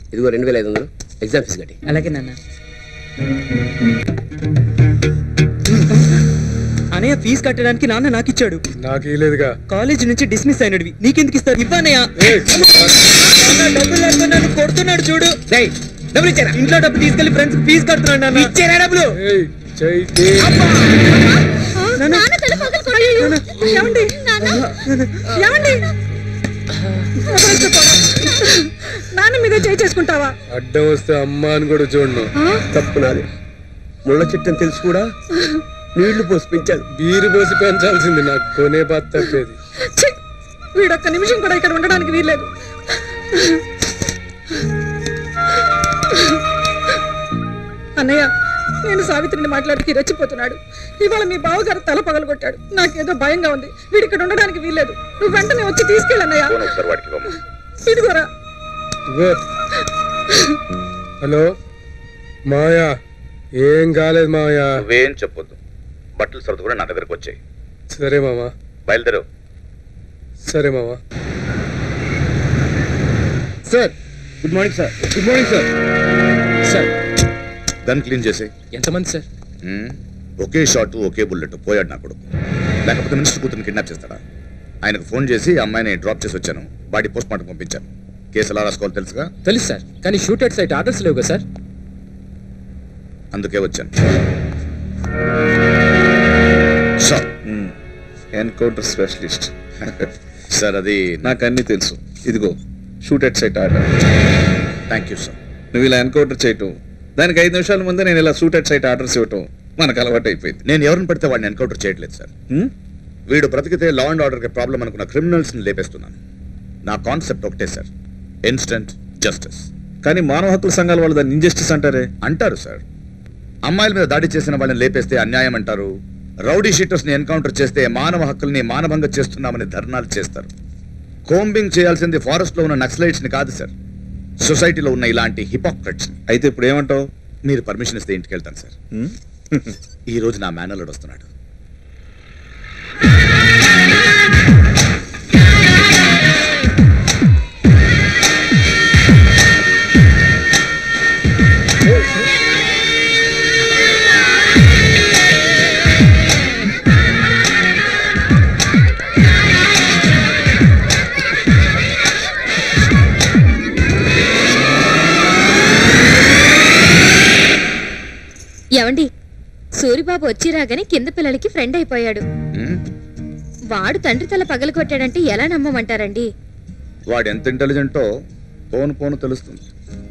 ఇదిగో రెండు వేల ఐదు వందలు ఎగ్జామ్ ఫీజు కట్టి అలాగే నాన్న అనయ్య ఫీజు కట్టడానికి నాన్న నాకు ఇచ్చాడు నాకు ఇలేదుగా కాలేజ్ నుంచి డిస్మిస్ అయినడివి నీకెందుకు ఇస్తారు ఇవ్వనయ్య నాన్న, డబ్బులు లేకపోతే నన్ను కొడుతున్నాడు చూడు డేయ్, డబ్బులు ఇచ్చారా ఇంట్లో డబ్బు తీసుకెళ్లి ఫ్రెండ్స్ ఫీజు కడుతున్నాడు నాన్న ఇచ్చారా డబ్బులు నాన్న. నాన్న, ఏమండి ఏమండి వదలకపోరా. నాన్న మీద చేయి చేసుకుంటావా అడ్డం వస్తే అమ్మ అని కూడా చూడను తప్పు నాది ముళ్ళ చెట్టు అని తెలుసు కూడా నీళ్లు పోసి పెంచాను బీరు పోసి పెంచాల్సింది నాకు కొనే బాధ తప్పేది ఛీ! వీడొక్క నిమిషం కూడా ఇక్కడ ఉండడానికి వీల్లేదు అన్నయ్య నేను సావిత్రిని మాట్లాడికి రెచ్చిపోతున్నాడు ఇవాళ మీ బావగారు తల పగలగొట్టాడు నాకేదో భయంగా ఉంది వీడి ఇక్కడ ఉండడానికి వీల్లేదు నువ్వు వెంటనే వచ్చి తీసుకెళ్ళన్నయ్య ఒకసారి వాడికి ఇవ్వమ్మా ఇదిగోరా ఇగో. హలో మాయా ఏం కాలేదు మాయా నువ్వేం చెప్పొద్దు బట్టలు సర్దు కూడా నా దగ్గరకు వచ్చాయి సరే మామా బయలుదేరు సరే మామా sir good morning sir good morning sir sir gun clean చేసే ఎంతమంది సార్ ఒకే షాట్ ఒకే బుల్లెట్ పోయాడు నా కొడుకు లేకపోతే మినిస్టర్ కూతురుని కిడ్నాప్ చేస్తాడా ఆయనకు ఫోన్ చేసి ఆ అమ్మాయిని డ్రాప్ చేసి వచ్చాను బాడీ పోస్ట్ మార్టం పంపించాను కేసు ఎలా రాసుకోవాలి తెలుసుగా తెలుసు సార్ కానీ షూటెడ్ సైట్ ఆర్డర్స్ లేవు కదా సార్ అందుకే వచ్చాను సార్ ఎన్కౌంటర్ స్పెషలిస్ట్ సార్ అది నాకు అన్ని తెలుసు ఇదిగో shoot at sight order thank you sir నువ్వు ఇలా ఎన్కౌంటర్ చేయటం దానికి ఐదు నిమిషాల ముందే నేను ఇలా షూట్ ఎట్ సైట్ ఆర్డర్స్ ఇవ్వటం మనకు అలవాటు అయిపోయింది నేను ఎవరిని పడితే వాడిని ఎన్కౌంటర్ చేయట్లేదు సార్ వీడు బ్రతికితే లా అండ్ ఆర్డర్కి ప్రాబ్లం అనుకున్న క్రిమినల్స్ని లేపేస్తున్నాను నా కాన్సెప్ట్ ఒకటే సార్ ఇన్స్టెంట్ జస్టిస్ కానీ మానవ హక్కుల సంఘాల వాళ్ళు దాన్ని ఇంజస్టిస్ అంటారే అంటారు సార్ అమ్మాయిల మీద దాడి చేసిన వాళ్ళని లేపేస్తే అన్యాయం అంటారు రౌడీ షీటర్స్ ని ఎన్కౌంటర్ చేస్తే మానవ హక్కుల్ని మానభంగ చేస్తున్నామని ధర్నాలు చేస్తారు కోంబింగ్ చేయాల్సింది ఫారెస్ట్ లో ఉన్న నక్సలైట్స్ ని కాదు సార్ సొసైటీలో ఉన్న ఇలాంటి హిపోక్రెట్స్ ని అయితే ఇప్పుడు ఏమంటావు మీరు పర్మిషన్ ఇస్తే ఇంటికి వెళ్తాను సార్ ఈ రోజు నా మేనల్లుడు వస్తున్నాడు ఏమండి సూరిబాబు వచ్చి రాగానే కింద పిల్లలకి ఫ్రెండ్ అయిపోయాడు వాడు తండ్రి తల పగలు కొట్టాడంటే ఎలా నమ్మమంటారండి వాడు ఎంత ఇంటెలిజెంటో పోను పోను తెలుస్తుంది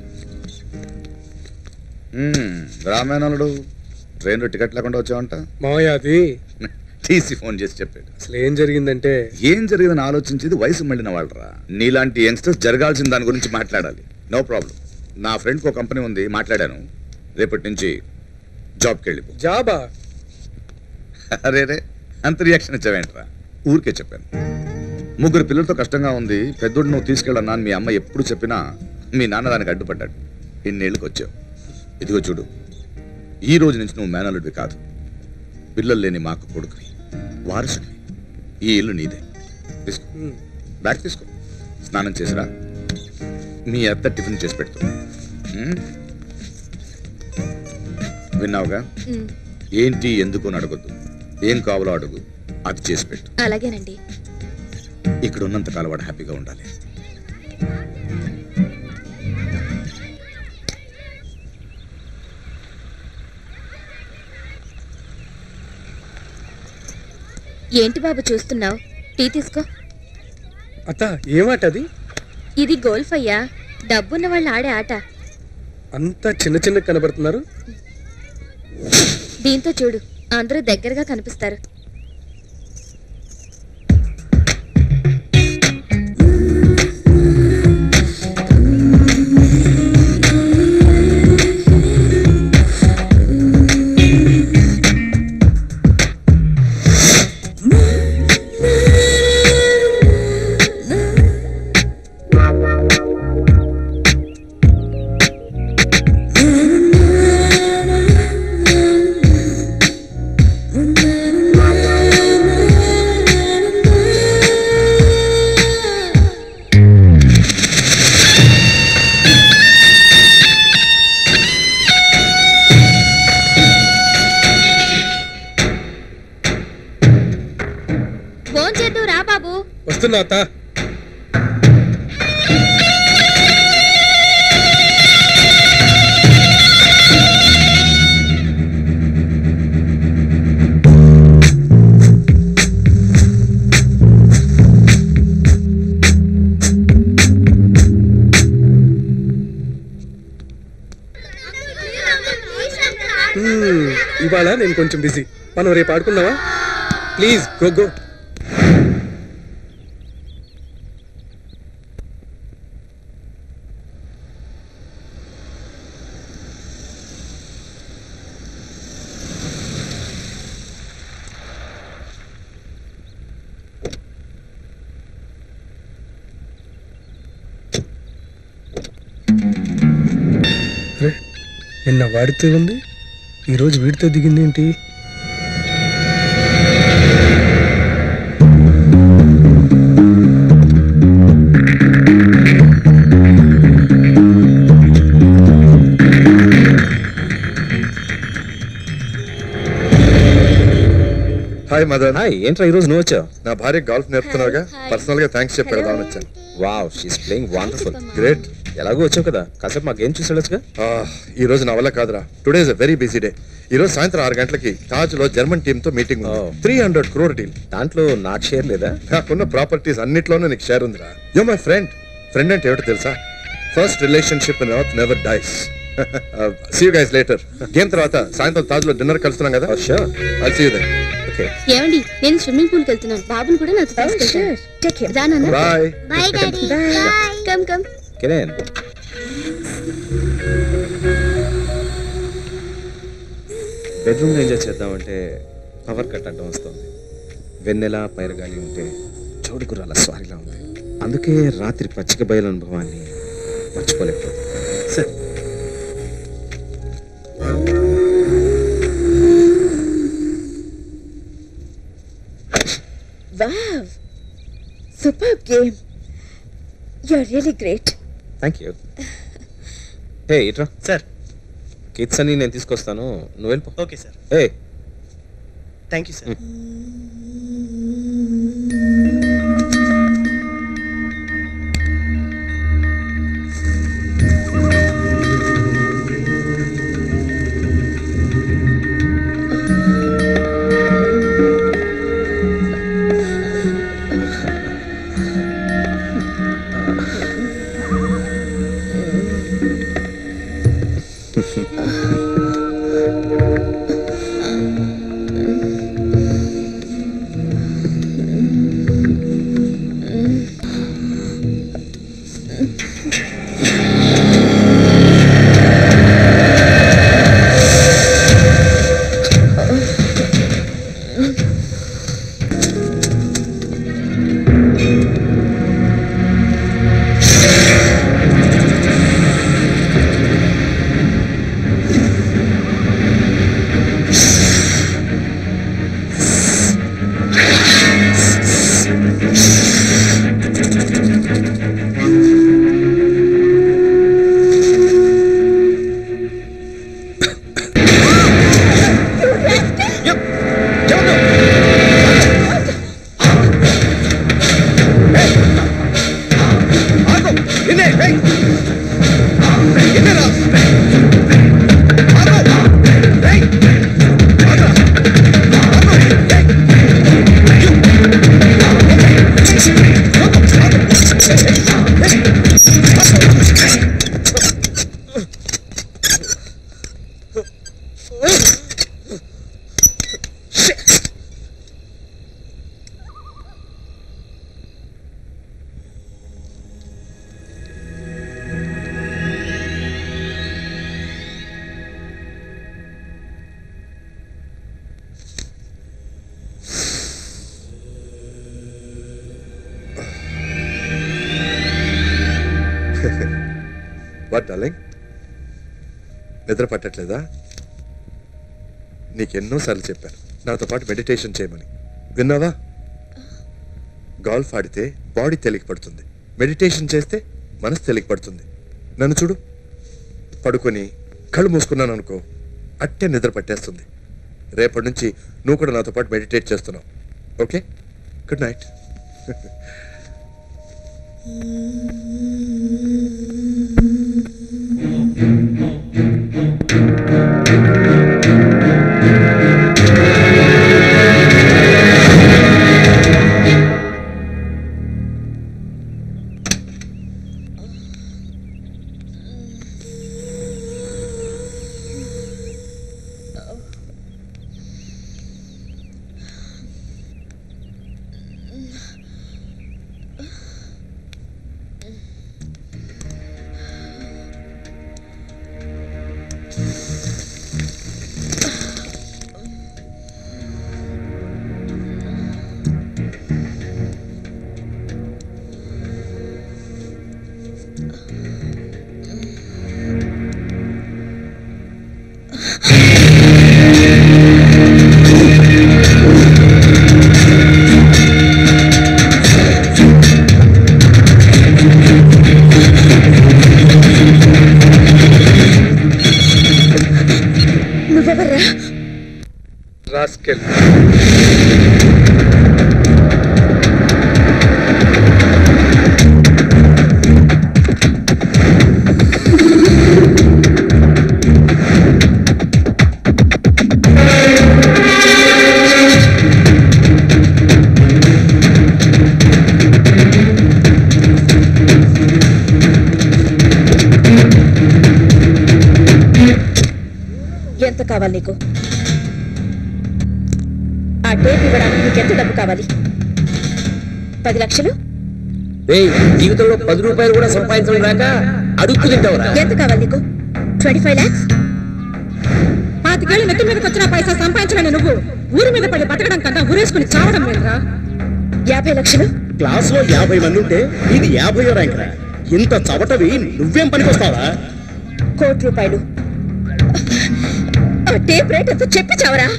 మ్మ్, రామేనలుడు ట్రైన్లో టికెట్ లేకుండా వచ్చావంట మామయ్య అది తీసి ఫోన్ చేసి చెప్పాడు అసలు ఏం జరిగిందంటే ఏం జరిగిందని ఆలోచించేది వయసు మళ్ళిన వాళ్ళరా నీలాంటి యంగ్స్టర్స్ జరగాల్సిన దాని గురించి మాట్లాడాలి నో ప్రాబ్లం నా ఫ్రెండ్కి ఒక కంపెనీ ఉంది మాట్లాడాను రేపటి నుంచి జాబ్కి వెళ్ళిపో జాబా అరే రే అంత రియాక్షన్ ఇచ్చావేంట్రా ఊరికే చెప్పాను ముగ్గురు పిల్లలతో కష్టంగా ఉంది పెద్దోడు నువ్వు తీసుకెళ్ళన్నా అని మీ అమ్మ ఎప్పుడు చెప్పినా మీ నాన్న దానికి అడ్డుపడ్డాడు ఇన్నేళ్ళకి వచ్చావు ఇదిగో చూడు ఈ రోజు నుంచి నువ్వు మేనల్లుడివి కాదు పిల్లలు లేని మాకు కొడుకువి వారసుడివి ఈ ఇల్లు నీదే తీసుకో బ్యాగ్ తీసుకో స్నానం చేసిరా మీ అత్త టిఫిన్ చేసి పెడుతుంది ఉమ్? విన్నావుగా ఉమ్, ఏంటి ఎందుకు అని అడగొద్దు ఏం కావాలో అడుగు అది చేసి పెట్టు అలాగేనండి ఇక్కడ ఉన్నంత కాలం వాడు హ్యాపీగా ఉండాలి ఏంటి బాబు చూస్తున్నావు టీ తీసుకో అత్త ఏమాట అది ఇది గోల్ఫ్ అయ్యా డబ్బున్న వాళ్ళు ఆడే ఆట అంతా చిన్న చిన్న కనబడుతున్నారు దీంతో చూడు అందరూ దగ్గరగా కనిపిస్తారు Thank you. చేద్దు రా బాబు వస్తున్నా అత్త హ్మ్, ఇవాళ నేను కొంచెం బిజీ మనం రేపు ఆడుకుందామా ప్లీజ్ గో గో అరే, నిన్న వాడితే ఉంది ఈరోజు వీడితో దిగింది ఏంటి హాయ్ మదన్ హాయ్ ఏంట్రా ఈరోజు నువ్వు వచ్చావు నా భార్య గాల్ఫ్ నేర్పుతున్నావుగా Hi, hi. పర్సనల్ గా థ్యాంక్స్ చెప్పి వెళ్దామని వచ్చాను wow she's playing wonderful great ఎలాగో వచ్చావు కదా కాసేపు మా గేమ్ చూసి వెళ్ళొచ్చుగా ఈ రోజు నా వల్ల కాదురా today is a very busy day ఈ రోజు సాయంత్రం ఆరు గంటలకి తాజ్ లో జర్మన్ టీమ్ తో మీటింగ్ ఉంది Oh. Three hundred crore deal దాంట్లో నాకు షేర్ లేదా నాకున్న ప్రాపర్టీస్ అన్నిట్లోనూ నీకు షేర్ ఉందిరా యో మై ఫ్రెండ్ ఫ్రెండ్ అంటే ఏమిటో తెలుసా first relationship in earth never dies see you guys later game తర్వాత సాయంత్రం తాజ్ లో డిన్నర్ కలుస్తున్నాం కదా sure I see you then okay ఏమండి నేను స్విమ్మింగ్ పూల్ కి వెళ్తున్నాను బాబుని కూడా నాతో తీసుకెళ్తాను రా నాన్న bye bye daddy come come కెనేన్ బెడ్రూమ్లో ఎంజాయ్ చేద్దామంటే పవర్ కట్ అడ్డం వస్తుంది వెన్నెల పైరగాలి ఉంటే చోడు గుర్రాల స్వారిలా ఉంది అందుకే రాత్రి పచ్చిక బయలు అనుభవాన్ని మర్చిపోలేకపోతుంది సరే Wow! Superb game. You're really great. Thank you hey ఇట్రా సార్ కిడ్స్ అని నేను తీసుకొస్తాను నువ్వు వెళ్ళిపో ఓకే సార్ ఏ thank you sir what darling నిద్ర పట్టట్లేదా నీకెన్నోసార్లు చెప్పాను నాతో పాటు మెడిటేషన్ చేయమని విన్నావా గాల్ఫ్ ఆడితే బాడీ తేలికపడుతుంది మెడిటేషన్ చేస్తే మనసు తేలికపడుతుంది నన్ను చూడు పడుకొని కళ్ళు మూసుకున్నాను అనుకో అట్టే నిద్ర పట్టేస్తుంది రేపటి నుంచి నువ్వు కూడా నాతో పాటు మెడిటేట్ చేస్తున్నావు ఓకే గుడ్ నైట్ నువ్వెవర్రా రాస్కెల్ ఎంత కావాలి నీకు ఆ టేప్ ఇవ్వడానికి నీకు ఎంత డబ్బు కావాలి పది లక్షలు జీవితంలో పది రూపాయలు కూడా సంపాదించడం రాక అడుగుతూ తింటావురా ఎంత కావాలి నీకు ట్వంటీ ఫైవ్ ల్యాక్స్ పాతికేళ్ళు నెత్తి మీదకి వచ్చిన పైసా సంపాదించలేని నువ్వు ఊరి మీద పడి బతకడం కన్నా ఊరేసుకుని చావడం లేదురా యాభై లక్షలు క్లాస్ లో యాభై మంది ఉంటే ఇది యాభయో ర్యాంక్ రా ఇంత చవటవి నువ్వేం పనికొస్తావా కోటి రూపాయలు ఆ టేప్ రేట్ ఎంతో చెప్పి చావరా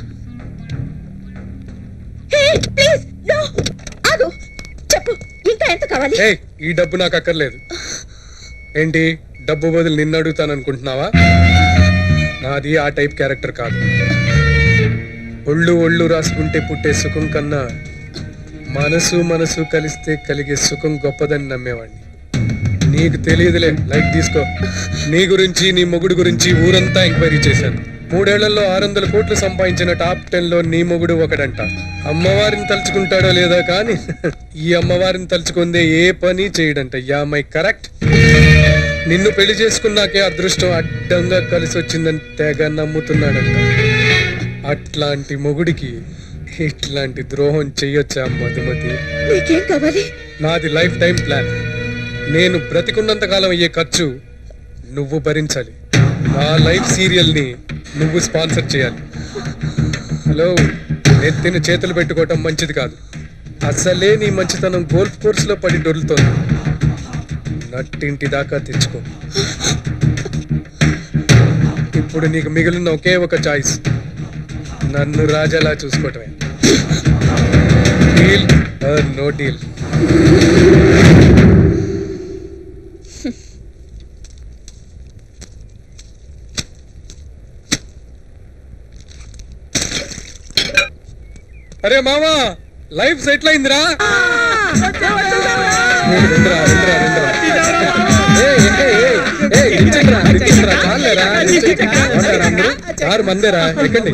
హే, ప్లీజ్ నో ఆగు చెప్పు ఇంకా ఎంత కావాలి ఏ ఈ డబ్బు నాకు అక్కర్లేదు ఏంటి డబ్బు బదులు నిన్ను అడుగుతాను అనుకుంటున్నావా నాది ఆ టైప్ క్యారెక్టర్ కాదు ఒళ్ళు ఒళ్ళు రాసుకుంటే పుట్టే సుఖం కన్నా మనసు మనసు కలిస్తే కలిగే సుఖం గొప్పదని నమ్మేవాడిని నీకు తెలియదులే లైట్ తీసుకో నీ గురించి నీ మొగుడు గురించి ఊరంతా ఎంక్వైరీ చేశాను మూడేళ్లలో ఆరు వందల కోట్లు సంపాదించిన టాప్ టెన్ లో నీ మొగుడు ఒకడంట అమ్మవారిని తలుచుకుంటాడో లేదో కానీ ఈ అమ్మవారిని తలుచుకుందే ఏ పని చేయడంట యా మై కరెక్ట్ నిన్ను పెళ్లి చేసుకున్నాకే అదృష్టం అడ్డంగా కలిసి వచ్చిందని తెగ నమ్ముతున్నాడంట అట్లాంటి మొగుడికి ఇట్లాంటి ద్రోహం చెయ్యొచ్చా మధుమతి నీకేం కావాలి నాది లైఫ్ టైం ప్లాన్ నేను బ్రతికున్నంత కాలం అయ్యే ఖర్చు నువ్వు భరించాలి నా లైఫ్ సీరియల్ ని నువ్వు స్పాన్సర్ చేయాలి హలో నెత్తిన చేతులు పెట్టుకోవటం మంచిది కాదు అసలే నీ మంచితనం గోల్ఫ్ కోర్స్ లో పడి డొరులుతోంది నట్టింటి దాకా తెచ్చుకో ఇప్పుడు నీకు మిగిలిన ఒకే ఒక చాయిస్ నన్ను రాజాలా చూసుకోవటమే డీల్ నో డీల్ అరే మామా లైఫ్ సెటిల్ అయిందిరా రండిరా, రండిరా, రండిరా. ఏయ్, ఏయ్, ఏయ్, ఏయ్, రిచ్చిండ్రా, రిచ్చిండ్రా, చాలేరా, రిచ్చిండ్రా. ఉంటారా అందరూ? కారు మందేరా ఎక్కండి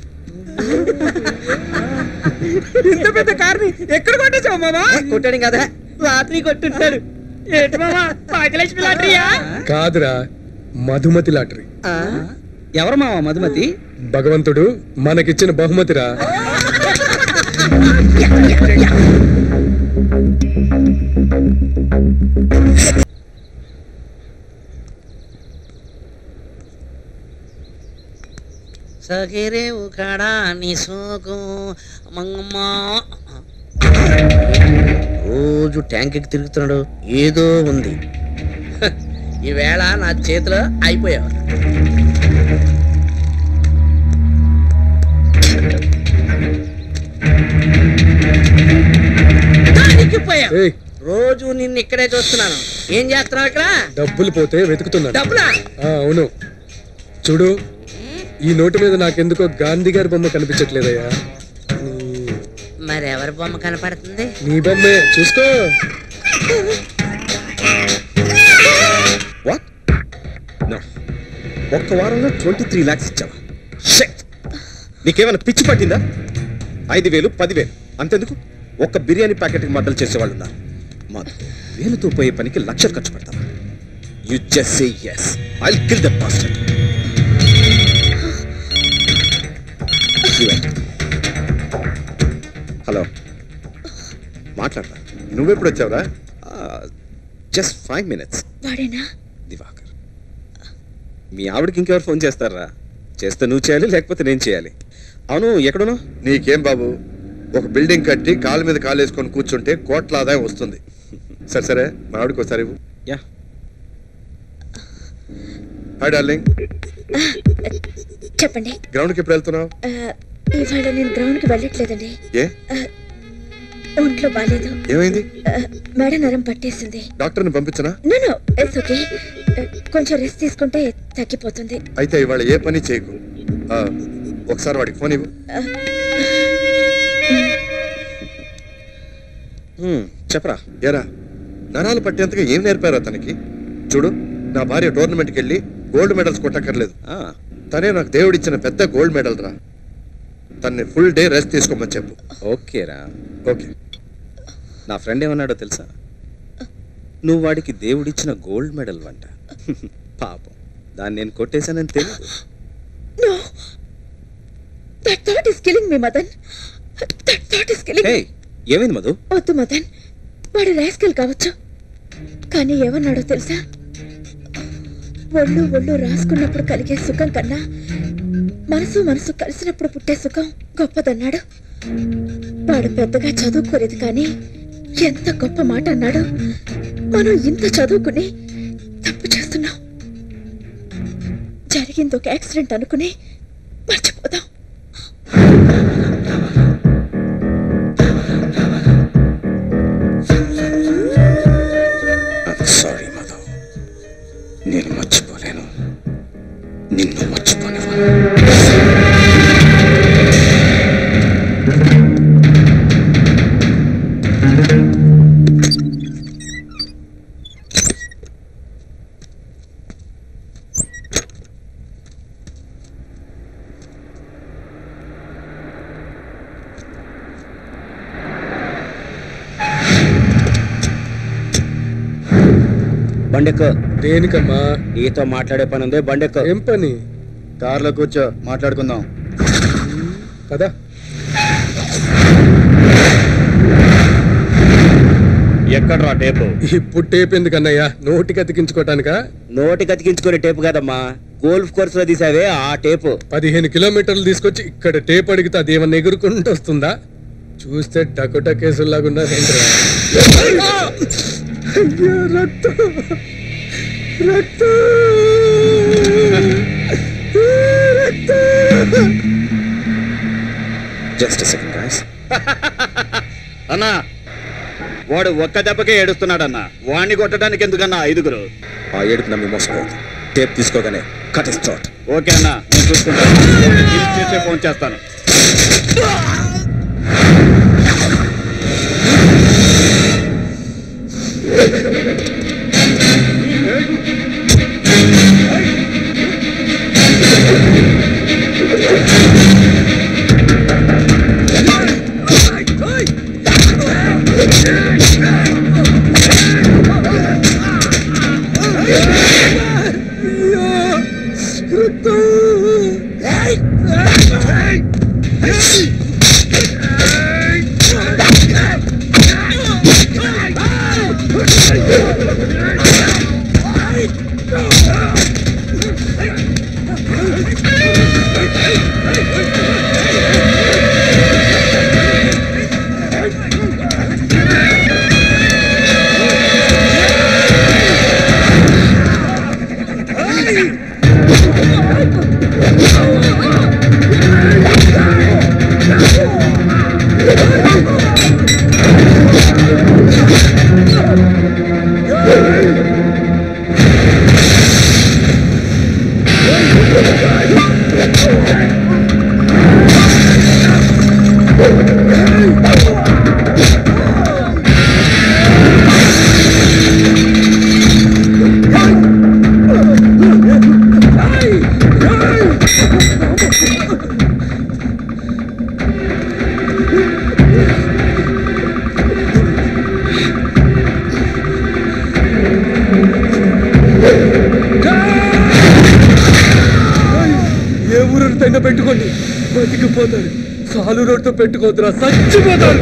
ఇంత పెద్ద కార్ని ఎక్కడ కొట్టేసావు మామా కొట్టాడు కదా రాత్రి కొట్టుంటాడు ఏంటి మామా భాగ్యలక్ష్మి లాటరీయా కాదురా మధుమతి లాటరీ ఎవరు మావా మధుమతి భగవంతుడు మనకిచ్చిన బహుమతిరా సగిరే ఉకడా నీ సోకు మంగమ్మా రోజు ట్యాంక్ ఎక్కి తిరుగుతున్నాడు ఏదో ఉంది హ, ఈవేళ నా చేతిలో అయిపోయావు దానికిపోయావు. ఏయ్ రోజు నిన్ను ఇక్కడే చూస్తున్నాను ఏం చేస్తున్నావు ఇక్కడ డబ్బులు పోతే వెతుకుతున్నాను డబ్బులా ఆ, అవును చూడు ఈ నోటు మీద నాకెందుకో గాంధీ గారి బొమ్మ కనిపించట్లేదయ్యా మరెవరు ఎవరి బొమ్మ కనపడుతుంది నీ బొమ్మే చూసుకో వాట్ నో ఒక్క వారంలో ట్వంటీ త్రీ ల్యాక్స్ ఇచ్చావా షెట్ నీకేమైనా పిచ్చి పట్టిందా ఐదు వేలు పదివేలు అంతెందుకు ఒక్క బిర్యానీ ప్యాకెట్కి మద్దలు చేసేవాళ్ళు ఉన్నారు మా వేలుతో పోయే పనికి లక్షలు ఖర్చు పెడతావా you just say yes I kill the pastor hello మాట్లాడతా నువ్వెప్పుడు వచ్చావురా జస్ట్ ఫైవ్ మినిట్స్ వాడేనా దివాకర్ మీ ఆవిడకి ఇంకెవరు ఫోన్ చేస్తారా చేస్తే నువ్వు చేయాలి లేకపోతే నేను చేయాలి అవును ఎక్కడున్నావు నీకేం బాబు ఒక బిల్డింగ్ కట్టి కాలు మీద కాలు వేసుకొని కూర్చుంటే కోట్ల ఆదాయం వస్తుంది సరే సరే మా ఆవిడకి ఒకసారి ఇవ్వు యా హాయ్ డార్లింగ్ చెప్పండి గ్రౌండ్కి ఎప్పుడు వెళ్తున్నావు ఆ, ఇవాళ నేను గ్రౌండ్ కి వెళ్ళట్లేదండి ఏ ఆ, ఒంట్లో బాగాలేదు ఏమైంది మెడ నరం పట్టేసింది డాక్టర్ని పంపించనా నో నో ఇట్స్ ఓకే కొంచెం రెస్ట్ తీసుకుంటే తగ్గిపోతుంది అయితే ఇవాళ ఏ పని చేయకు ఆ, ఒకసారి వాడికి ఫోన్ ఇవ్వు హ్మ్, చెప్పరా ఏరా నరాలు పట్టేంతగా ఏం నేర్పారు అతనికి చూడు నా భార్య టోర్నమెంట్కి వెళ్ళి గోల్డ్ మెడల్స్ కొట్టక్కర్లేదు ఆ, తనే నాకు దేవుడిచ్చిన పెద్ద గోల్డ్ మెడల్ రా తన్ని ఫుల్ డే రెస్ట్ తీసుకోమని చెప్పు ఓకేరా ఓకే నా ఫ్రెండ్ ఏమన్నాడో తెలుసా నువ్వు వాడికి దేవుడిచ్చిన గోల్డ్ మెడల్ వంట పాపం దాన్ని నేను కొట్టేశానని తెలియదు no that thought is killing me Madan that thought is killing hey ఏమైంది మధు వద్దు మదన్ వాడు రాస్కెల్ కావచ్చు కానీ ఏమన్నాడో తెలుసా ఒళ్ళు ఒళ్ళు రాసుకున్నప్పుడు కలిగే సుఖం కన్నా మనసు మనసు కలిసినప్పుడు పుట్టే సుఖం గొప్పదన్నాడు వాడు పెద్దగా చదువుకోలేదు కానీ ఎంత గొప్ప మాట అన్నాడు మనం ఇంత చదువుకుని తప్పు చేస్తున్నాం జరిగింది ఒక యాక్సిడెంట్ అనుకుని మర్చిపోదాం సారీ మధు నేను మర్చిపోలేను నిన్ను మర్చిపోనివ్వను బండెక్కు దేనికమ్మా నీతో మాట్లాడే పని ఉంది బండెక్కు ఏం పని కార్లో కూర్చో మాట్లాడుకుందాం పదా ఎక్కడ్రా టేపు ఇప్పుడు టేప్ ఎందుకన్నయ్యా నోటికి అతికించుకోవటానికా నోటి కతికించుకునే టేపు కదమ్మా గోల్ఫ్ కోర్స్ లో తీసావే ఆ టేపు పదిహేను కిలోమీటర్లు తీసుకొచ్చి ఇక్కడ టేప్ అడిగితే అది ఏమన్నా ఎగురుకుంటూ వస్తుందా చూస్తే డకోటా కేసులాగా ఉన్నారేంట్రా అయ్యో, రక్తం రక్తం రక్తం జస్ట్ సెకండ్ గాయస్ అన్నా వాడు ఒక్క దెబ్బకే ఏడుస్తున్నాడన్నా వాణ్ణి కొట్టడానికి ఎందుకన్నా ఐదుగురు ఆ ఏడుపు నమ్మి మోసపోవద్దు టేప్ తీసుకోగానే కట్ ఇస్ షార్ట్ ఓకే అన్నా నేను చూసుకుంటాను ఫినిష్ చేసే ఫోన్ చేస్తాను రక్తం బెంగ పెట్టుకోండి బతికిపోతాడు సాలు రోడ్తో పెట్టుకోద్దురా చచ్చిపోతాడు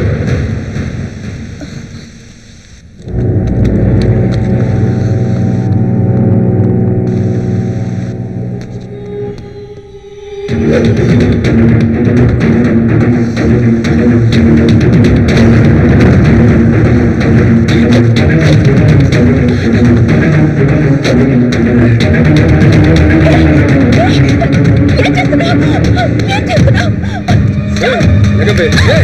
ఎగబే, ఏ!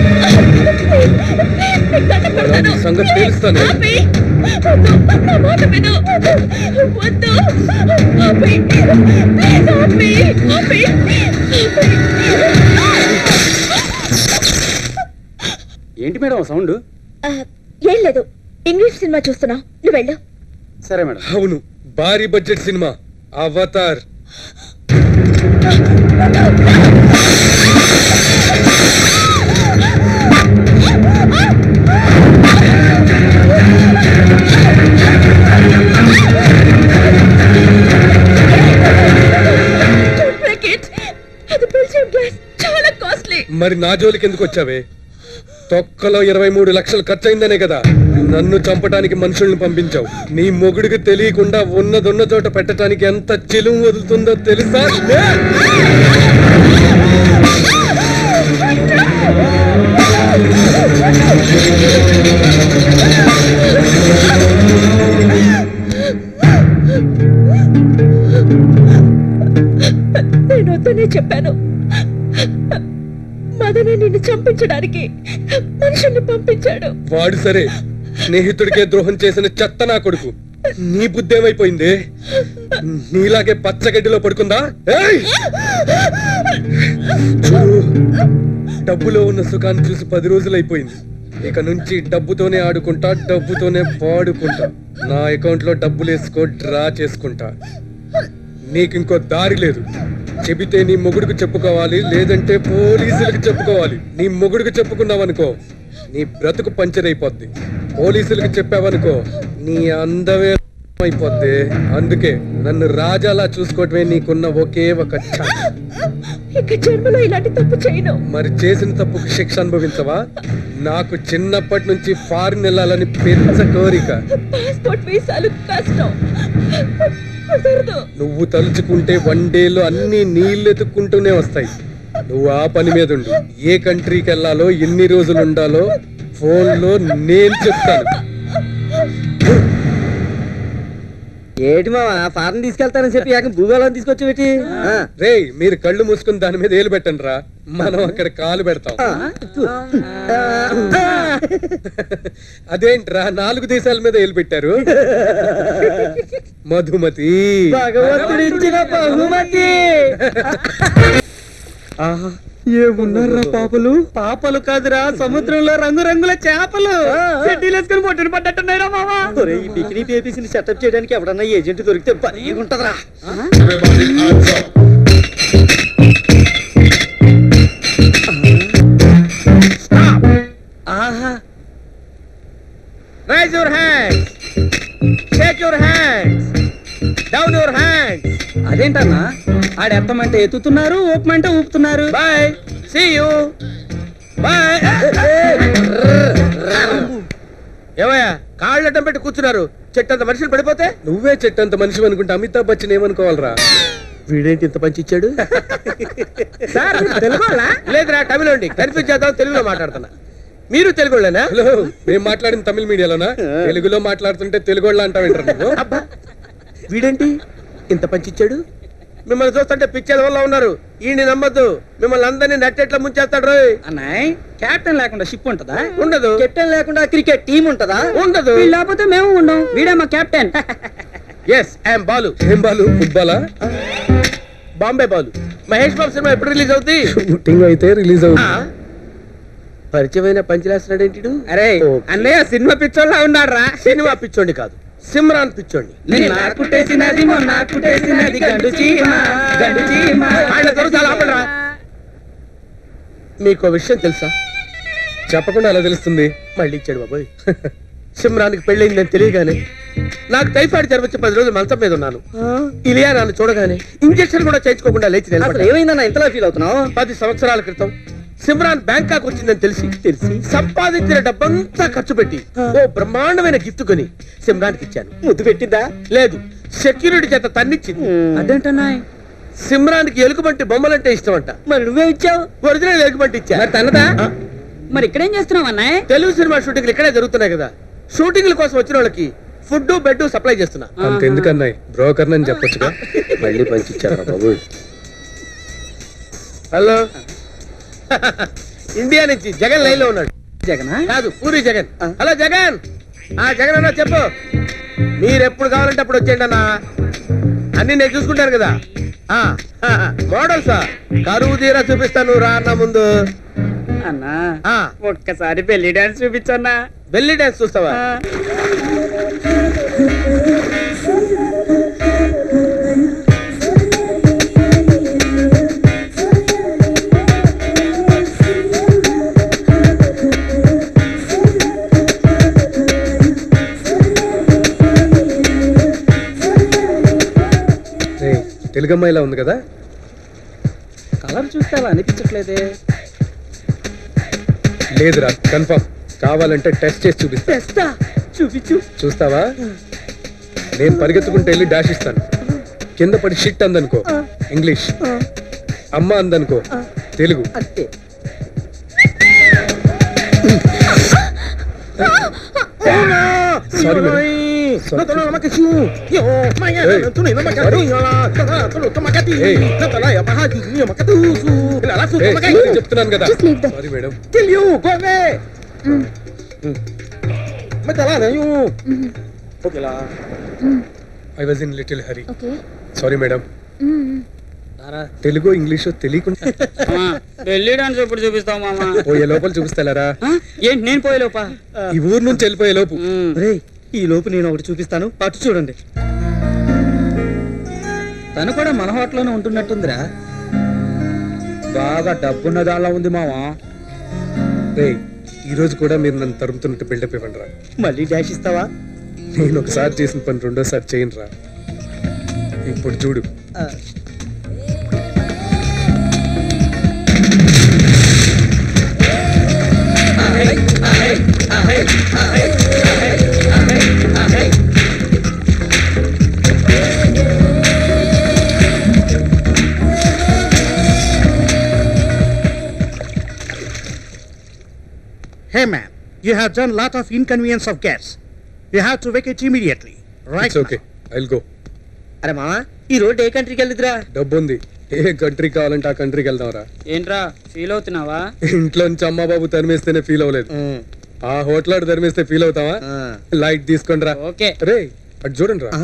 వాడి సంగతి తెలుస్తాను ఏంటి మేడం సౌండ్ ఆ, ఏం లేదు ఇంగ్లీష్ సినిమా చూస్తున్నావు నువ్వు వెళ్ళు సరే మేడం అవును భారీ బడ్జెట్ సినిమా అవతార్ Don't break it. అది బెల్జియం గ్లాస్ చాలా కాస్ట్లీ మరి నా జోలికి ఎందుకు వచ్చావే తొక్కలో ఇరవై మూడు లక్షలు ఖర్చయిందనే కదా నన్ను చంపడానికి మనుషుల్ని పంపించావు నీ మొగుడికి తెలియకుండా ఉన్నదున్న చోట పెట్టడానికి ఎంత చిలుము వదులుతుందో తెలుసా ఏ! నేను వద్దనే చెప్పాను మదన నిన్ను చంపించడానికి మనుషుల్ని పంపించాడు వాడు సరే స్నేహితుడికే ద్రోహం చేసిన చెత్త నా కొడుకు నీ బుద్ధి ఏమైపోయింది నీలాగే పచ్చగడ్డిలో పడుకుందా ఏయ్! చూడు డబ్బులో ఉన్న సుఖాన్ని చూసి పది రోజులు అయిపోయింది ఇక నుంచి డబ్బుతోనే ఆడుకుంటా డబ్బుతోనే పాడుకుంటా నా అకౌంట్ లో డబ్బులు వేసుకో డ్రా చేసుకుంటా నీకు ఇంకో దారి లేదు చెబితే నీ మొగుడికి చెప్పుకోవాలి లేదంటే పోలీసులకు చెప్పుకోవాలి నీ మొగుడికి చెప్పుకున్నావనుకో నీ బ్రతుకు పంచర్ అయిపోద్ది పోలీసులకు చెప్పావనుకో నీ అందమే అయిపోద్ది అందుకే నన్ను రాజాలా చూసుకోవటమే నీకున్న ఒకే ఒక ఛాన్స్ ఇక జన్మలో ఇలాంటి తప్పు చేయను మరి చేసిన తప్పుకు శిక్ష అనుభవించవా నాకు చిన్నప్పటి నుంచి ఫారిన్ వెళ్ళాలని పెద్ద కోరిక పాస్పోర్ట్ వీసాలు కష్టం కుదరదు నువ్వు తలుచుకుంటే వన్ డేలో అన్ని నీళ్ళు ఎత్తుక్కుంటూనే వస్తాయి నువ్వు ఆ పని మీద ఉండు ఏ కంట్రీకి వెళ్ళాలో ఎన్ని రోజులు ఉండాలో ఫోన్లో నేను చెప్తాను ఏటి మావా ఫారెన్ తీసుకెళ్తానని చెప్పి ఏకం భూగోళం తీసుకొచ్చి పెట్టి రేయ్ మీరు కళ్ళు మూసుకుని దాని మీద ఏలు పెట్టండి రా మనం అక్కడ కాలు పెడతాం అదేంట్రా నాలుగు దేశాల మీద ఏలు పెట్టారు మధుమతి భగవంతుడు ఇచ్చిన బహుమతి ఆహా ఏమున్నారా పాపలు పాపలు కాదురా సముద్రంలో రంగురంగుల చేపలు చెడ్డీలు వేసుకుని పొట్టుని పడ్డట్టున్నాయిరా మావా ఈ బికినీ పేపీసీని సెటప్ చేయడానికి ఎవడన్నా ఏజెంట్ దొరికితే పని ఉంటదిరా ఆహా raise your hands shake your hands down your hands అదేంటన్నా ఆడ ఎత్తమంటే ఎత్తుతున్నారు ఊపమంటే ఊపుతున్నారు బాయ్ సీ యూ బాయ్ ఏమయ్యా కాళ్ళు అడ్డం పెట్టి కూర్చున్నారు చెట్టంత మనుషులు పడిపోతే నువ్వే చెట్టంత మనిషి అనుకుంటే అమితాబ్ బచ్చన్ ఏమనుకోవాలరా వీడేంటి ఇంత పంచి ఇచ్చాడు సార్ తెలుగు లేదురా తమిళ అండి కన్ఫ్యూజ్ చేద్దాం తెలుగులో మాట్లాడుతున్నా మీరు తెలుగులోనా హలో మేము మాట్లాడిన తమిళ మీడియాలోనా తెలుగులో మాట్లాడుతుంటే తెలుగు వాళ్ళు అంటావేంటారు నువ్వు అబ్బా వీడేంటి ఇంత పంచి ఇచ్చాడు మిమ్మల్ని చూస్తుంటే పిక్చర్ వల్ల ఉన్నారు ఈయన నమ్మద్దు మిమ్మల్ని అందరినీ నట్టెట్లా ముంచేస్తాడు రోయ్ అన్నాయ్ కెప్టెన్ లేకుండా షిప్ ఉంటదా ఉండదు కెప్టెన్ లేకుండా క్రికెట్ టీం ఉంటదా ఉండదు వీళ్ళు లేకపోతే మేము ఉండం వీడే మా కెప్టెన్ ఎస్ ఐఎమ్ బాలు ఏం బాలు ఫుట్బాలా బాంబే బాలు మహేష్ బాబు సినిమా ఎప్పుడు రిలీజ్ అవుతుంది షూటింగ్ అయితే రిలీజ్ ఆ? అవుతుంది పరిచయమైన పంచలేస్తున్నాడేంటి అరే అన్నయ్య సినిమా పిచ్చోళ్ళ ఉన్నారా సినిమా పిచ్చోండి కాదు సిమ్రాన్ పిచ్చోండి నిన్న కుట్టేసినది మొన్న కుట్టేసినది గండు చీమ గండు చీమ ఆయన దొరుకుతారు ఆపండిరా. మీకు విషయం తెలుసా చెప్పకుండా అలా తెలుస్తుంది మళ్ళీ ఇచ్చాడు బాబోయ్ సిమ్రాన్కి పెళ్ళయిందని తెలియగానే నాకు టైఫాయిడ్ జ్వరం వచ్చి పది రోజులు మంచం మీద ఉన్నాను ఇలియా నన్ను చూడగానే ఇంజక్షన్ కూడా చేయించుకోకుండా లేచి నిలబడ్డా. ఏమైందన్నా ఇంతలా ఫీల్ అవుతున్నావు పది సంవత్సరాల క్రితం సిమ్రాన్ బ్యాంకాక్ వచ్చిందని తెలిసి తెలిసి సంపాదించిన డబ్బంతా ఖర్చు పెట్టి ఓ బ్రహ్మాండమైన గిఫ్ట్ కొని సిమ్రాన్ కి ఇచ్చాను ముద్దు పెట్టిద్దా లేదు సెక్యూరిటీ చేత తన్నిచ్చింది అదేంటన్నా సిమ్రాన్ కి ఎలుగుబంటి బొమ్మలంటే ఇష్టం అంట మరి నువ్వే ఇచ్చావు ఒరిజినల్ ఎలుగుబంటి ఇచ్చా మరి తన్నదా మరి ఇక్కడేం చేస్తున్నావు అన్నాయ్ తెలుగు సినిమా షూటింగ్లు ఇక్కడే జరుగుతున్నాయి కదా షూటింగ్ల కోసం వచ్చిన వాళ్ళకి ఫుడ్ బెడ్ సప్లై చేస్తున్నా అంతెందుకన్నాయి బ్రోకర్ అని చెప్పొచ్చుగా మళ్ళీ పంచిచ్చారా బాబు హలో ఇండియా నుంచి జగన్ లైన్ లో ఉన్నాడు జగనా కాదు పూరి జగన్ హలో జగన్ ఆ జగన్ అన్న చెప్పు మీరు ఎప్పుడు కావాలంటే అప్పుడు వచ్చేయండి అన్న అన్ని నేను చూసుకుంటాను కదా ఆ మోడల్సా కరువు తీరా చూపిస్తాను రా అన్న ముందు అన్నా ఆ ఒక్కసారి పెళ్లి డాన్స్ చూపించన్నా బెల్లి డాన్స్ చూస్తావా ఏయ్, తెలుగమ్మాయిలా ఉంది కదా కలర్ చూస్తే అలా అనిపించట్లేదే లేదురా కన్ఫర్మ్ కావాలంటే టెస్ట్ చేసి చూపిస్తా తెస్తా చూపించు చూస్తావా నేను పరిగెత్తుకుంటూ వెళ్ళి డాష్ ఇస్తాను కింద పడి షిట్ అందనుకో ఇంగ్లీష్ అమ్మ అందనుకో తెలుగు అంతే సారీ మేడం చెప్తున్నాను కదా Just leave them. Sorry madam I was in little hurry okay sorry madam Telugu English తెలియకుండా పెళ్లి డాన్స్ ఎప్పుడు చూపిస్తావు మామా పోయే లోపల చూపిస్తారా ఏంటి నేను పోయే లోపా ఈ ఊరు నుంచి వెళ్ళిపోయే లోపు రే ఈ లోపు నేను ఒకటి చూపిస్తాను అటు చూడండి తను కూడా మన హోటల్లోనే ఉంటున్నట్టుందిరా బాగా డబ్బున్న దానిలా ఉంది మావా రే ఈ రోజు కూడా మీరు నన్ను తరుముతున్నట్టు బిల్డప్ ఇవ్వండి రా మళ్ళీ డాష్ ఇస్తావా నేను ఒకసారి చేసిన పని రెండోసారి చేయను రా ఇప్పుడు చూడు Hey man, you have done lot of inconvenience of guests. You have to vacate immediately. Right? It's okay I go అరే మావా ఈ రోడ్ ఏ కంట్రీకి వెళ్ళిద్దిరా డబ్బు ఉంది ఏ కంట్రీ కావాలంటే ఆ కంట్రీకి వెళ్దాం రా ఏంట్రా ఫీల్ అవుతున్నావా ఇంట్లో నుంచి అమ్మా బాబు తరిమేస్తేనే ఫీల్ అవ్వలేదు ఆ హోటల్ ఆడు తరిమేస్తే ఫీల్ అవుతావా లైట్ తీసుకోండి రా ఓకే రే అటు చూడండి రా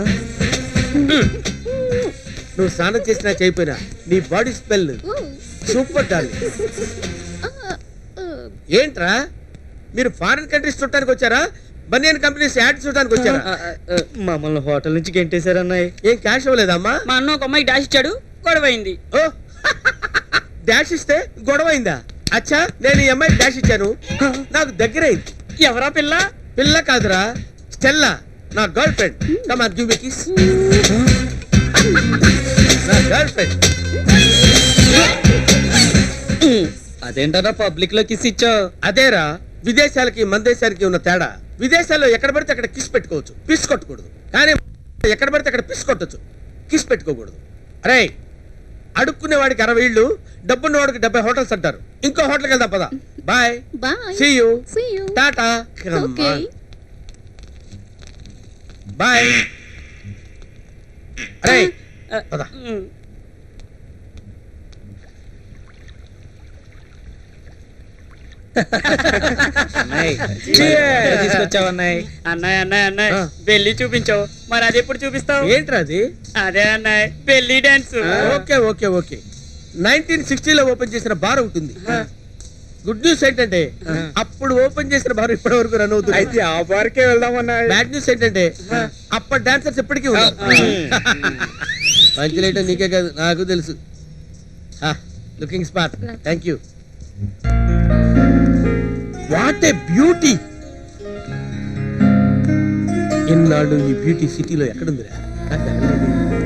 నువ్వు స్నానం చేసినా చేయపోయినా నీ బాడీ స్మెల్ సూపర్ డార్లింగ్ ఏంట్రా మీరు ఫారిన్ కంట్రీస్ చూడటానికి వచ్చారా బనియన్ కంపెనీస్ యాడ్ చూడటానికి వచ్చారా మమ్మల్ని హోటల్ నుంచి గెంటేశారన్నాయి ఏం క్యాష్ ఇవ్వలేదమ్మా మా అన్న ఒక అమ్మాయి డాష్ ఇచ్చాడు గొడవైంది ఓ డాష్ ఇస్తే గొడవైందా అచ్చా నేను ఈ అమ్మాయికి డాష్ ఇచ్చాను నాకు దగ్గరైంది ఎవరా పిల్ల పిల్ల కాదురా స్టెల్లా నా girlfriend come on give me kiss నా గర్ల్ ఫ్రెండ్ అదేంటన్నా పబ్లిక్ లో కిస్ ఇచ్చావు అదేరా విదేశాలకి మన దేశానికి ఉన్న తేడా విదేశాల్లో ఎక్కడ పడితే అక్కడ కిస్ పెట్టుకోవచ్చు పిస్ కొట్టకూడదు కానీ ఎక్కడ పడితే అక్కడ పిస్ కొట్టచ్చు కిస్ పెట్టుకోకూడదు అరే అడుక్కునే వాడికి అరవై ఇళ్ళు డబ్బున్న వాడికి డెబ్బై హోటల్స్ అంటారు ఇంకో హోటల్కి వెళ్దాం పదా bye bye see you See you. Tata okay bye అరే పద తీసుకొచ్చావన్నాయి అన్నయ్య అన్నయ్య అన్నయ్య పెళ్లి చూపించావు మరి అది ఎప్పుడు చూపిస్తావు ఏంట్రా అది అదే అన్నయ్య పెళ్లి dance okay okay okay nineteen సిక్స్టీలో ఓపెన్ చేసిన బార్ ఉంటుంది గుడ్ న్యూస్ ఏంటంటే అప్పుడు ఓపెన్ చేసిన బార్ ఇప్పటి వరకు రన్ అవుతుంది అయితే ఆ బార్కే వెళ్దామన్నా బ్యాడ్ న్యూస్ ఏంటంటే అప్పటి డాన్సర్స్ ఇప్పటికీ ఉన్నారు పంచలేయటం నీకే కాదు నాకు తెలుసు looking smart thank you what a beauty ఇన్నాళ్ళు ఈ బ్యూటీ సిటీలో ఎక్కడుందిరా నాకు తగలలేదు.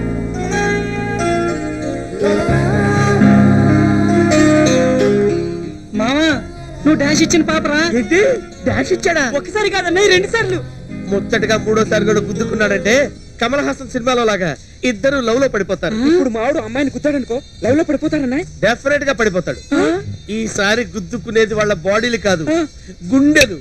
మామా నువ్వు డాష్ ఇచ్చిన పాపరా ఏంటి డాష్ ఇచ్చాడా ఒకసారి కాదన్నయ్య రెండు సార్లు ముచ్చటగా మూడోసారి కూడా గుద్దుకున్నాడంటే కమల్ హాసన్ సినిమాలో లాగా ఇద్దరు లవ్ లో పడిపోతారు ఇప్పుడు మావాడు అమ్మాయిని కుత్తాడనుకో లవ్ లో పడిపోతాడన్నా డెఫినెట్ గా పడిపోతాడు ఈసారి గుద్దుకునేది వాళ్ళ బాడీలు కాదు గుండెలు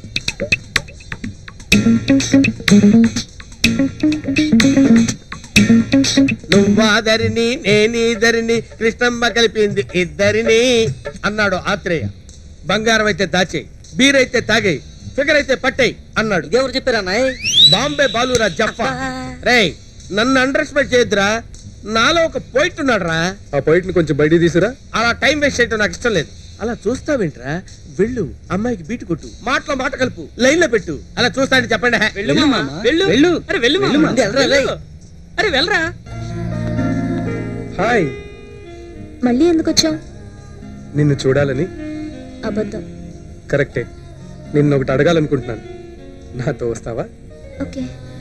నువ్వాదరిని నేనీదరిని కృష్ణమ్మ కలిపింది ఇద్దరిని అన్నాడు ఆత్రేయ బంగారం అయితే దాచేయి బీర్ అయితే తాగేయి ఫిగర్ అయితే పట్టేయి అన్నాడు ఎవరు చెప్పారన్నా బాంబే బాలురా జఫా రేయ్ నన్ను అండర్ ఎస్టిమేట్ చేయొద్దురా నాలో ఒక పోయిట్ ఉన్నాడు రా ఆ పాయింట్ ని కొంచెం బయటికి తీసురా అలా టైం వేస్ట్ చేయటం నాకు ఇష్టం లేదు అలా చూస్తావేంట్రా వెళ్ళు అమ్మాయికి బీటు కొట్టు మాటలో మాట కలుపు లైన్ లో పెట్టు అలా చూస్తానని చెప్పండి హే. వెళ్ళు మామా వెళ్ళు వెళ్ళు అరే వెళ్ళు మామా వెళ్ళు. అరే వెళ్ళరా హాయ్ మళ్ళీ ఎందుకు వచ్చావు నిన్ను చూడాలని అబద్ధం కరెక్టే నిన్ను ఒకటి అడగాలనుకుంటున్నాను నాతో వస్తావా ఓకే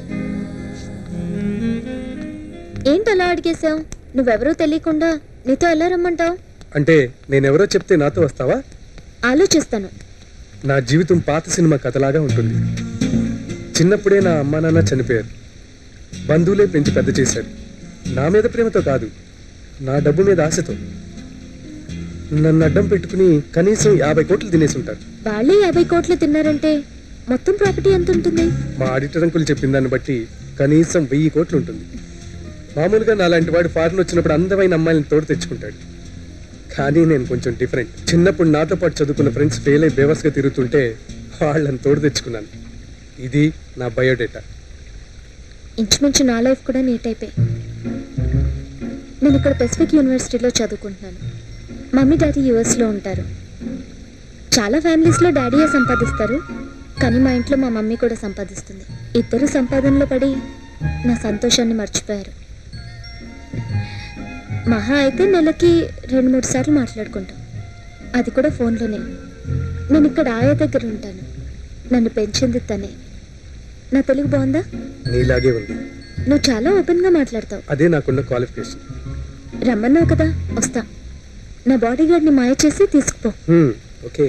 ఏంటి అలా అడిగేశావు నువ్వెవరో తెలియకుండా నీతో ఎలా రమ్మంటావు అంటే నేనెవరో చెప్తే నాతో వస్తావా ఆలోచిస్తాను నా జీవితం పాత సినిమా కథలాగా ఉంటుంది చిన్నప్పుడే నా అమ్మా నాన్న చనిపోయారు బంధువులే పెంచి పెద్ద చేశారు నా మీద ప్రేమతో కాదు నా డబ్బు మీద ఆశతో నన్ను అడ్డం పెట్టుకుని కనీసం యాభై కోట్లు తినేసి ఉంటారు వాళ్ళే యాభై కోట్లు తిన్నారంటే మొత్తం ప్రాపర్టీ ఎంత ఉంటుంది మా ఆడిటర్ అంకుల్ చెప్పిన దాన్ని బట్టి కనీసం వెయ్యి కోట్లు ఉంటుంది మామూలుగా నాలాంటి వాడు ఫారెన్ వచ్చినప్పుడు అందమైన అమ్మాయిని తోడు తెచ్చుకుంటాడు కానీ నేను కొంచెం డిఫరెంట్ చిన్నప్పుడు నాతో పాటు చదువుకున్న ఫ్రెండ్స్ ఫెయిల్ అయి బేవస్గా తిరుగుతుంటే వాళ్ళని తోడు తెచ్చుకున్నాను ఇది నా బయోడేటా ఇంచుమించు నా లైఫ్ కూడా నీట్ అయిపోయి నేను ఇక్కడ పెసిఫిక్ యూనివర్సిటీలో చదువుకుంటున్నాను మమ్మీ డాడీ యూఎస్లో ఉంటారు చాలా ఫ్యామిలీస్లో డాడీయే సంపాదిస్తారు కానీ మా ఇంట్లో మా మమ్మీ కూడా సంపాదిస్తుంది ఇద్దరు సంపాదనలో పడి నా సంతోషాన్ని మర్చిపోయారు మహా అయితే నెలకి రెండు మూడు సార్లు మాట్లాడుకుంటాం అది కూడా ఫోన్లోనే నేను ఇక్కడ ఆయా దగ్గర ఉంటాను నన్ను పెంచింది తనే నా తెలుగు బాగుందా నీలాగే ఉంది నువ్వు చాలా ఓపెన్గా మాట్లాడతావు అదే నాకున్న క్వాలిఫికేషన్ రమ్మన్నావు కదా వస్తా నా బాడీ గార్డ్ని మాయ చేసి తీసుకుపో okay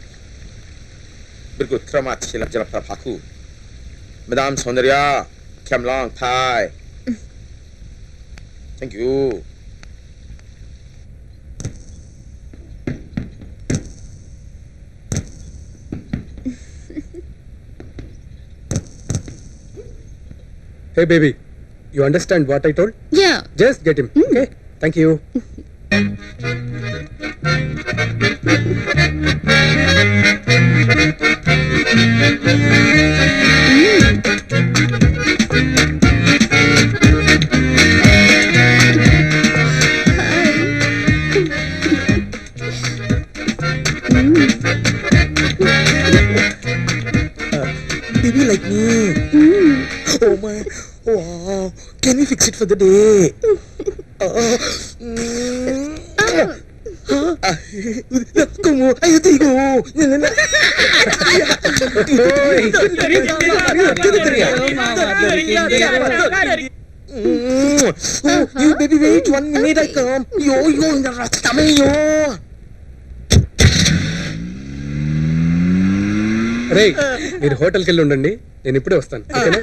Birgit Kramat Shilap Jalap Paku. Madame Sondaria, Kam Long Thai. Thank you. Hey baby you understand what I told ya just get him okay thank you Baby like me. Oh my. Wow. Can we fix it for the day? Uh, mm. Huh? Como, ayo tigo. Oh, you baby wait one minute I come. Yo yo in the rasta me yo. రే మీరు హోటల్కి వెళ్ళి ఉండండి నేను ఇప్పుడే వస్తాను ఓకేనా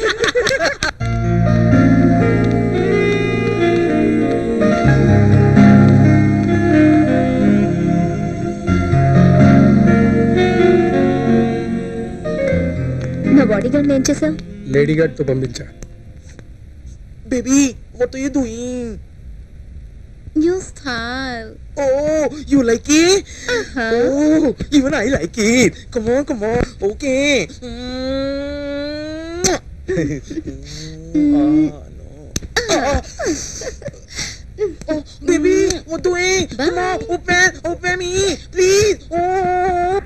నా బాడీ గార్డ్ని ఏం చేసావు లేడీ గార్డ్తో పంపించా Baby, what are you doing? New style Oh, you like it? Oh, even I like it. Come on, come on. Okay. Mm. oh, no. Ah. Oh, baby, what doing? Come on, open, open me, please. Oh.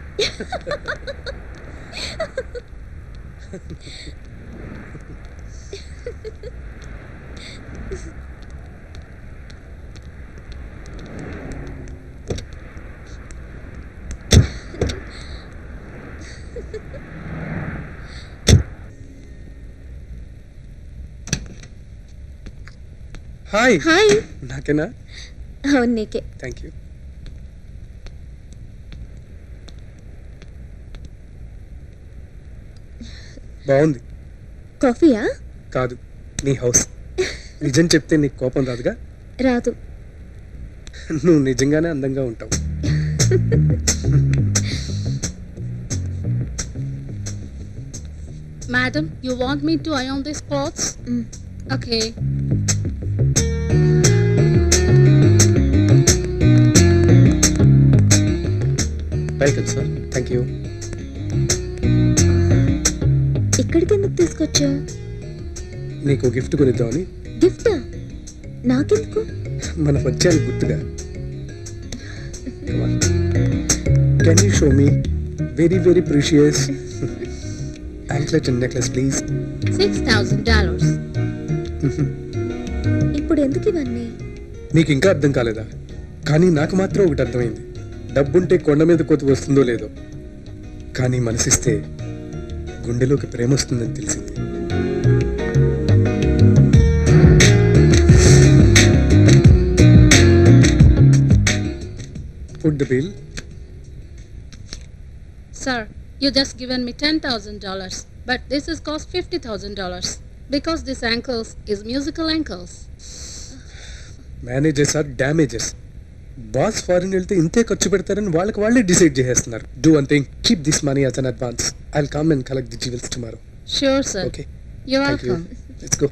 Hi hi నాకేనా అవును నీకే thank you బాగుంది కాఫీయా కాదు నీ house నిజం చెప్తే నీకు కోపం రాదుగా రాదు నువ్వు నిజంగానే అందంగా ఉంటావు Madam, you want me to iron these clothes? Okay. Welcome sir thank you ఇక్కడికి ఎందుకు తీసుకొచ్చావు నీకు గిఫ్ట్ కొనిద్దామని గిఫ్టా నాకెందుకు మన వచ్చాను గుర్తుగా can you show me very very precious anklet and necklace please Six thousand dollars. ఇప్పుడు ఎందుకు ఇవన్నీ నీకు ఇంకా అర్థం కాలేదా కానీ నాకు మాత్రం ఒకటి అర్థమైంది డబ్బుంటే కొండ మీద కొత్త వస్తుందో లేదో కానీ మనసిస్తే గుండెలోకి ప్రేమ వస్తుందని తెలిసింది foot the bill Sir, you just given me ten thousand dollars, but this is cost fifty thousand dollars because this ankles is musical ankles. Manages are damages boss foreign వెళ్తే ఇంతే ఖర్చు పెడతారని వాళ్ళకి వాళ్ళే డిసైడ్ చేసేస్తున్నారు do one thing keep this money as an advance I come and collect the jewels tomorrow Sure, sir. Okay. You're Thank you. welcome. Let's go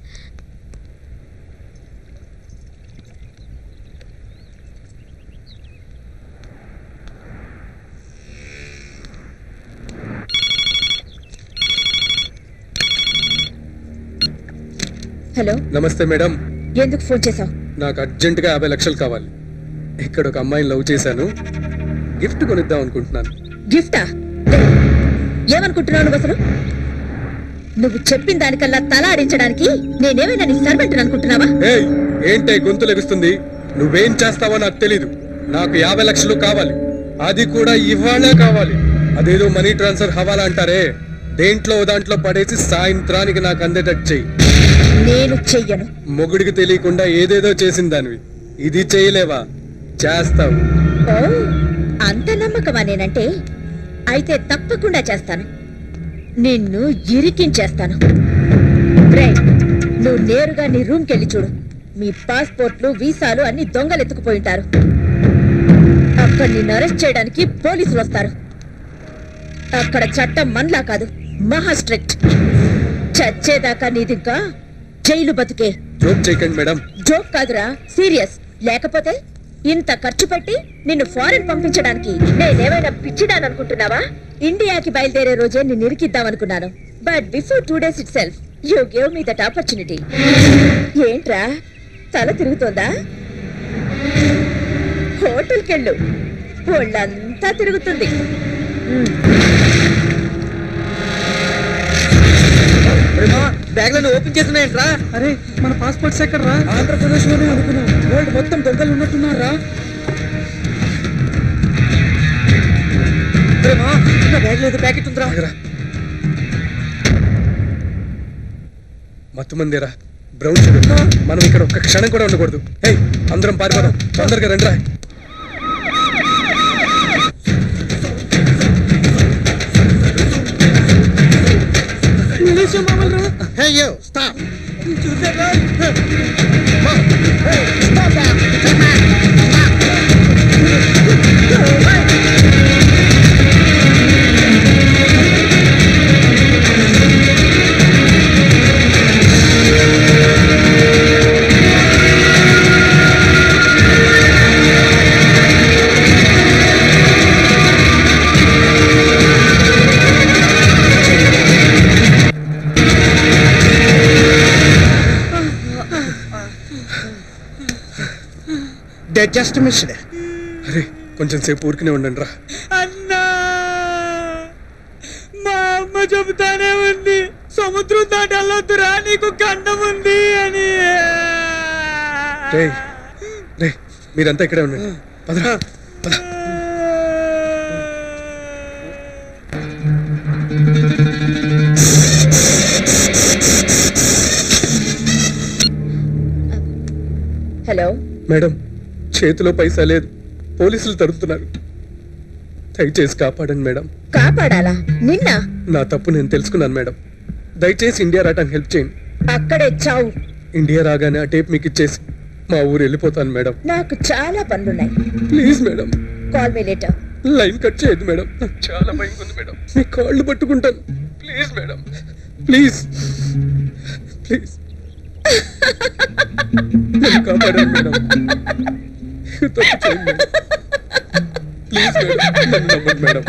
hello నమస్తే madam ఎందుకు phone చేశావు నాకు అర్జెంటుగా యాభై లక్షలు కావాలి ఇక్కడ ఒక అమ్మాయిని లవ్ చేశాను గిఫ్ట్ కొనిద్దాం అనుకుంటున్నాను గిఫ్టా ఏమనుకుంటున్నావు నువ్వు అసలు నువ్వు చెప్పిన దానికల్లా తల ఆడించడానికి నేనేమైనా నీ సర్వెంట్ అనుకుంటున్నావా ఏయ్ ఏంటే గొంతు లెగుస్తుంది నువ్వేం చేస్తావో నాకు తెలీదు నాకు యాభై లక్షలు కావాలి అది కూడా ఇవాళే కావాలి అదేదో మనీ ట్రాన్స్ఫర్ హవాలా అంటారే దేంట్లో ఓ దాంట్లో పడేసి సాయంత్రానికి నాకు అందేటట్టు చెయ్యి నేను చెయ్యను మొగుడికి తెలియకుండా ఏదేదో చేసిన దానివి ఇది చేయలేవా చేస్తావు ఓ అంత నమ్మకమా నేనంటే అయితే తప్పకుండా చేస్తాను నిన్ను ఇరికించేస్తాను రేయ్, నువ్వు నేరుగా నీ రూమ్కి వెళ్ళి చూడు మీ పాస్పోర్ట్లు వీసాలు అన్ని దొంగలు ఎత్తుకుపోయి ఉంటారు అక్కడ నిన్ను అరెస్ట్ చేయడానికి పోలీసులు వస్తారు అక్కడ చట్టం మనలా కాదు మహా స్ట్రిక్ట్ చచ్చేదాకా నీదింకా జైలు బతుకే జోక్ చేయకండి మేడం జోక్ కాదురా సీరియస్ లేకపోతే ఇంత ఖర్చు పెట్టి నిన్ను ఫారెన్ పంపించడానికి నేనేమైనా పిచ్చిదాని అనుకుంటున్నావా ఇండియాకి బయలుదేరే రోజే నిన్ను ఇరికిద్దామనుకున్నాను but before two days itself you gave me that opportunity ఏంట్రా తల తిరుగుతోందా హోటల్కి వెళ్ళు ఒళ్ళంతా తిరుగుతుంది బ్యాగ్ లను ఓపెన్ చేస్తున్నాయంట్రా అరే మన పాస్పోర్ట్స్ ఎక్కడ రా ఆంధ్రప్రదేశ్ లోనే అనుకున్నాం వరల్డ్ మొత్తం దొంగలు ఉన్నట్టున్నారా బ్యాగ్ లేదు ప్యాకెట్ ఉందిరా మత్తు మందిరా బ్రౌన్ షుగర్ మనం ఇక్కడ ఒక్క క్షణం కూడా ఉండకూడదు హే అందరం పారిపోదాం తొందరగా రండిరా Hey you, stop! They just missed. అరే కొంచెం సేపు ఊరికనే ఉండండి రా అన్నా మా అమ్మ చెబుతానే ఉంది సముద్రం దాటి వెళ్ళొద్దురా నీకు గండం ఉంది అని రే రే మీరంతా ఇక్కడే ఉండండి పదరా పద మేడం చేతిలో పైసా లేదు పోలీసులు తరుపుతున్నారు దయచేసి కాపాడండి మేడం కాపాడాలా నిన్న నా తప్పు నేను తెలుసుకున్నాను మేడం దయచేసి ఇండియా రావడానికి హెల్ప్ చేయండి అక్కడే చావు ఇండియా రాగానే ఆ టేప్ మీకు ఇచ్చేసి మా ఊరు వెళ్ళిపోతాను మేడం నాకు చాలా పనులున్నాయి please madam call me later line cut చేయొద్దు మేడం నాకు చాలా భయం ఉంది మేడం మీ కాళ్ళు పట్టుకుంటాను ప్లీజ్ మేడం ప్లీజ్ ప్లీజ్ నన్ను కాపాడండి మేడం తప్పు చేయండి మేడం ప్లీజ్ మేడం నన్ను నమ్మండి మేడం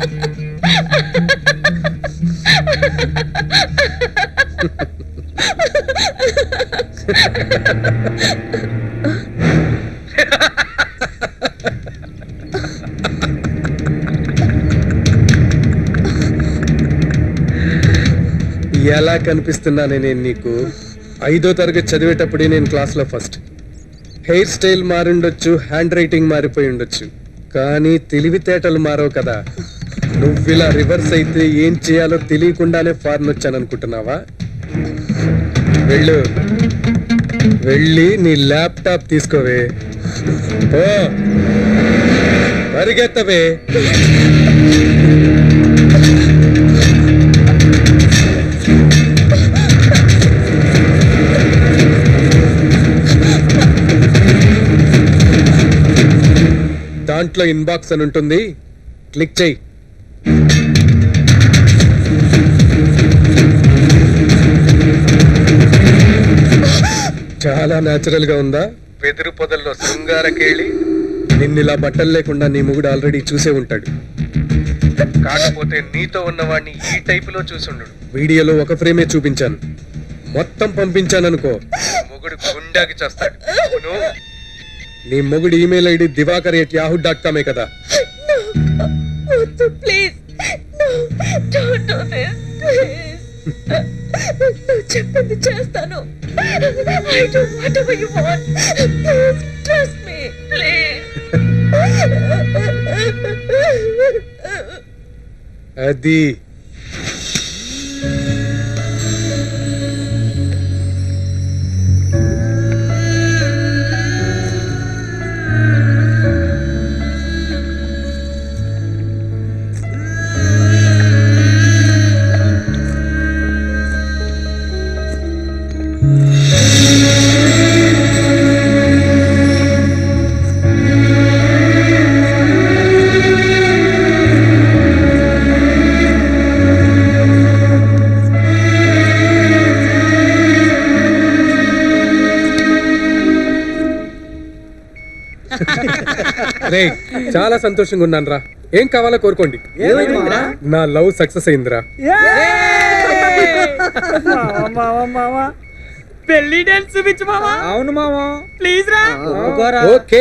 ఎలా కనిపిస్తున్నానే నేను నీకు ఐదో తరగతి చదివేటప్పుడే నేను క్లాస్లో ఫస్ట్ హెయిర్ స్టైల్ మారుండొచ్చు హ్యాండ్ రైటింగ్ మారిపోయి ఉండొచ్చు కానీ తెలివితేటలు మారవు కదా నువ్విలా రివర్స్ అయితే ఏం చేయాలో తెలియకుండానే ఫారెన్ వచ్చాను అనుకుంటున్నావా వెళ్ళు వెళ్ళి నీ ల్యాప్టాప్ తీసుకోవే ఓ పరిగెత్తవే దాంట్లో ఇన్బాక్స్ అని ఉంటుంది క్లిక్ చేయి చాలా న్యాచురల్ గా ఉందా వెదురు పొదల్లో శృంగార కేళి నిన్నిలా బట్టలు లేకుండా నీ మొగుడు ఆల్రెడీ చూసే ఉంటాడు కాకపోతే నీతో ఉన్నవాడిని ఈ టైప్ లో చూసుండు వీడియోలో ఒక ఫ్రేమే చూపించాను మొత్తం పంపించాను అనుకో మొగుడు గుండాకి చేస్తాడు అవును నీ మొగుడు email ID Diwakar at Yahoo dot కామే కదా వద్దు please don't do this please నువ్వు చెప్పింది చేస్తాను I do whatever you want please trust me please అది రే చాలా సంతోషంగా ఉన్నాను రా ఏం కావాలో కోరుకోండి ఏమైంది మావా? నా లవ్ సక్సెస్ అయిందిరా పెళ్లి డాన్స్ చూపించు మామా అవును మామా ప్లీజ్ రా ఓకే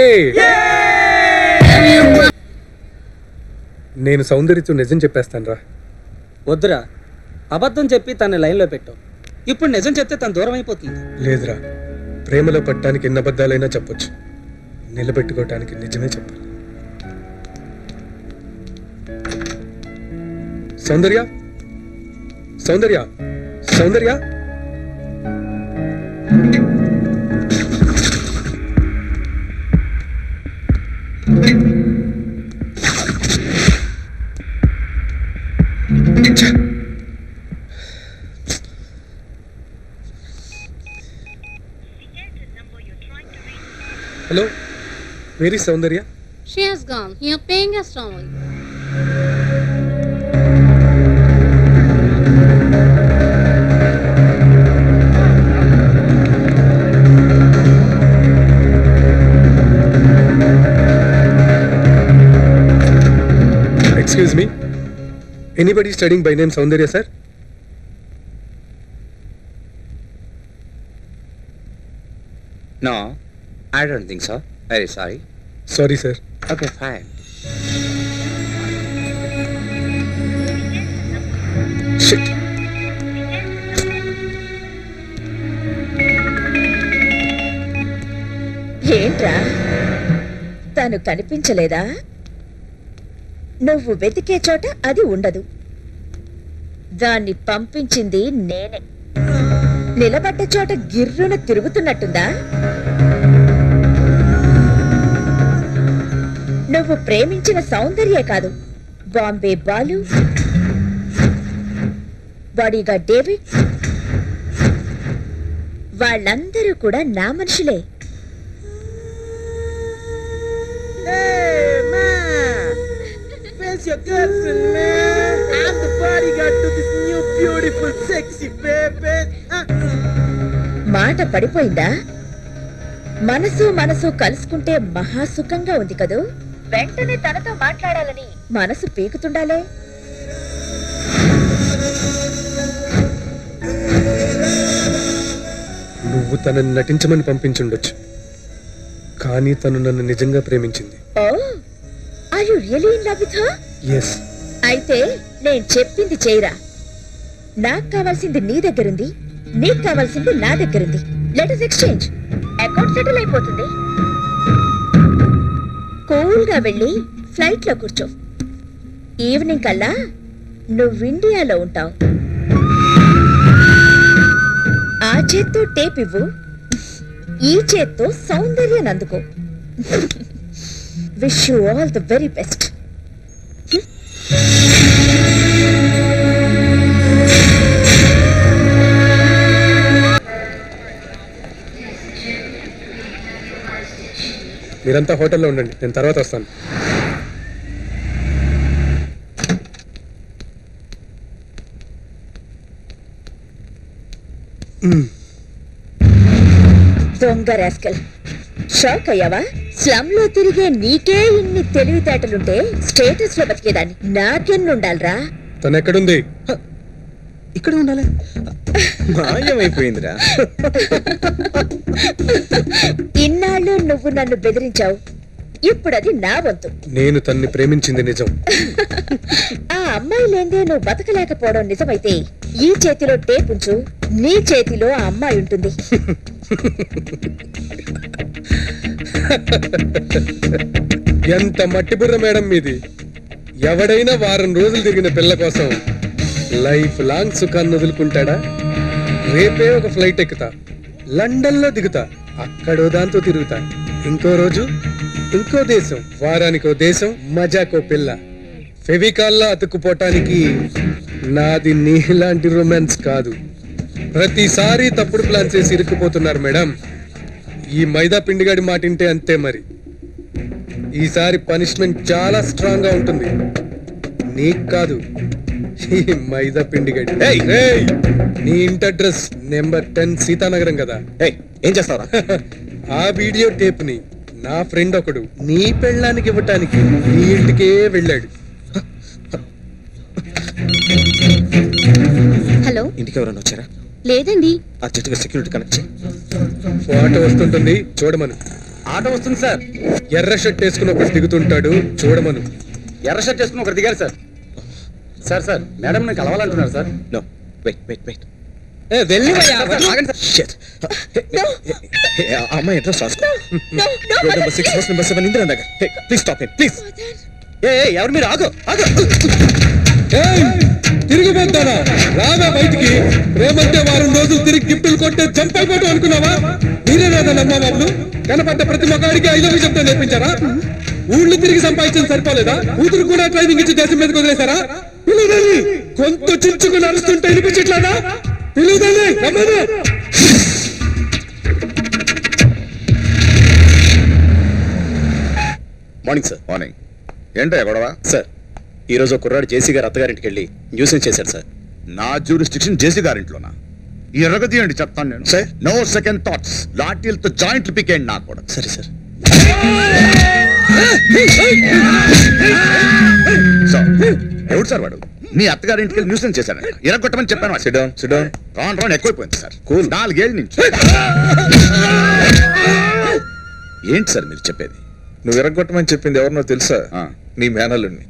నేను సౌందర్యతో నిజం చెప్పేస్తాను రా వద్దురా అబద్ధం చెప్పి తన లైన్లో పెట్టావు ఇప్పుడు నిజం చెప్తే తను దూరం అయిపోతుంది లేదురా ప్రేమలో పట్టడానికి ఎన్ని అబద్ధాలైనా చెప్పొచ్చు నిలబెట్టుకోవటానికి నిజమే చెప్పాలి Soundarya Soundarya Soundarya hello very Soundarya She has gone. You're paying us only. Excuse me anybody studying by name Soundarya sir No, I don't think so. Very sorry. Sorry sir Okay, fine. Shit ఏంట్రా తను కనిపించలేదా నువ్వు వెతికే చోట అది ఉండదు దాన్ని పంపించింది నేనే నిలబడ్డ చోట గిర్రున తిరుగుతున్నట్టుందా నువ్వు ప్రేమించిన సౌందర్యే కాదు బాంబే బాలు బాడీగార్డ్ డేవిడ్ వాళ్ళందరూ కూడా నా మనుషులే Hey, man! Where's your girlfriend, man? I'm the bodyguard to this new beautiful sexy baby. Uh. మాట పడిపోయిందా మనసు మనసు కలుసుకుంటే మహాసుఖంగా ఉంది కదూ వెంటనే తనతో మాట్లాడాలని మనసు పీకుతుండాలే నువ్వు తనని నటించమని పంపించుండొచ్చు కానీ తను నన్ను నిజంగా ప్రేమించింది oh are you really in love with her yes అయితే నేను చెప్పింది చేయరా నాకు కావాల్సింది నీ దగ్గరుంది నీకు కావాల్సింది నా దగ్గరుంది let us exchange account settle అయిపోతుంది కూల్ గా వెళ్ళి ఫ్లైట్ లో కూర్చో ఈవినింగ్ కల్లా నువ్వు ఇండియాలో ఉంటావు ఆ చేత్తో టేప్ ఇవ్వు ఈ చేత్తో సౌందర్యాన్ని అందుకో wish you all the very best మీరంతా హోటల్లో ఉండండి నేను తర్వాత వస్తాను దొంగ రాస్కల్ షాక్ అయ్యావా స్లమ్ లో తిరిగే నీకే ఇన్ని తెలివితేటలుంటే స్టేటస్ లో బతికేదాన్ని నాకెన్నుండాలరా తను ఎక్కడుంది ఇక్కడ ఉండాలి మాయమైపోయిందిరా ఇన్నాళ్ళు నువ్వు నన్ను బెదిరించావు ఇప్పుడు అది నా వంతు నేను తన్ని ప్రేమించింది నిజం ఆ అమ్మాయి లేందే నువ్వు బతకలేకపోవడం నిజమైతే ఈ చేతిలో టేప్ ఉంచు నీ చేతిలో ఆ అమ్మాయి ఉంటుంది ఎంత మట్టి బుర్ర మేడం మీది ఎవడైనా వారం రోజులు తిరిగిన పిల్ల కోసం లైఫ్ లాంగ్ సుఖాన్ని వదులుకుంటాడా రేపే ఒక ఫ్లైట్ ఎక్కుతా లండన్ లో దిగుతా అక్కడో దాంతో తిరుగుతా ఇంకో రోజు ఇంకో దేశం వారానికో దేశం మజాకో పిల్ల ఫెవికాల్లో అతుక్కుపోవటానికి నాది నీలాంటి రొమాన్స్ కాదు ప్రతిసారి తప్పుడు ప్లాన్ చేసి ఇరుక్కుపోతున్నారు మేడం ఈ మైదా పిండిగాడి మాటింటే అంతే మరి ఈసారి పనిష్మెంట్ చాలా స్ట్రాంగ్ గా ఉంటుంది నీకు కాదు ఈ మైదా పిండి గడ్డి ఏయ్! నీ ఇంటి అడ్రస్ నెంబర్ టెన్ సీతానగరం కదా ఏం చేస్తావరా ఆ వీడియో టేప్ ని నా ఫ్రెండ్ ఒకడు నీ పెళ్ళానికి ఇవ్వటానికి నీ ఇంటికే వెళ్ళాడు హలో ఇంటికి ఎవరైనా వచ్చారా లేదండి అర్జెంటుగా సెక్యూరిటీ కనెక్ట్ చేయి ఫోటో వస్తుంటుంది చూడమను ఆటో వస్తుంది సార్ ఎర్ర షర్ట్ వేసుకుని ఒకటి దిగుతుంటాడు చూడమను ఎర్ర షర్ట్ వేసుకుని ఒకటి దిగారు సార్ సార్ సార్ మేడం నేను కలవాలంటున్నారు sir no wait wait wait వెళ్ళి అమ్మాయి అడ్రస్ రాసుకో road number six house number seven Indira Nagar please stop it please ఏ ఏ, ఎవరు మీరు ఆగు ఆగు తిరిగిపోతానా రావా బయటికి రేమంటే వారం రోజులు తిరిగి గిఫ్టులు కొట్టే జంప్ అయిపోవటం అనుకున్నావా మీరే రాదా నమ్మా బాబులు కనపడ్డ ప్రతి మగాడికి ఐ లవ్ చెప్తే నేర్పించారా ఊళ్ళు తిరిగి సంపాదించడం సరిపోలేదా కూతురు కూడా ట్రైనింగ్ ఇచ్చి దేశం మీదకి వదిలేశారా పిలుదని గొంతు చించుకుని అరుస్తుంటే వినిపించట్లేదా పిలుదని రమ్మను మార్నింగ్ సార్ మార్నింగ్ ఏంటయ్యా గొడవ సార్ ఈ రోజు కుర్రాడు జేసీ గారు అత్తగారింటికి వెళ్ళి న్యూసెన్స్ చేశాడు సార్ నా జ్యూరిస్టిక్షన్ జేసీ గారింట్లోనా ఎరగదీయండి చెప్తాను నేను సార్ నో సెకండ్ థాట్స్ లాఠీలతో జాయింట్లు పీకేయండి నాకు కూడా సరే సార్ సార్ ఎవడు సార్ వాడు మీ అత్తగారింటికి వెళ్ళి న్యూసెన్స్ చేశాను ఎరగొట్టమని చెప్పాను సిడౌన్ సిడౌన్ రాను రాను ఎక్కువైపోయింది సార్ కూల్ నాలుగేళ్ళ నుంచి ఏంటి సార్ మీరు చెప్పేది నువ్వు ఎరగొట్టమని చెప్పింది ఎవరినో తెలుసా నీ మేనల్లుడిని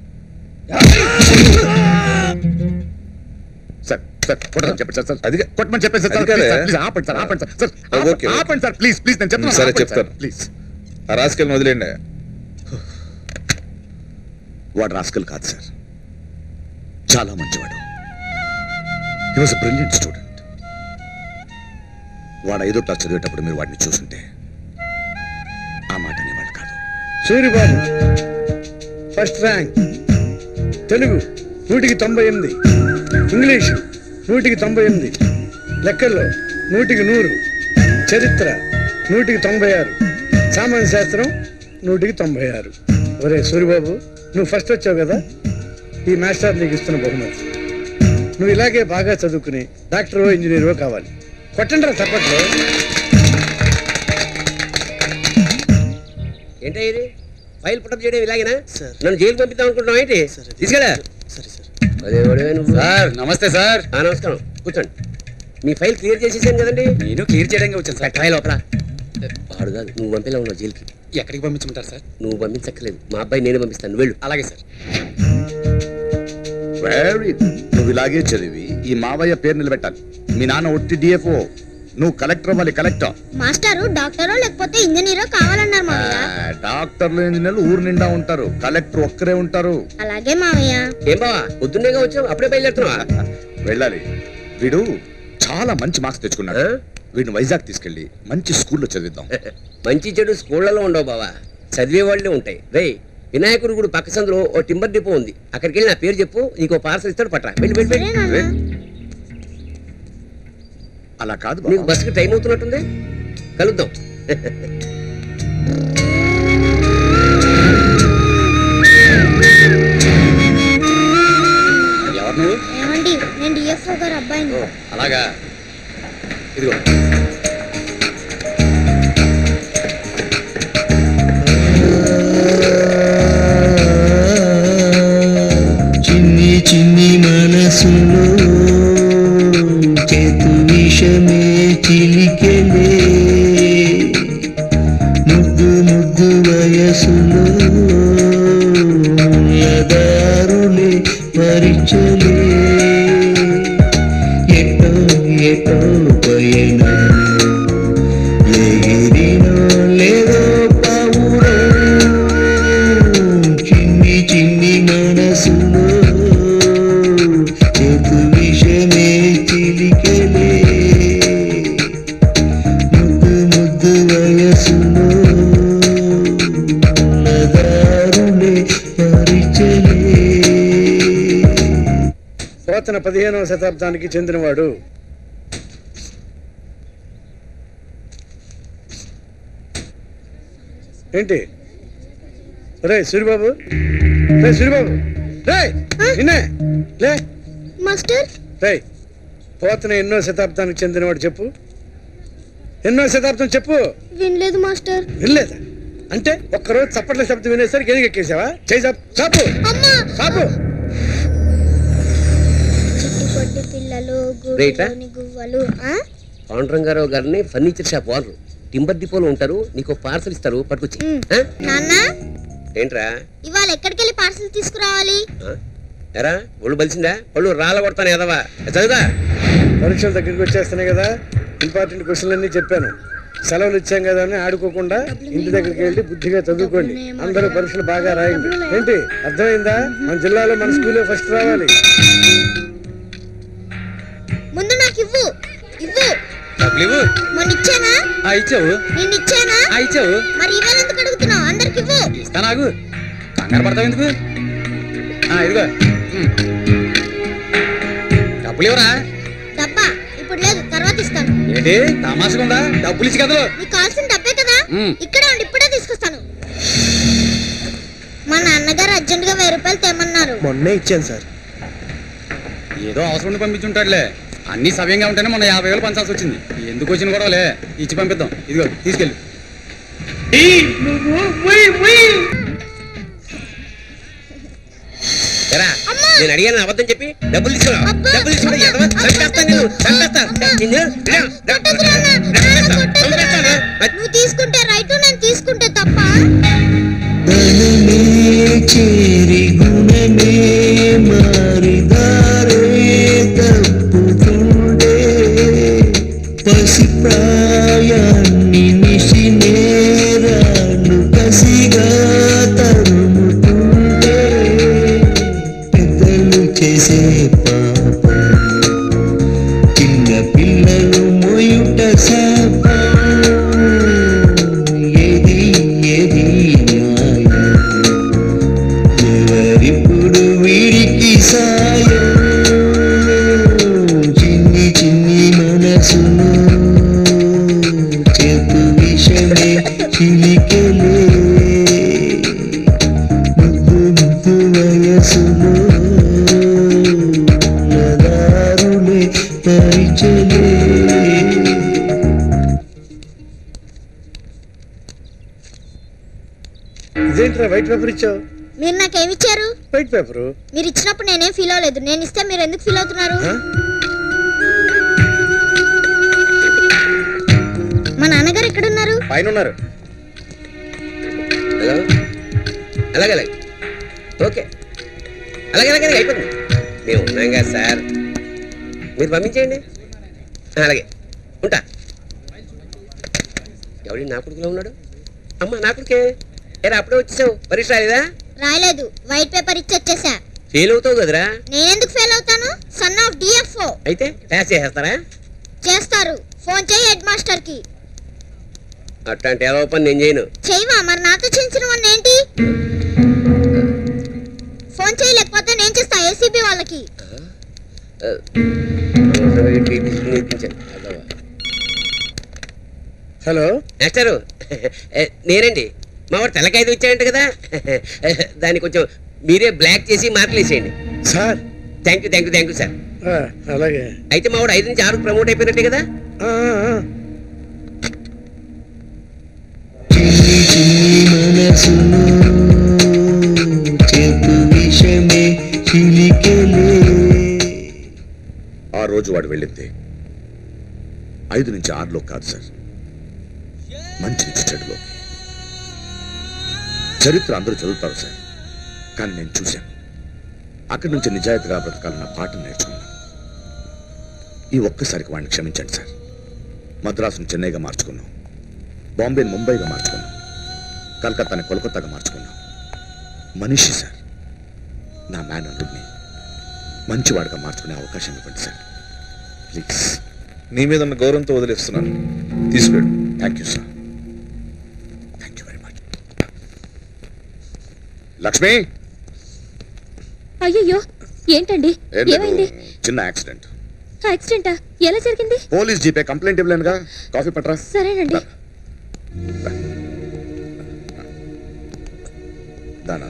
సార్ సార్ కొట్టమని చెప్పండి సార్ సార్ అది కొట్టమని చెప్పండి సార్ అది కాదే. ప్లీజ్, ప్లీజ్ ఆపండి సార్ ఆపండి సార్ సార్ ఓకే, ఓకే. ఆపండి సార్ ప్లీజ్ ప్లీజ్ నేను చెప్తాను సరే ఆపండి సార్, చెప్తాను ప్లీజ్ ఆ రాసుకెళ్ళి వదిలేండి వాడు రాస్కల్ కాదు సార్ చాలా మంచివాడు he was a brilliant student వాడు ఐదో క్లాస్ చదివేటప్పుడు మీరు వాడిని చూసుంటే ఆ మాట అనేవాళ్ళు కాదు సూరిబాబు ఫస్ట్ ర్యాంక్ తెలుగు నూటికి తొంభై ఎనిమిది ఇంగ్లీష్ నూటికి తొంభై ఎనిమిది లెక్కల్లో నూటికి నూరు చరిత్ర నూటికి తొంభై ఆరు సామాన్య శాస్త్రం నూటికి తొంభై ఆరు ఒరే సూరిబాబు నువ్వు ఫస్ట్ వచ్చావు కదా ఈ మాస్టర్ నీకు ఇస్తున్న బహుమతి నువ్వు ఇలాగే బాగా చదువుకుని డాక్టరో ఇంజనీరో కావాలి కొట్టండి రా చప్పట్లో ఏంటో ఇది ఫైల్ పుట్టప్ చేయడం ఇలాగేనా నన్ను జైలు పంపిద్దాం అనుకుంటున్నావు ఏంటి తీసుకెళ్ళా అదే వాడివే నువ్వు సార్ నమస్తే సార్ ఆ, నమస్కారం కూర్చోండి మీ ఫైల్ క్లియర్ చేసేసాను కదండి నేను క్లియర్ చేయడానికి వచ్చాను సార్ ఫైల్ లోపల వాడు కాదు నువ్వు పంపేలా ఉన్నావు జైలుకి ఎక్కడికి పంపించమంటారు సార్ నువ్వు పంపించక్కర్లేదు మా అబ్బాయి నేనే పంపిస్తాను నువ్వు వెళ్ళు అలాగే సార్ వెరీ గుడ్ నువ్వు ఇలాగే చదివి ఈ మావయ్య పేరు నిలబెట్టాలి మీ నాన్న ఒట్టి డిఎఫ్ఓ నువ్వు కలెక్టర్ అవ్వాలి కలెక్టర్ మాస్టారు డాక్టరో లేకపోతే ఇంజనీరో కావాలన్నారు మావయ్య డాక్టర్లు ఇంజనీర్లు ఊరు నిండా ఉంటారు కలెక్టర్ ఒక్కరే ఉంటారు అలాగే మావయ్య ఏం బావా పొద్దున్నేగా వచ్చావు అప్పుడే బయలుదేరుతున్నావా వెళ్ళాలి వీడు చాలా మంచి మార్క్స్ తెచ్చుకున్నాడు వీడిని వైజాగ్ తీసుకెళ్ళి మంచి స్కూల్లో చదివిద్దాం మంచి చెడు స్కూళ్ళలో ఉండవు బావా చదివే వాళ్ళే ఉంటాయి రే వినాయకుడు గుడి పక్క సందులో ఓ టింబర్ డిపో ఉంది అక్కడికి వెళ్ళి నా పేరు చెప్పు నీకు పార్సల్ ఇస్తాడు పట్రా వెళ్ళి వెళ్ళి వెళ్ళి అలా కాదు నీకు బస్సుకి టైం అవుతున్నట్టుంది కలుద్దాం ఎవరు నువ్వు ఏమండి నేను డిఎఫ్ఓ గారు అబ్బాయిని అలాగా ఇదిగో చిన్ని చిన్ని మనసులో చేతు విషమే చిలికెలే ముద్దు ముద్దు వయసులో ఎదారులే పరిచలే ఎటో ఎటో పయనం ఎగిరినో లేదో పావురో చిన్ని చిన్ని మనసులో చేతు విషమే చిలికెలే ముద్దు ముద్దు వయసులో నదారులే పరిచలే పోతన పదిహేనవ శతాబ్దానికి చెందినవాడు ఏంటి రే సూరిబాబు రే సూరిబాబు రే నిన్నే లే మాస్టర్ రే పోతన ఎన్నో శతాబ్దానికి చెందినవాడు చెప్పు ఎన్నో శతాబ్దం చెప్పు వినలేదు మాస్టర్ వినలేదా అంటే ఒక్కరోజు చప్పట్ల శబ్దం వినేసరికి ఎదుగు ఎక్కేసావా చేయి చాపు చాపు చాపు చిట్టుపట్టి పిల్లలు రేటా? గుడ్లోని గువ్వలు ఆ? పాండురంగారావు గారిని ఫర్నిచర్ షాప్ ఓనరు టింబర్ డిపోలో ఉంటారు నీకు పార్సల్ ఇస్తారు పట్టుకొచ్చి ఆ? నాన్న ఏంట్రా ఇవాళ ఎక్కడికి వెళ్ళి పార్సల్ తీసుకురావాలి ఆ? ఎరా ఒళ్ళు బలిసిందా ఒళ్ళు రాళ్ళ కొడతాను ఎదవా చదువుదా పరీక్షలు దగ్గరికి వచ్చేస్తున్నాయి కదా ఇంపార్టెంట్ క్వశ్చన్లు అన్ని చెప్పాను సెలవులు ఇచ్చాం కదా అని ఆడుకోకుండా ఇంటి దగ్గరికి వెళ్ళి బుద్ధిగా చదువుకోండి అందరూ పరీక్షలు బాగా రాయండి ఏంటి అర్థమైందా మన జిల్లాలో మన స్కూల్లో ఫస్ట్ రావాలి ముందు నాకు ఇవ్వు ఇవ్వు డబ్బులు ఇవ్వు మొన్న ఇచ్చానా ఆ, ఇచ్చావు నేను ఇచ్చానా ఆ, ఇచ్చావు మరి ఇవాళ ఎందుకు అడుగుతున్నావు అందరికి ఇవ్వు ఇస్తా నాకు కంగారు పడతావు ఎందుకు ఆ, ఇదిగో ఉమ్. డబ్బులు ఇవ్వరా డబ్బా ఇప్పుడు లేదు తర్వాత ఇస్తాను ఏంటి తమాషగా ఉందా డబ్బులు ఇచ్చి కదలు నీకు కావాల్సిన డబ్బే కదా మ్మ్. ఇక్కడే ఉండి ఇప్పుడే తీసుకొస్తాను మా నాన్నగారు అర్జెంట్ గా వెయ్యి రూపాయలు తెమ్మన్నారు మొన్నే ఇచ్చాను సార్ ఏదో అవసరం ఉండి పంపించుంటాడులే అన్ని సవ్యంగా ఉంటేనే మొన్న యాభై వేలు పంచాల్సి వచ్చింది ఎందుకు వచ్చిన గొడవలే ఇచ్చి పంపిద్దాం ఇదిగో తీసుకెళ్ళి ఎరా నేను అడిగాను అబద్ధం చెప్పి డబ్బులు తీసుకురా డబ్బులు తీసుకురా ఎదవా చంపేస్తాను నిన్ను చంపేస్తా నిన్ను రా, రా, చంపేస్తా, చంపేస్తాను. నువ్వు తీసుకుంటే రైట్ నేను తీసుకుంటే తప్ప ధనమే చేరి గుణమే మారిదారే తప్పుతుండే పసి ప్రాయాన్ని నిశి నేరాలు కసిగా తరుముతుండే పెద్దలు చేసే పాపం చిన్న పిల్లలు మొయుట శాపం ఏది ఏది న్యాయం మనసును చేతు విషమే చిలికెలే ముద్దు ముద్దు వయసును నదారులే పరిచలే ఇదేంట్రా వైట్ పేపర్ ఇచ్చావు మీరు నాకేమిచ్చారు వైట్ పేపరు మీరు ఇచ్చినప్పుడు నేనేం ఫీల్ అవ్వలేదు నేను ఇస్తే మీరు ఎందుకు ఫీల్ అవుతున్నారు మా నాన్నగారు ఎక్కడున్నారు పైన ఉన్నారు హలో అలాగే అలాగే ఓకే అలాగే అలాగే అలాగే, అయిపోతుంది మేము ఉన్నాం కదా సార్ మీరు పంపించేయండి ఆ, అలాగే ఉంటా ఎవడి నా కొడుకులో ఉన్నాడు అమ్మ నా కొడుకే ఏరా అప్పుడే వచ్చేసావు పరీక్ష రాలేదా రాయలేదు వైట్ పేపర్ ఇచ్చి వచ్చేసా ఫెయిల్ అవుతావు కదరా నేనెందుకు ఫెయిల్ అవుతాను సన్ ఆఫ్ డిఎఫ్ఓ అయితే పాస్ చేసేస్తారా చేస్తారు ఫోన్ చేయి హెడ్ మాస్టర్ కి అట్లాంటి ఏదో పని నేను చేయను చేయవా మరి నాతో చేయించిన వాడిని ఏంటి ఫోన్ చేయలేకపోతే నేను చేస్తా ఏసీబీ వాళ్ళకి ఆ, అనవసరమైన టీటీసీ నేర్పించాను అదవా. హలో మాస్టారు నేనండి మా వాడు తెల్లకాయలు ఇచ్చాయంట కదా దాన్ని కొంచెం మీరే బ్లాక్ చేసి మార్కులు వేసేయండి sir thank you thank you thank you sir ఆ, అలాగే అయితే మా వాడు ఐదు నుంచి ఆరు ప్రమోట్ అయిపోయినట్టే కదా ఆ, ఆ, ఆ. చిన్ని చిన్ని మనసును చేతు విషమే చిలికెలే ఆ రోజు వాడు వెళ్ళింది ఐదు నుంచి ఆరులో కాదు సార్ మంచి నుంచి చెడులోకి చరిత్ర అందరూ చదువుతారు సార్ కానీ నేను చూశాను అక్కడి నుంచి నిజాయితీగా బ్రతకాలన్న పాఠం నేర్చుకున్నాను ఈ ఒక్కసారికి వాడిని క్షమించండి సార్ మద్రాసును చెన్నైగా మార్చుకున్నాం బాంబేని ముంబైగా మార్చుకున్నాం కలకత్తాని కోల్కత్తాగా మార్చుకున్నాం మనిషి సార్ నా మేనల్లుడిని మంచివాడిగా మార్చుకునే అవకాశం ఇవ్వండి సార్ ప్లీజ్ నీ మీద ఉన్న గౌరవంతో వదిలేస్తున్నాను తీసుకెళ్ళు thank you sir thank you very much Lakshmi అయ్యయ్యో ఏంటండి ఏం లేదు, ఏమైంది చిన్న యాక్సిడెంట్ యాక్సిడెంటా ఎలా జరిగింది పోలీస్ జీపే కంప్లైంట్ ఇవ్వలేనుగా కాఫీ పట్రా సరేనండి దానా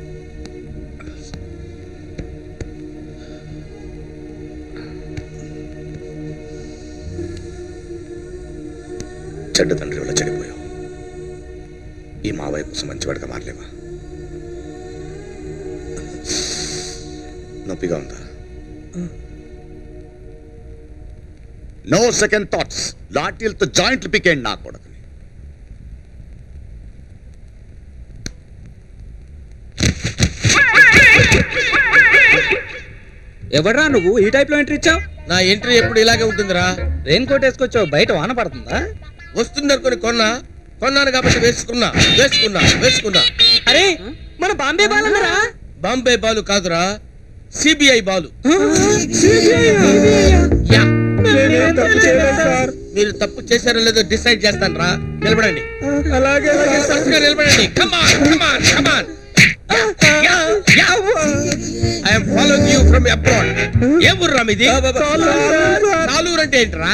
చెడ్డ తండ్రి వల్ల చెడిపోయావు ఈ మావయ్య కోసం మంచివాడిగా మారలేవా నొప్పిగా ఉందా నో సెకండ్ థాట్స్ లాఠీలతో జాయింట్లు పికేయండి నా కొడుకుని ఎవడ్రా నువ్వు ఈ టైప్ లో ఎంట్రీ ఇచ్చావు నా ఎంట్రీ ఎప్పుడు ఇలాగే ఉంటుందిరా రెయిన్ కోట్ వేసుకొచ్చావు బయట వాన పడుతుందా వస్తుంది అనుకుని కొన్నా కొన్నాను కాబట్టి వేసుకున్నా వేసుకున్నా వేసుకున్నా అరే మన బాంబే బాలన్నరా బాంబే బాలు కాదురా సిబిఐ బాలు యా. మీరు తప్పు చేశారో లేదో డిసైడ్ చేస్తాను రా నిలబడండి అలాగే వరుసగా నిలబడండి come on come on come on I'm following you from abroad ఏ ఊర్రా మీది సాలూరు అంటే ఏంట్రా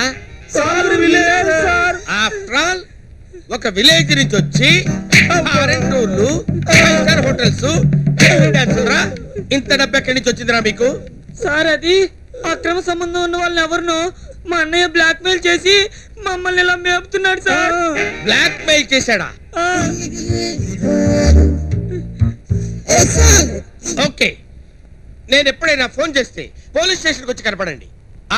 ఆఫ్టర్ ఆల్ ఒక విలేజ్ నుంచి వచ్చి ఫారెన్ టూర్లు ఫైవ్ స్టార్ హోటల్స్ రా ఇంత డబ్బు ఎక్కడి నుంచి వచ్చిందిరా మీకు సార్ అది అక్రమ సంబంధం ఉన్న వాళ్ళని ఎవరినో మా అన్నయ్య బ్లాక్ మెయిల్ చేసి మమ్మల్ని ఇలా మేపుతున్నాడు సార్ బ్లాక్ మెయిల్ చేశాడా ఓకే నేను ఎప్పుడైనా ఫోన్ చేస్తే పోలీస్ స్టేషన్కి వచ్చి కనపడండి ఆ?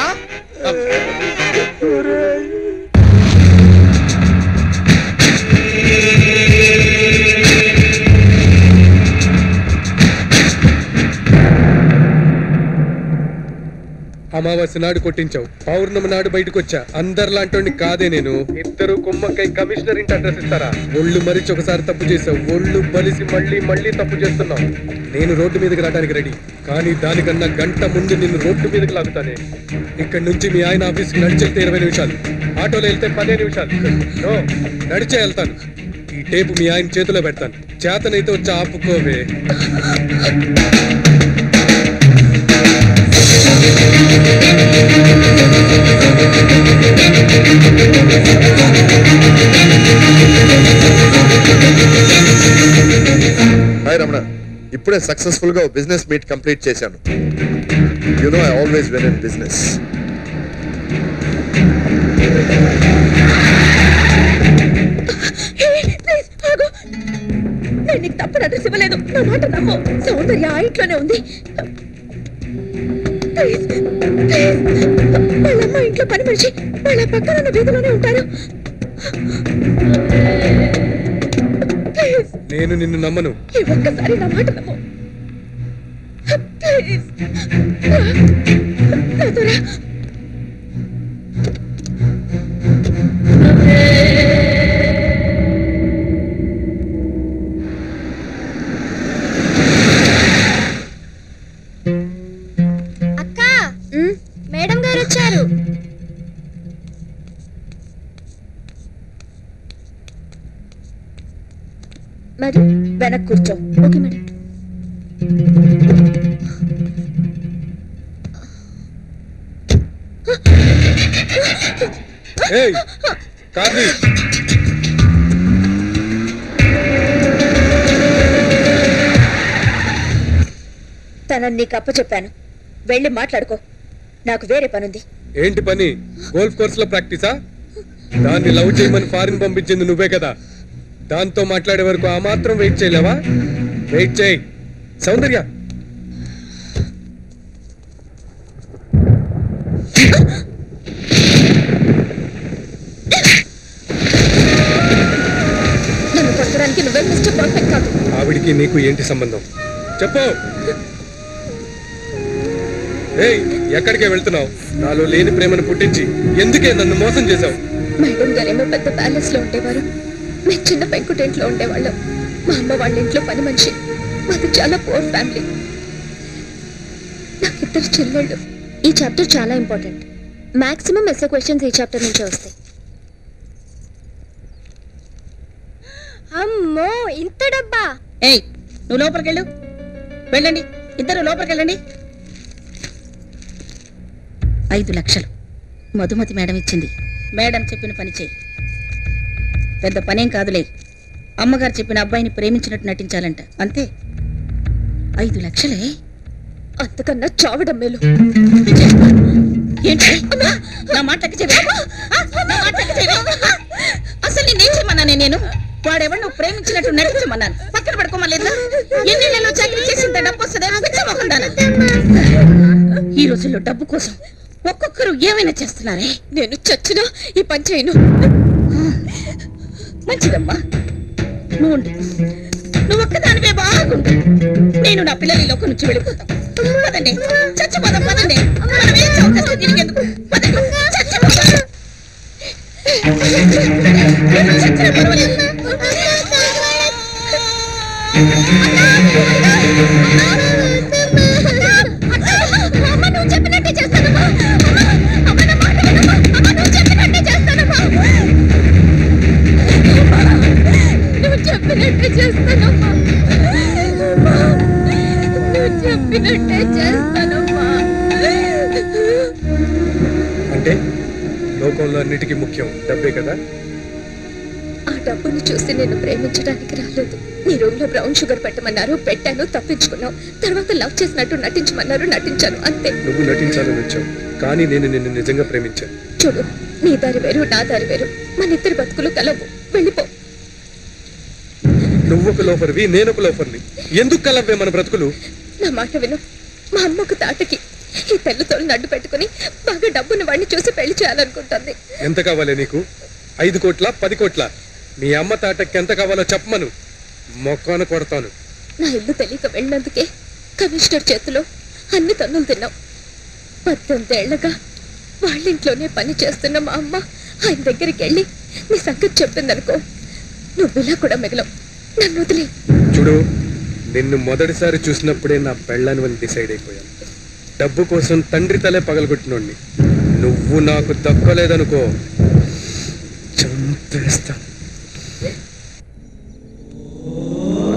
అమావాస్య నాడు కొట్టించావు పౌర్ణమి నాడు బయటకు వచ్చా అందరిలాంటి కాదే నేను ఇద్దరు కుమ్మక్కై కమిషనర్ ఇంటి అడ్రస్ ఇస్తారా ఒళ్ళు మరిచి ఒకసారి తప్పు చేసావు ఒళ్ళు బలిసి మళ్ళీ మళ్ళీ తప్పు చేస్తున్నావు నేను రోడ్డు మీదకి రావడానికి రెడీ కానీ దానికన్నా గంట ముందు నిన్ను రోడ్డు మీదకి లాగుతానే ఇక్కడి నుంచి మీ ఆయన ఆఫీస్కి నడిచి వెళ్తే ఇరవై నిమిషాలు ఆటోలో వెళ్తే పదే నిమిషాలు నో నడిచే వెళ్తాను ఈ టేపు మీ ఆయన చేతిలో పెడతాను చేతనైతే వచ్చి ఆపుకోవే ఆ హాయ్ రమణ ఇప్పుడే సక్సెస్ఫుల్ గా బిజినెస్ మీట్ కంప్లీట్ చేశాను you know I always win in business please ఆగు నేను నీకు తప్పుడు అడ్రస్ ఇవ్వలేదు నా మాట నమ్ము సౌందర్య ఆ ఇంట్లోనే ఉంది ప్లీజ్ ప్లీజ్ వాళ్ళమ్మ ఇంట్లో పని మనిషి వాళ్ళ పక్కన ఉన్న వీధిలోనే ఉంటారు ప్లీజ్ నేను నిన్ను నమ్మను ఈ ఒక్కసారి నా మాట నమ్ము ప్లీజ్ నాతో రా అక్క మేడం గారు వచ్చారు మరి వెనక్కి కూర్చో ఓకే మేడం ఏయ్ కార్తీ తనని నీకు అప్పచెప్పాను వెళ్ళి మాట్లాడుకో నాకు వేరే పనుంది ఏంటి పని గోల్ఫ్ కోర్స్ లో ప్రాక్టీసా దాన్ని లవ్ చేయమని ఫారిన్ పంపించింది నువ్వే కదా దాంతో మాట్లాడే వరకు ఆ మాత్రం వెయిట్ చేయలేవా వెయిట్ చేయి సౌందర్య నన్ను కొట్టడానికి నువ్వే మిస్టర్ పర్ఫెక్ట్ కాదు ఆవిడికి నీకు ఏంటి సంబంధం చెప్పు ఏయ్ ఎక్కడికే వెళ్తున్నావు నాలో లేని ప్రేమను పుట్టించి ఎందుకే నన్ను మోసం చేశావు మేడం గారేమో పెద్ద ప్యాలెస్ లో ఉండేవారు మేము చిన్న పెంకుటెంట్లో ఉండేవాళ్ళం మా అమ్మ వాళ్ళ ఇంట్లో పని మనిషి మాది చాలా పూర్ ఫ్యామిలీ నాకు ఇద్దరు చెల్లెళ్ళు ఈ చాప్టర్ చాలా ఇంపార్టెంట్ మాక్సిమం ఎస్ఏ క్వశ్చన్స్ ఈ చాప్టర్ నుంచే వస్తాయి అమ్మో ఇంత డబ్బా ఏయ్ నువ్వు లోపలికి వెళ్ళు వెళ్ళండి ఇద్దరు లోపలికి వెళ్ళండి ఐదు లక్షలు మధుమతి మేడం ఇచ్చింది మేడం చెప్పిన పని చేయి పెద్ద పనేం కాదులే అమ్మగారు చెప్పిన అబ్బాయిని ప్రేమించినట్టు నటించాలంట అంతే ఐదు లక్షలే అంతకన్నా చావడం మేలు ఏంటి నా మాటకి చెప్పి నా మాటకి చెప్పి అసలు నేనేం చేయమన్నానే నేను వాడెవడు నువ్వు ప్రేమించినట్టు నటించమన్నాను పక్కన పడుకోమలేదు ఎన్ని నెలలు చాకరీ చేసింత డబ్బు వస్తుందే పిచ్చమోహందానా ఈ రోజుల్లో డబ్బు కోసం ఒక్కొక్కరు ఏమైనా చేస్తున్నారే నేను చచ్చినా ఈ పని చేయను మంచిదమ్మా నువ్వు ఉండు. నువ్వు ఒక్కదానివే బాగుండు నేను నా పిల్లల ఈ లోకం నుంచి వెళ్ళిపోతాం పదండి చచ్చిపోదాం పదండి మనం ఏం చౌకస్తే తిరిగేందుకు పదండి చచ్చిపోదాం చచ్చినా పర్వాలేదు. అమ్మ నువ్వు చెప్పినట్టే చేస్తానమ్మా అమ్మ నా మాట వినమ్మా అమ్మ నువ్వు చెప్పినట్టే చేస్తానమ్మా నువ్వు చెప్పినట్టే చేస్తానమ్మా నువ్వు చెప్పినట్టే చేస్తానమ్మా అంటే లోకంలో అన్నిటికీ ముఖ్యం డబ్బే కదా ఆ డబ్బుని చూసి నేను ప్రేమించడానికి రాలేదు నీ రూమ్ లో బ్రౌన్ షుగర్ పెట్టమన్నారు పెట్టాను తప్పించుకున్నావు తర్వాత లవ్ చేసినట్టు నటించమన్నారు నటించాను అంతే నువ్వు నటించాలని వచ్చావు కానీ నేను నిన్ను నిజంగా ప్రేమించాను చూడు నీ దారి వేరు నా దారి వేరు మన ఇద్దరి బతుకులు కలవు వెళ్ళిపో నువ్వు ఒక లోఫర్వి నేను ఒక లోఫర్ని ఎందుకు కలవే మన బ్రతుకులు నా మాట విను మా అమ్మకు తాటకి ఈ తెల్లతో నడ్డు పెట్టుకుని బాగా డబ్బుని వాడిని చూసి పెళ్లి చేయాలనుకుంటుంది ఎంత కావాలి నీకు ఐదు కోట్ల పది కోట్ల మీ అమ్మ తాటకి ఎంత కావాలో చెప్పమను మొక్కను కొడతాను నా ఇల్లు తెలియక వెళ్ళినందుకే కమిషనర్ చేతిలో అన్ని తన్నులు తిన్నావు పద్దెనిమిదేళ్లగా వాళ్ళ ఇంట్లోనే పని చేస్తున్న మా అమ్మ ఆయన దగ్గరికి వెళ్ళి నీ సంగతి చెప్పిందనుకో నువ్వు ఇలా కూడా మిగలవు నన్ను వదిలే చూడు నిన్ను మొదటిసారి చూసినప్పుడే నా పెళ్ళాని అని డిసైడ్ అయిపోయాను డబ్బు కోసం తండ్రి తలే పగలగొట్టినోడిని నువ్వు నాకు దక్కలేదనుకో చంపేస్తా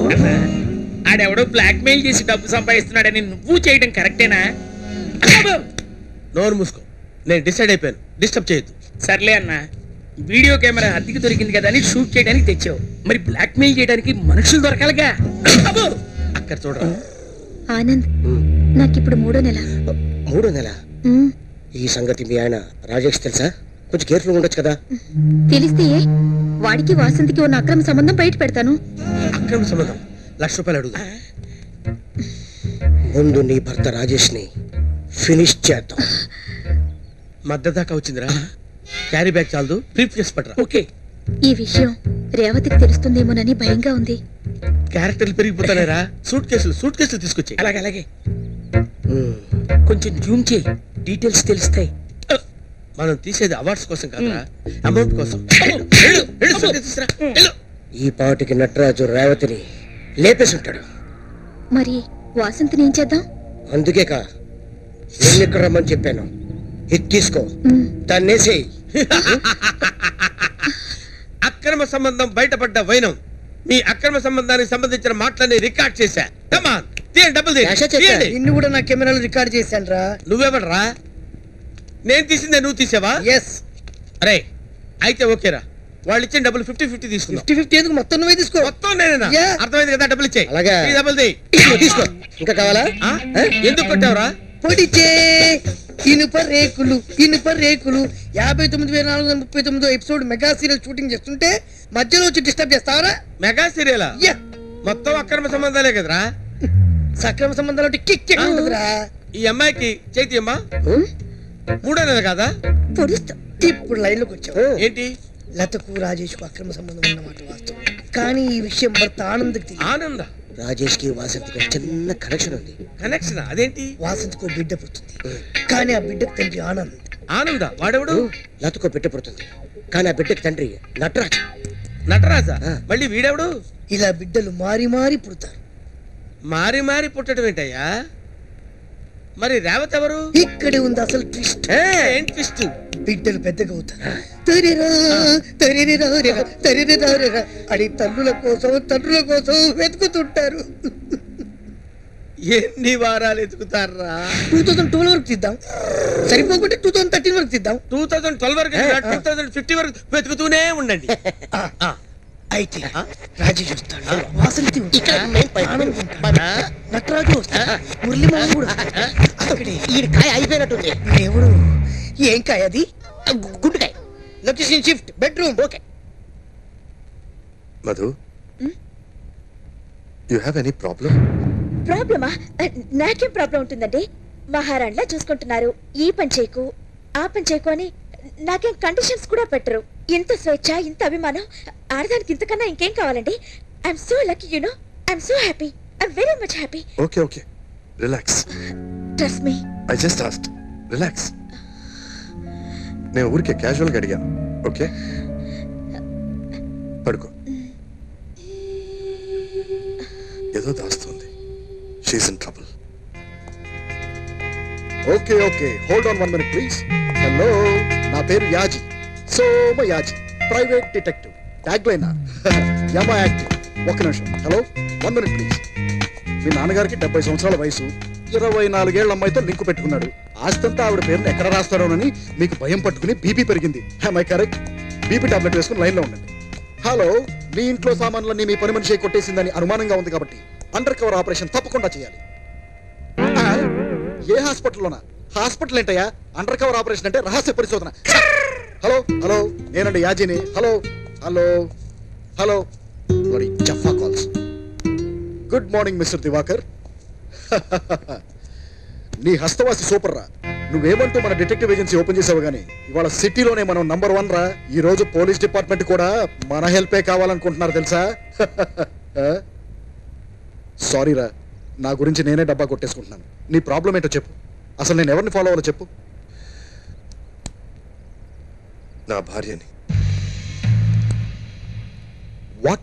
ఆడెవడో బ్లాక్ మెయిల్ చేసి డబ్బు సంపాదిస్తున్నాడని నువ్వు చేయడం కరెక్టేనా అబ్బో! నోరు మూసుకో నేను డిసైడ్ అయిపోయాను డిస్టర్బ్ చేయొద్దు సర్లే అన్న వీడియో కెమెరా అద్దెకి దొరికింది కదా అని షూట్ చేయడానికి తెచ్చావు మరి బ్లాక్మెయిల్ చేయడానికి మనుషులు దొరకాలిగా అబ్బో! అక్కడ చూడరా ఆనంద్ నాకిప్పుడు మూడో నెల మూడో నెల ఉమ్, ఈ సంగతి మీ ఆయన రాజేష్ తెలుసా కొంచెం కేర్ఫుల్ ఉండొచ్చు కదా తెలిస్తే ఏ? వాడికి వాసంతికి ఉన్న అక్రమ సంబంధం బయట పెడతాను అక్రమ సంబంధం లక్ష రూపాయలు అడుగు ముందు నీ భర్త రాజేష్ ని ఫినిష్ చేద్దాం మద్దతు దాకా వచ్చిందిరా క్యారీ బ్యాగ్ చాలదు బ్రీఫ్ కేసు పట్టరా ఓకే ఈ విషయం రేవతికి తెలుస్తుందేమోనని భయంగా ఉంది క్యారెక్టర్లు పెరిగిపోతానేరా సూట్ కేసులు సూట్ కేసులు తీసుకొచ్చి అలాగే అలాగే కొంచెం జూమ్ చేయి డీటెయిల్స్ తెలుస్తాయి మనం తీసేది అవార్డ్స్ కోసం కాదురా అమౌంట్ కోసం వెళ్ళు, వెళ్ళు, వెళ్ళు, suitcase తీసుకురా, వెళ్ళు. ఈ పాటికి నటరాజు రేవతిని లేపేసి ఉంటాడు మరి వాసంతిని ఏం చేద్దాం అందుకే కా ఎన్నిక్కడ రమ్మని చెప్పాను ఇది తీసుకో దాన్నేసేయి అక్రమ సంబంధం బయటపడ్డ వైనం మీ అక్రమ సంబంధానికి సంబంధించిన మాటలని రికార్డ్ చేశా కమాన్ తీయండి డబ్బులు తీయండి. తీయండి ఇన్ని కూడా నా కెమెరాలో రికార్డ్ చేశాను రా నువ్వెవడరా నేను తీసిందే నువ్వు తీసావా ఎస్ అరే అయితే ఓకేరా వాళ్ళు ఇచ్చిన డబ్బులు ఫిఫ్టీ ఫిఫ్టీ తీసుకుందాం ఫిఫ్టీ ఫిఫ్టీ ఎందుకు మొత్తం నువ్వే తీసుకో మొత్తం నేనేనా అర్థమైంది కదా డబ్బులు ఇచ్చాయి అలాగే. ఈ డబ్బులు తీ తీసుకో ఇంకా కావాలా ఆ? ఎందుకు కొట్టావురా పొడిచే ఇనుప రేకులు ఇనుప రేకులు యాభై తొమ్మిది వేల నాలుగు వందల ముప్పై తొమ్మిదో ఎపిసోడ్ మెగా సీరియల్ షూటింగ్ చేస్తుంటే మధ్యలో వచ్చి డిస్టర్బ్ చేస్తావరా మెగా సీరియల్ మొత్తం అక్రమ సంబంధాలే కదరా సక్రమ సంబంధాలు కిక్ ఉండదురా ఈ అమ్మాయికి చైతి అమ్మా మూడో నెల కాదా పొడుస్తా ఇప్పుడు లైన్ లోకి వచ్చావు ఏంటి లతకు రాజేష్ కు అక్రమ సంబంధం ఉన్నమాట వాస్తవం కానీ ఈ విషయం భర్త ఆనంద్కి తెలియదు ఆనంద రాజేష్ కి వాసంతికి ఒక చిన్న కనెక్షన్ ఉంది కనెక్షన్ అదేంటి వాసంతికి ఒక బిడ్డ పుడుతుంది కానీ ఆ బిడ్డకు తండ్రి ఆనంద్ ఆనంద వాడెవడు లతకు బిడ్డ పుడుతుంది కానీ ఆ బిడ్డకి తండ్రి నటరాజ్ నటరాజా మళ్ళీ వీడెవడు ఇలా బిడ్డలు మారి మారి పుడతారు మారి మారి పుట్టడం ఏంటయ్యా మరి రేవత్ ఎవరు ఇక్కడే ఉంది అసలు ట్విస్ట్ ఏం ట్విస్ట్ బిడ్డలు పెద్దగా అవుతారు తరిరా, తరిరిరా, రిరా, తరిరిరా, రిరా అని తల్లుల కోసం తండ్రుల కోసం వెతుకుతుంటారు ఎన్ని వారాలు ఎతుకుతారా టూ థౌసండ్ ట్వెల్వ్ వరకు తీద్దాం సరిపోకుంటే టూ థౌసండ్ థర్టీన్ వరకు తీద్దాం టూ థౌసండ్ ట్వెల్వ్ వరకు టూ థౌసండ్ ఫిఫ్టీ వరకు వెతుకుతూనే ఉండండి అయితే రాజేష్ వస్తాడు వాసంతి ఉంటుంది. ఆనంద్ ఉంటాడు. నటరాజు వస్తాడు మురళి మోహన్ కూడా వస్తాడు. అక్కడే ఈ కాయ అయిపోయినట్టుంది ఎవడు ఏం కాయ అది గుడ్డుకాయ location shift bedroom okay Madhu you have any problem ప్రాబ్లమా అ, నాకేం ప్రాబ్లం ఉంటుందండి మహారాణిలా చూసుకుంటున్నారు ఈ పని చేయకు ఆ పని చేయకు అని నాకేం కండిషన్స్ కూడా పెట్టరు ఇంత స్వేచ్ఛ ఇంత అభిమానం ఆడదానికి ఇంతకన్నా ఇంకేం కావాలండి I'm so lucky you know I'm so happy I'm very much happy okay okay relax trust me I just asked relax నేను ఊరికే క్యాజువల్గా అడిగాను ఓకే పడుకో ఏదో దాస్తుంది she's in trouble okay okay hold on one minute please hello నా పేరు Yaji Soma Yaji private detective tag line యమ యాక్టివ్ ఒక్క నిమిషం హలో వన్ మినిట్ ప్లీజ్ మీ నాన్నగారికి డెబ్బై సంవత్సరాల వయసు ఇరవై నాలుగేళ్ల అమ్మాయితో లింకు పెట్టుకున్నాడు ఆస్తంతా ఆవిడ పేరుని ఎక్కడ రాస్తారోనని మీకు భయం పట్టుకుని బీపీ పెరిగింది ఐ కరెక్ట్ బీపీ టాబ్లెట్ వేసుకుని లైన్లో ఉండండి హలో మీ ఇంట్లో సామాన్లన్నీ మీ పని మనిషి కొట్టేసిందని అనుమానంగా ఉంది కాబట్టి అండర్ కవర్ ఆపరేషన్ తప్పకుండా చేయాలి ఆ, ఏ హాస్పిటల్లోనా హాస్పిటల్ ఏంటయ్యా అండర్ కవర్ ఆపరేషన్ అంటే రహస్య పరిశోధన హలో హలో నేనండి యాజీని హలో హలో హలో జఫా calls good morning mister Diwakar నీ హస్తవాసి సూపర్ రా నువ్వేమంటూ మన డిటెక్టివ్ ఏజెన్సీ ఓపెన్ చేసావు గానీ ఇవాళ సిటీలోనే మనం నంబర్ వన్ రా ఈ రోజు పోలీస్ డిపార్ట్మెంట్ కూడా మన హెల్పే కావాలనుకుంటున్నారు తెలుసా సారీ రా నా గురించి నేనే డబ్బా కొట్టేసుకుంటున్నాను నీ ప్రాబ్లం ఏంటో చెప్పు అసలు నేను ఎవరిని ఫాలో అవ్వాలో చెప్పు నా భార్యని వాట్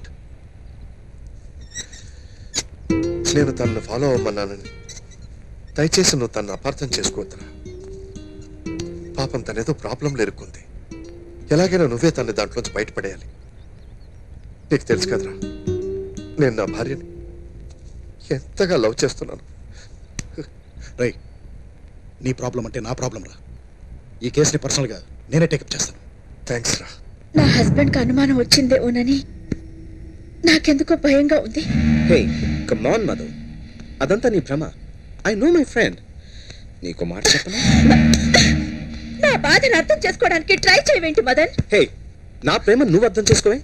నేను తనను ఫాలో అవ్వమన్నానని దయచేసి నువ్వు తను అపార్థం చేసుకోవద్దురా పాపం తనేదో ప్రాబ్లంలో ఇరుక్కుంది ఎలాగైనా నువ్వే తన దాంట్లోంచి బయటపడేయాలి నీకు తెలుసు కదరా నేను నా భార్యని ఎంతగా లవ్ చేస్తున్నాను రై నీ ప్రాబ్లం అంటే నా ప్రాబ్లం రా ఈ కేసుని పర్సనల్గా నేనే టేకప్ చేస్తాను థ్యాంక్స్ రా నా హస్బెండ్కి అనుమానం వచ్చిందేమోనని నాకెందుకో భయంగా ఉంది హే కమాన్ మధు అదంతా నీ భ్రమ ఐ నో మై ఫ్రెండ్ నీకు మాట చెప్పనా నా బాధను అర్థం చేసుకోవడానికి ట్రై చేయవేంటి మదన్ హే నా ప్రేమ నువ్వు అర్థం చేసుకోవే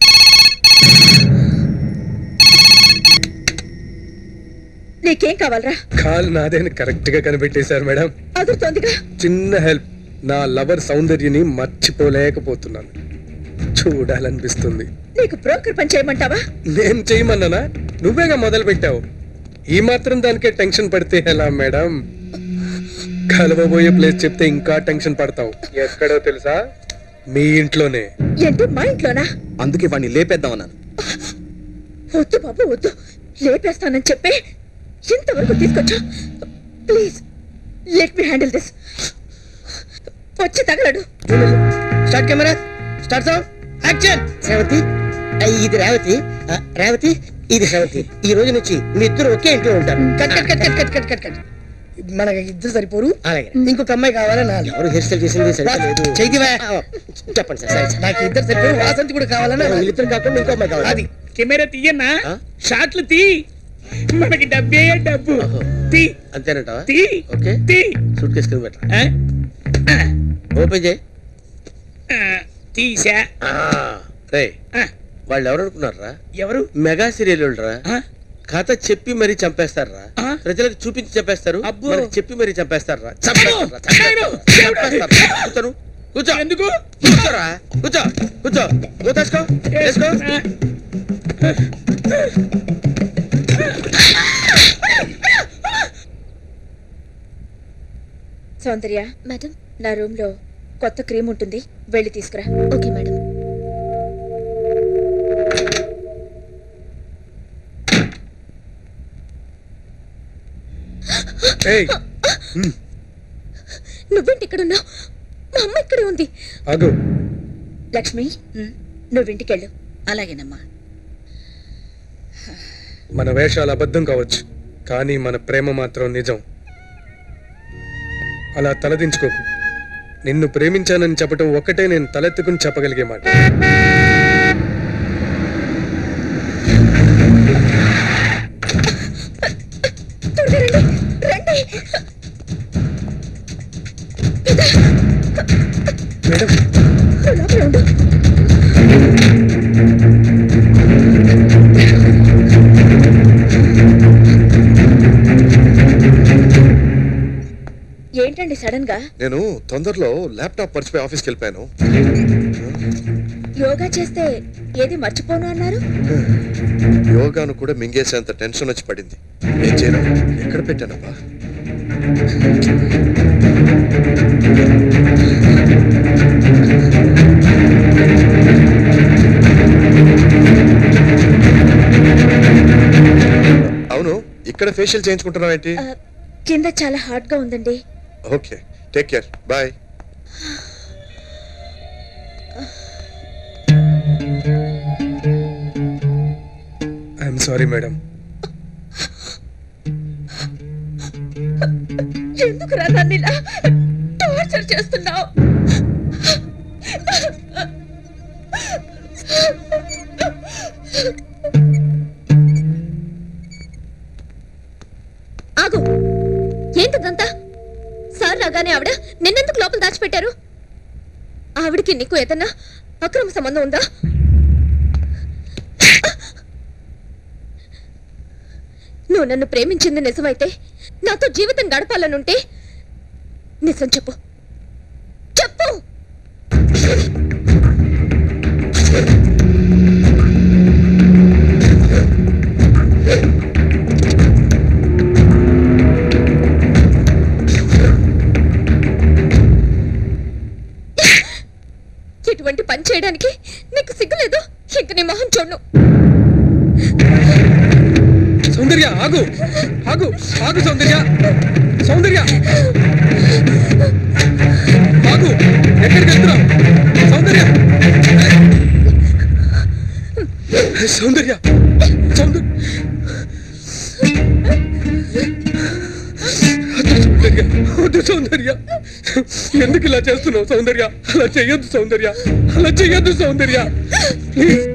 నీకేం కావాలరా కాల్ నాదేని కరెక్ట్ గా కనిపెట్టేశారు మేడం అదురుతోందిగా చిన్న హెల్ప్ నా లవర్ సౌందర్యని మర్చిపోలేకపోతున్నాను చూడాలనిపిస్తుంది నీకు బ్రోకర్ పని చేయమంటావా నేను చేయమన్నానా నువ్వేగా మొదలు పెట్టావు ఈ మాత్రం దానికే టెన్షన్ పడితే ఎలా మేడం కలవబోయే ప్లేస్ చెప్తే ఇంకా టెన్షన్ పడతావు ఎక్కడో తెలుసా మీ ఇంట్లోనే ఏంటి మా ఇంట్లోనా అందుకే వాడిని లేపేద్దామన్నాను వద్దు బాబు వద్దు లేపేస్తానని చెప్పి ఇంతవరకు తీసుకొచ్చా please let me handle this వచ్చి తగలడు start camera start sound action Revathi ఆ, ఇది రేవతి ఆ, రేవతి ఇది రేవతి ఈ రోజు నుంచి మీ ఇద్దరు ఒకే ఇంట్లో ఉంటారు cut cut cut cut cut cut cut cut మనకి ఇద్దరు సరిపోరు అలాగే ఇంకొక అమ్మాయి కావాలా నా ఎవరు హెయిర్ స్టైల్ చేసింది సరిపోలేదు చెయ్యివా చెప్పండి సార్ సరే నాకు ఇద్దరు సరిపోరు వాసంతి కూడా కావాలన్నా వీళ్ళిద్దరు కాకుండా ఇంకో అమ్మాయి కావాలి అది కెమెరా తీయన్నా షాట్లు తీ మనకి డబ్బే డబ్బు తీ అంతేనంటావా తీ ఓకే తీ సూట్ కేసు కింద పెట్టరా ఓపెన్ చేయి ఆ, తీసా రే వాళ్ళు ఎవరు అనుకున్నారా ఎవరు మెగా సీరియల్ రా కథ చెప్పి మరీ చంపేస్తారా ప్రజలకు చూపించి చంపేస్తారు మనకి చెప్పి మరీ చంపేస్తారా చంపేస్తారా చంపేస్తారా కూర్చోను కూర్చో ఎందుకు కూర్చోరా కూర్చో కూర్చో కూర్చోసుకో వేసుకో సౌందర్య మేడం నా రూమ్ లో కొత్త క్రీమ్ ఉంటుంది వెళ్ళి తీసుకురా ఓకే మేడం ఏయ్ నువ్వేంటి ఇక్కడ ఉన్నావు మా అమ్మ ఇక్కడే ఉంది ఆగు లక్ష్మి నువ్వు ఇంటికెళ్ళు అలాగేనమ్మా మన వేషాలు అబద్ధం కావచ్చు కానీ మన ప్రేమ మాత్రం నిజం అలా తలదించుకోకు నిన్ను ప్రేమించానని చెప్పటం ఒక్కటే నేను తలెత్తుకుని చెప్పగలిగే మాట త్వరగా రండి రండి మేడం నువ్వు లోపలే ఉండు ఏంటండి సడన్ గా నేను తొందరలో ల్యాప్టాప్ మర్చిపోయి ఆఫీస్కి వెళ్ళిపోయాను యోగా చేస్తే ఏది మర్చిపోను అన్నారు యోగాను కూడా మింగేసేంత టెన్షన్ వచ్చి పడింది ఏం చేయను ఎక్కడ పెట్టానబ్బా అవును ఇక్కడ ఫేషియల్ చేయించుకుంటున్నావు ఏంటి ఆ, కింద చాలా హాట్ గా ఉందండి okay take care bye I'm sorry madam ఎందుకు రా నన్ను ఇలా టార్చర్ చేస్తున్నావు ఆగు ఏంటదంతా సార్ రాగానే ఆవిడ నిన్నెందుకు లోపల దాచిపెట్టారు ఆవిడకి నీకు ఏదన్నా అక్రమ సంబంధం ఉందా నువ్వు నన్ను ప్రేమించింది నిజమైతే నాతో జీవితం గడపాలనుంటే నిజం చెప్పు చెప్పు ఇటువంటి పని చేయడానికి నీకు సిగ్గులేదు ఇంక నీ మొహం చూడను సౌందర్య ఆగు ఆగు ఆగు సౌందర్య సౌందర్య ఆగు ఎక్కడికి వెళ్తున్నావు సౌందర్య సౌందర్య సౌందర్య వద్దు సౌందర్య వద్దు సౌందర్య ఎందుకు ఇలా చేస్తున్నావు సౌందర్య అలా చెయ్యొద్దు సౌందర్య అలా చెయ్యొద్దు సౌందర్య ప్లీజ్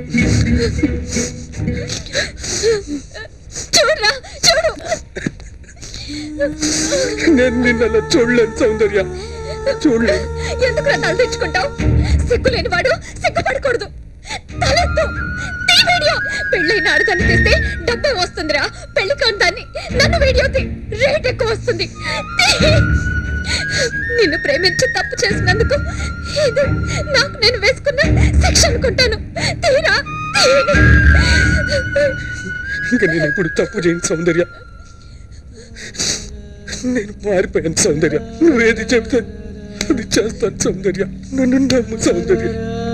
చూడరా చూడు నేను నిన్న అలా చూడలేను సౌందర్య చూడలేను ఎందుకు తల తెచ్చుకుంటావు సిగ్గు లేని వాడు సిగ్గుపడకూడదు తలెత్తు తీ వీడియో పెళ్ళైన ఆడదాన్ని తెస్తే డబ్బే వస్తుందిరా పెళ్లి కాని దాన్ని నన్ను వీడియో తీ రేట్ ఎక్కువ వస్తుంది తీ. నిన్ను ప్రేమించి తప్పు చేసినందుకు ఇది నాకు నేను వేసుకున్న శిక్ష అనుకుంటాను తీరా తీ. ఇంకా నేను ఇప్పుడు తప్పు చేయను సౌందర్య నేను మారిపోయాను సౌందర్య నువ్వేది చెప్తే అది చేస్తాను సౌందర్య నన్ను నమ్ము సౌందర్య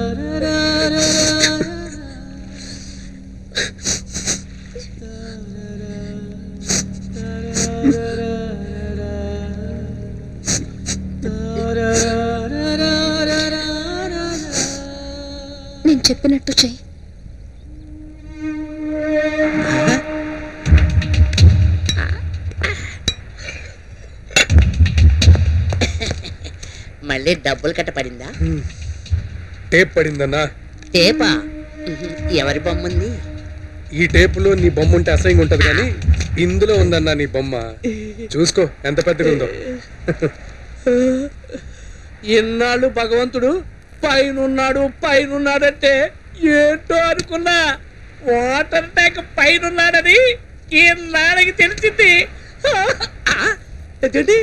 నేను చెప్పినట్టు చెయ్యి మళ్ళీ డబ్బులు కట్ట పడిందా టేప్ పడిందన్నా టేపా ఎవరి బొమ్మ ఉంది ఈ టేపులో నీ బొమ్మ ఉంటే అసహ్యంగా ఉంటది కానీ ఇందులో ఉందన్నా నీ బొమ్మ చూసుకో ఎంత పెద్దగా ఉందో ఇన్నాళ్ళు భగవంతుడు పైనున్నాడు పైనున్నాడంటే ఏంటో అనుకున్నా వాటర్ ట్యాంక్ పైనున్నాడని ఈనాడికి తెలిసింది ఆ, ఏంటి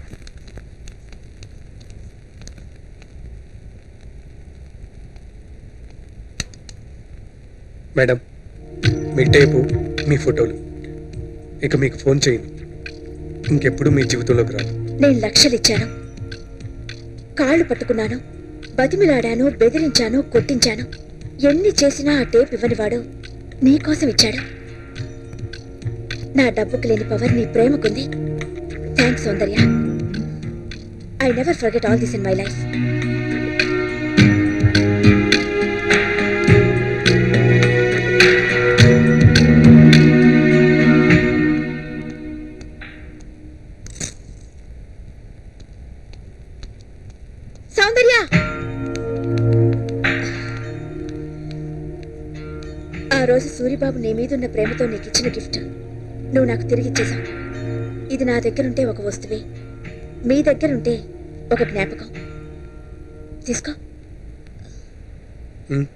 మేడం మీ టేపు మీ ఫోటోలు ఇక మీకు ఫోన్ చేయను ఇంకెప్పుడు మీ జీవితంలోకి రాదు నేను లక్షలు ఇచ్చాను కాళ్ళు పట్టుకున్నాను బతిమిలాడాను బెదిరించాను కొట్టించాను ఎన్ని చేసినా ఆ టేప్ ఇవ్వనివాడు నీకోసం ఇచ్చాడు నా డబ్బుకు లేని పవర్ నీ ప్రేమకుంది thanks Soundarya I never forget all this in my life Soundarya ఆ రోజు సూరిబాబు నీ మీదున్న ప్రేమతో నీకు ఇచ్చిన గిఫ్ట్ నువ్వు నాకు తిరిగి ఇచ్చేశావు ఇది నా దగ్గరుంటే ఒక వస్తువే మీ దగ్గరుంటే ఒక జ్ఞాపకం తీసుకో ఉమ్.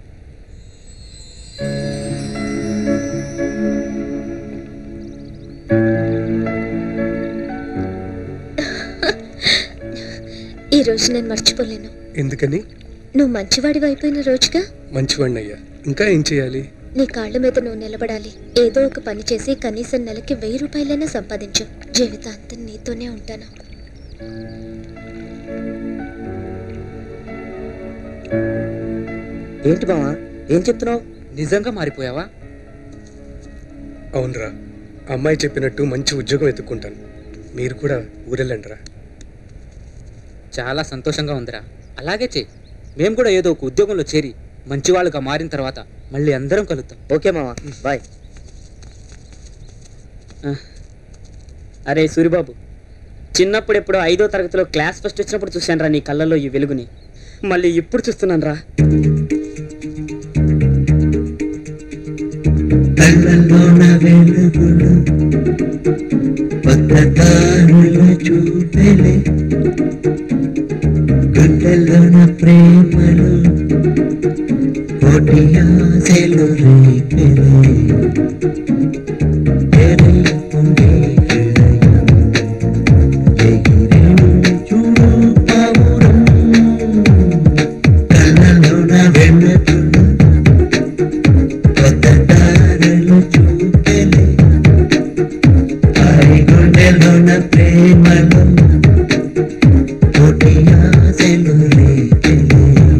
ఈ రోజు నేను మర్చిపోలేను ఎందుకని నువ్వు మంచివాడివి అయిపోయిన రోజుగా మంచివాడిని అయ్యా ఇంకా ఏం చేయాలి నీ కాళ్ళ మీద నువ్వు నిలబడాలి ఏదో ఒక పని చేసి కనీసం నెలకి వెయ్యి రూపాయలైనా సంపాదించు జీవితాంతం నీతోనే ఉంటాను ఏంటి బావా ఏం చెప్తున్నావు నిజంగా మారిపోయావా అవునరా అమ్మాయి చెప్పినట్టు మంచి ఉద్యోగం ఎత్తుక్కుంటాను మీరు కూడా ఊరెళ్ళండిరా చాలా సంతోషంగా ఉందిరా అలాగే చెయ్యి మేము కూడా ఏదో ఒక ఉద్యోగంలో చేరి మంచి వాళ్ళుగా మారిన తర్వాత మళ్ళీ అందరం కలుద్దాం ఓకే మావా బాయ్ అరే సూరిబాబు చిన్నప్పుడు ఎప్పుడో ఐదో తరగతిలో క్లాస్ ఫస్ట్ వచ్చినప్పుడు చూశాను రా నీ కళ్ళల్లో ఈ వెలుగుని మళ్ళీ ఇప్పుడు చూస్తున్నాను రా కళ్ళలోన వెలుగులు కొత్త దారులు చూపెలే గుండెలోన ప్రేమలు కోటి ఆశలు రేపెలే ఎరయుకుండే హృదయం ఎగిరెను చూడు పావురం కళ్ళలోన వెలుగులు కొత్త దారులు చూపెలే ఆరి గుండెలోన ప్రేమలు కోటి ఆశలు రేపెలే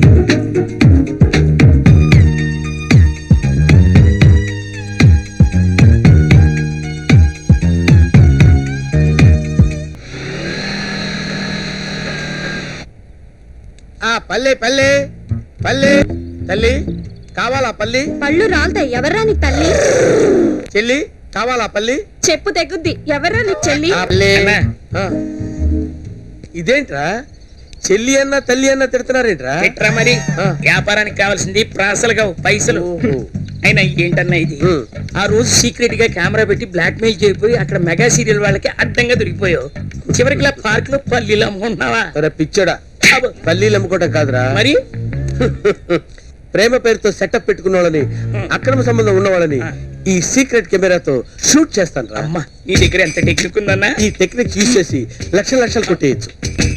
ఆ పల్లె పల్లె పల్లె తల్లి కావాలా పల్లి పళ్ళు రాలుతాయి ఎవర్రా నీకు తల్లి చెల్లి కావాలా పల్లి చెప్పు తెగుద్ది ఎవర్రా నీకు చెల్లి ఆ పల్లి ఆ. ఇదేంట్రా చెల్లి అన్న తల్లి అన్న తిడుతున్నారేంట్రా ఎట్రా మరి వ్యాపారానికి కావాల్సింది ప్రాసలుగా పైసలు అయినా ఏంటన్నా ఇది ఆ రోజు సీక్రెట్ గా కెమెరా పెట్టి బ్లాక్ మెయిల్ చేయపోయి అక్కడ మెగా సీరియల్ వాళ్ళకి అడ్డంగా దొరికిపోయావు చివరికి ఇలా పార్క్ లో పల్లీలు అమ్ముకుంటున్నావా అరే పిచ్చోడా పల్లీలు అమ్ముకోవటం కాదురా మరి ప్రేమ పేరుతో సెటప్ పెట్టుకున్న వాళ్ళని అక్రమ సంబంధం ఉన్న వాళ్ళని ఈ సీక్రెట్ కెమెరాతో షూట్ చేస్తాను రా అమ్మా నీ దగ్గర ఎంత టెక్నిక్ ఉందన్నా ఈ టెక్నిక్ యూజ్ చేసి లక్షల లక్షలు కొట్టేయచ్చు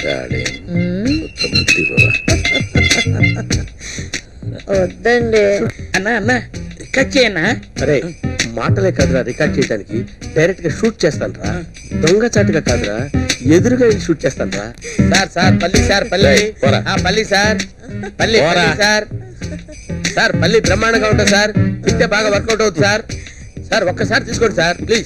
వద్దండి అన్నా అన్నా రికార్డ్ చేయన్నా అరే మాటలే కాదురా రికార్డ్ చేయడానికి డైరెక్ట్ గా షూట్ చేస్తాను రా దొంగ చాటుగా కాదురా ఎదురుగా వెళ్ళి షూట్ చేస్తాను రా సార్ సార్ పల్లి సార్ పల్లి ఆ, పల్లి సార్ పల్లి పోరా. పల్లి సార్ సార్ పల్లి బ్రహ్మాండంగా ఉంటుంది సార్ తింటే బాగా వర్కౌట్ అవుతుంది సార్ సార్ ఒక్కసారి తీసుకోండి సార్ ప్లీజ్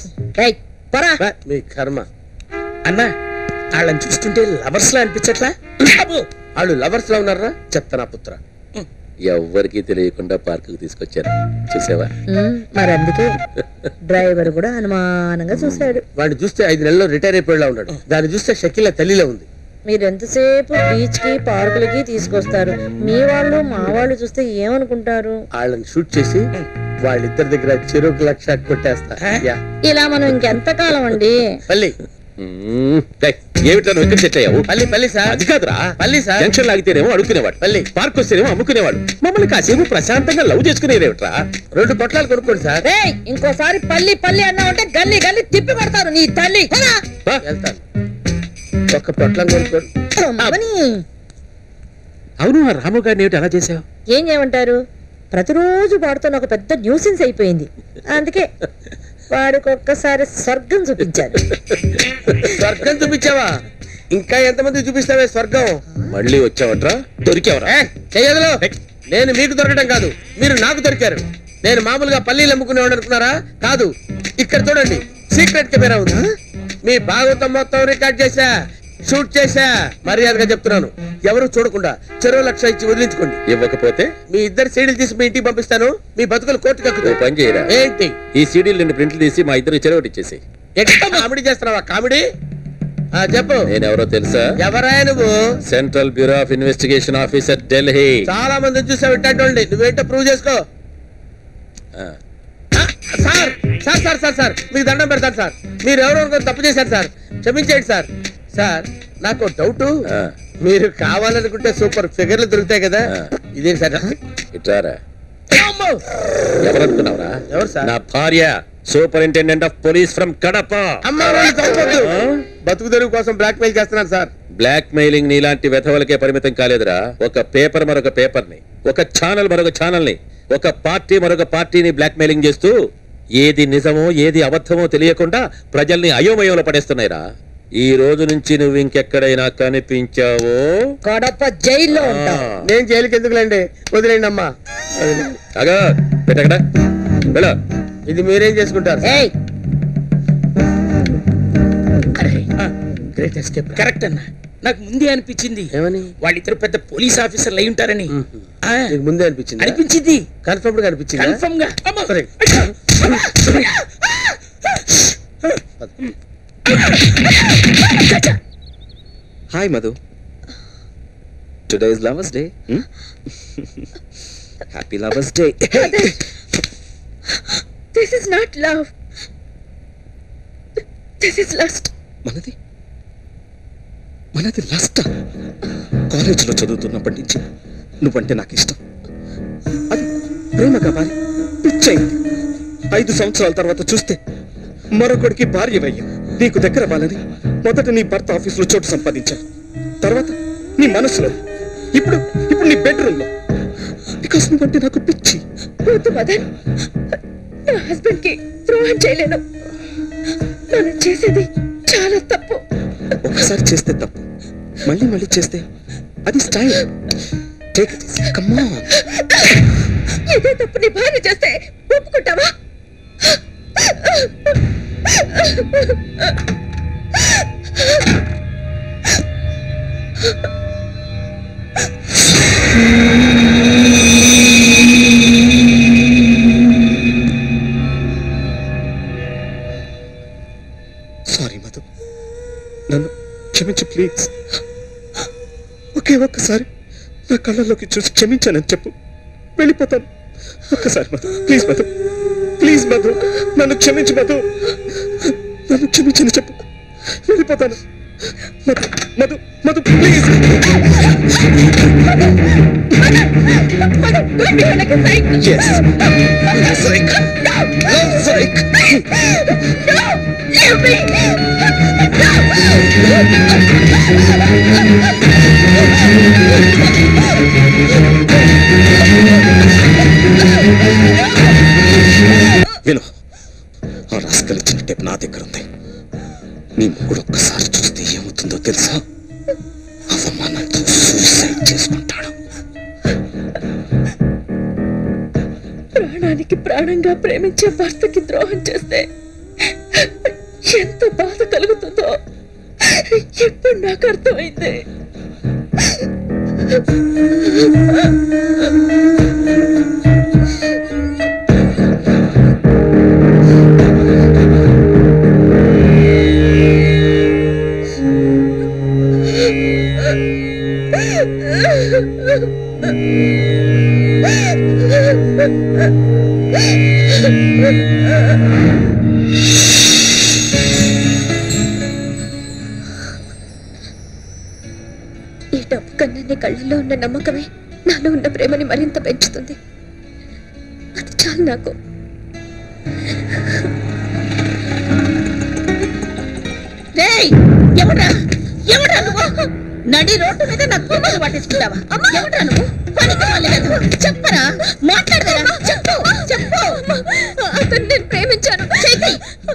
మీ కర్మ అన్నా వాళ్ళని చూస్తుంటే లవర్స్ లా అనిపించట్లా వాళ్ళు లవర్స్ లో ఉన్నారా చెప్తానా పుత్ర ఎవ్వరికీ తెలియకుండా పార్కుకి తీసుకొచ్చారు చూసావా మరి అందుకే డ్రైవర్ కూడా అనుమానంగా చూశాడు వాడిని చూస్తే ఐదు నెలల్లో రిటైర్ అయిపోయేలా ఉన్నాడు దాన్ని చూస్తే షకిల తల్లిలో ఉంది మీరు ఎంతసేపు బీచ్ కి పార్కులకి తీసుకొస్తారు మీ వాళ్ళు మా వాళ్ళు చూస్తే ఏమనుకుంటారు వాళ్ళని షూట్ చేసి వాళ్ళిద్దరి దగ్గర చెరుకు లక్ష కొట్టేస్తా యా. ఇలా మనం ఇంకెంత కాలం అండి పల్లి ఏమిటా నువ్వు ఇక్కడ సెట్ అయ్యావు పల్లి పల్లి సార్ అది కాదురా పల్లి సార్ జంక్షన్ లాగితేనేమో అడుక్కునేవాడు పల్లి పార్క్ వస్తేనేమో అమ్ముకునేవాడు మమ్మల్ని కాసేపు ప్రశాంతంగా లవ్ చేసుకునేదేమిట్రా రెండు పొట్లాలు కొనుక్కోండి సార్ రేయ్ ఇంకోసారి పల్లి పల్లి అన్నావంటే గల్లి గల్లి తిప్పి పడతారు నీ తల్లి పోరా. వెళ్తాను ఒక్క పొట్లం కొనుక్కోండి అమ్మని. అవును ఆ రాము గారిని ఏమిటి అలా చేసావు ఏం చేయమంటారు ప్రతిరోజు వాడుతున్న ఒక పెద్ద న్యూసెన్స్ అయిపోయింది అందుకే వాడికి ఒక్కసారి స్వర్గం చూపించారు స్వర్గం చూపించావా ఇంకా ఎంతమంది చూపిస్తావే స్వర్గం మళ్ళీ వచ్చావట్రా దొరికావరా ఏ, చెయ్యదులో నేను మీకు దొరకడం కాదు మీరు నాకు దొరికారు నేను మామూలుగా పల్లీలు అమ్ముకునేవాడు అనుకున్నారా కాదు ఇక్కడ చూడండి సీక్రెట్ కెమెరా ఉంది మీ భాగవతం మొత్తం రికార్డ్ చేశా షూట్ చేశా మర్యాదగా చెప్తున్నాను ఎవరు చూడకుండా చెరువు లక్ష ఇచ్చి వదిలించుకోండి ఇవ్వకపోతే మీ ఇద్దరు సీడీలు తీసి మీ ఇంటికి పంపిస్తాను మీ బతుకులు కోర్టుకు ఓ ఎక్కుతాయి పని చేయరా ఏంటి ఈ సీడీలు రెండు ప్రింట్లు తీసి మా ఇద్దరు చెరవటి ఇచ్చేసి ఎట్లా కామెడీ చేస్తున్నావా కామెడీ ఆ, చెప్పు నేనెవరో తెలుసా ఎవరా నువ్వు central bureau of investigation officer Delhi చాలా మంది చూసావు ఇట్టండి నువ్వేంటో ప్రూవ్ చేసుకో ఆ. ఆ, sir sir sir sir sir మీకు దండం పెడతాను సార్ మీరు ఎవరో అనుకొని తప్పు చేశారు సార్ క్షమించండి సార్ సార్ నాకు డౌట్ మీరు కావాలనుకుంటే సూపర్ ఫిగర్లు దొరుకుతాయి కదా ఇదేం సార్ ఇట్రారా ఎవరనుకున్నావురా ఎవరు సార్ నా భార్య superintendent of police from Kadapa అమ్మ వాళ్ళు చంపొద్దు. బతుకు తెరుగు కోసం బ్లాక్ మెయిల్ చేస్తున్నాను సార్ బ్లాక్ మెయిలింగ్ నీలాంటి వెధవలకే పరిమితం కాలేదురా ఒక పేపర్ మరొక పేపర్ ని ఒక ఛానల్ మరొక ఛానల్ ని ఒక పార్టీ మరొక పార్టీని బ్లాక్ మెయిలింగ్ చేస్తూ ఏది నిజమో ఏది అబద్ధమో తెలియకుండా ప్రజల్ని అయోమయంలో పడేస్తున్నాయిరా ఈ రోజు నుంచి నువ్వు ఇంకెక్కడైనా కనిపించావో కడప జైల్లో ఉంటావు నేను జైలుకి ఎందుకులేండి వదిలేండి అమ్మా వదిలేండి. అగా పెట్టకడా వెళ్ళ ఇది మీరేం చేసుకుంటారు ఏయ్ గ్రేట్ ఎస్కేప్ కరెక్ట్ అన్న నాకు ముందే అనిపించింది ఏమని వాళ్ళిద్దరు పెద్ద పోలీస్ ఆఫీసర్లు అయి ఉంటారని ఆ, మీకు ముందే అనిపించింది అనిపించింది కన్ఫర్మ్ గా అనిపించింది కన్ఫర్మ్ గా అమ్మో. Hi Madhu today is lovers day happy lovers day this is not love this is lust మనది మనది లస్ట్ కాలేజీలో చదువుతున్నప్పటి నుంచి నువ్వంటే నాకు ఇష్టం అది ప్రేమ కావాలి పిచ్చయింది ఐదు సంవత్సరాల తర్వాత చూస్తే మరొకడికి భార్య వయ్యం నీకు దగ్గర అవ్వాలని మొదట నీ భర్త ఆఫీసులో చోటు సంపాదించాను తర్వాత నీ మనసులో ఇప్పుడు ఇప్పుడు నీ బెడ్రూమ్ లో బికాస్ నువ్వంటే నాకు పిచ్చి వద్దు మదన్ నా హస్బెండ్ కి ద్రోహం చేయలేను మనం చేసేది చాలా తప్పు ఒకసారి చేస్తే తప్పు మళ్ళీ మళ్ళీ చేస్తే అది స్టైల్ టేక్ కమ్మా ఇదే తప్పు నీ భార్య చేస్తే ఒప్పుకుంటావా సారీ మధు నన్ను క్షమించు ప్లీజ్ ఒకే ఒక్కసారి నా కళ్ళల్లోకి చూసి క్షమించానని చెప్పు వెళ్ళిపోతాను ఒక్కసారి మధు ప్లీజ్ మధు ప్లీజ్ మధు నన్ను క్షమించు మధు నన్ను క్షమించని చెప్పు వెళ్ళిపోతాను Madhu Madhu Madhu please Yes. Psych. Love psych. విను ఆ రాస్కల్ ఇచ్చిన టేప్ నా దగ్గర ఉంది నీ ముగ్గురు ఒక్కసారి చూస్తే ఏమవుతుందో తెలుసా అవమానంతో సూసైడ్ చేసుకుంటాడు ప్రాణానికి ప్రాణంగా ప్రేమించే భర్తకి ద్రోహం చేస్తే ఎంత బాధ కలుగుతుందో ఇప్పుడు నాకు అర్థమైంది ఈ డబ్బు కన్నా నీ కళ్ళల్లో ఉన్న నమ్మకమే నాలో ఉన్న ప్రేమని మరింత పెంచుతుంది అది చాలు నాకు రేయ్ ఎవడ్రా ఎవడ్రా నువ్వు నడి రోడ్డు మీద నా కుమ్మలు పట్టించుకుంటావా ఎవడ్రా నువ్వు పనికి మళ్ళీ వెధవ. చెప్పరా మాట్లాడరా చెప్పు చెప్పు అతను నేను ప్రేమించాను చేతి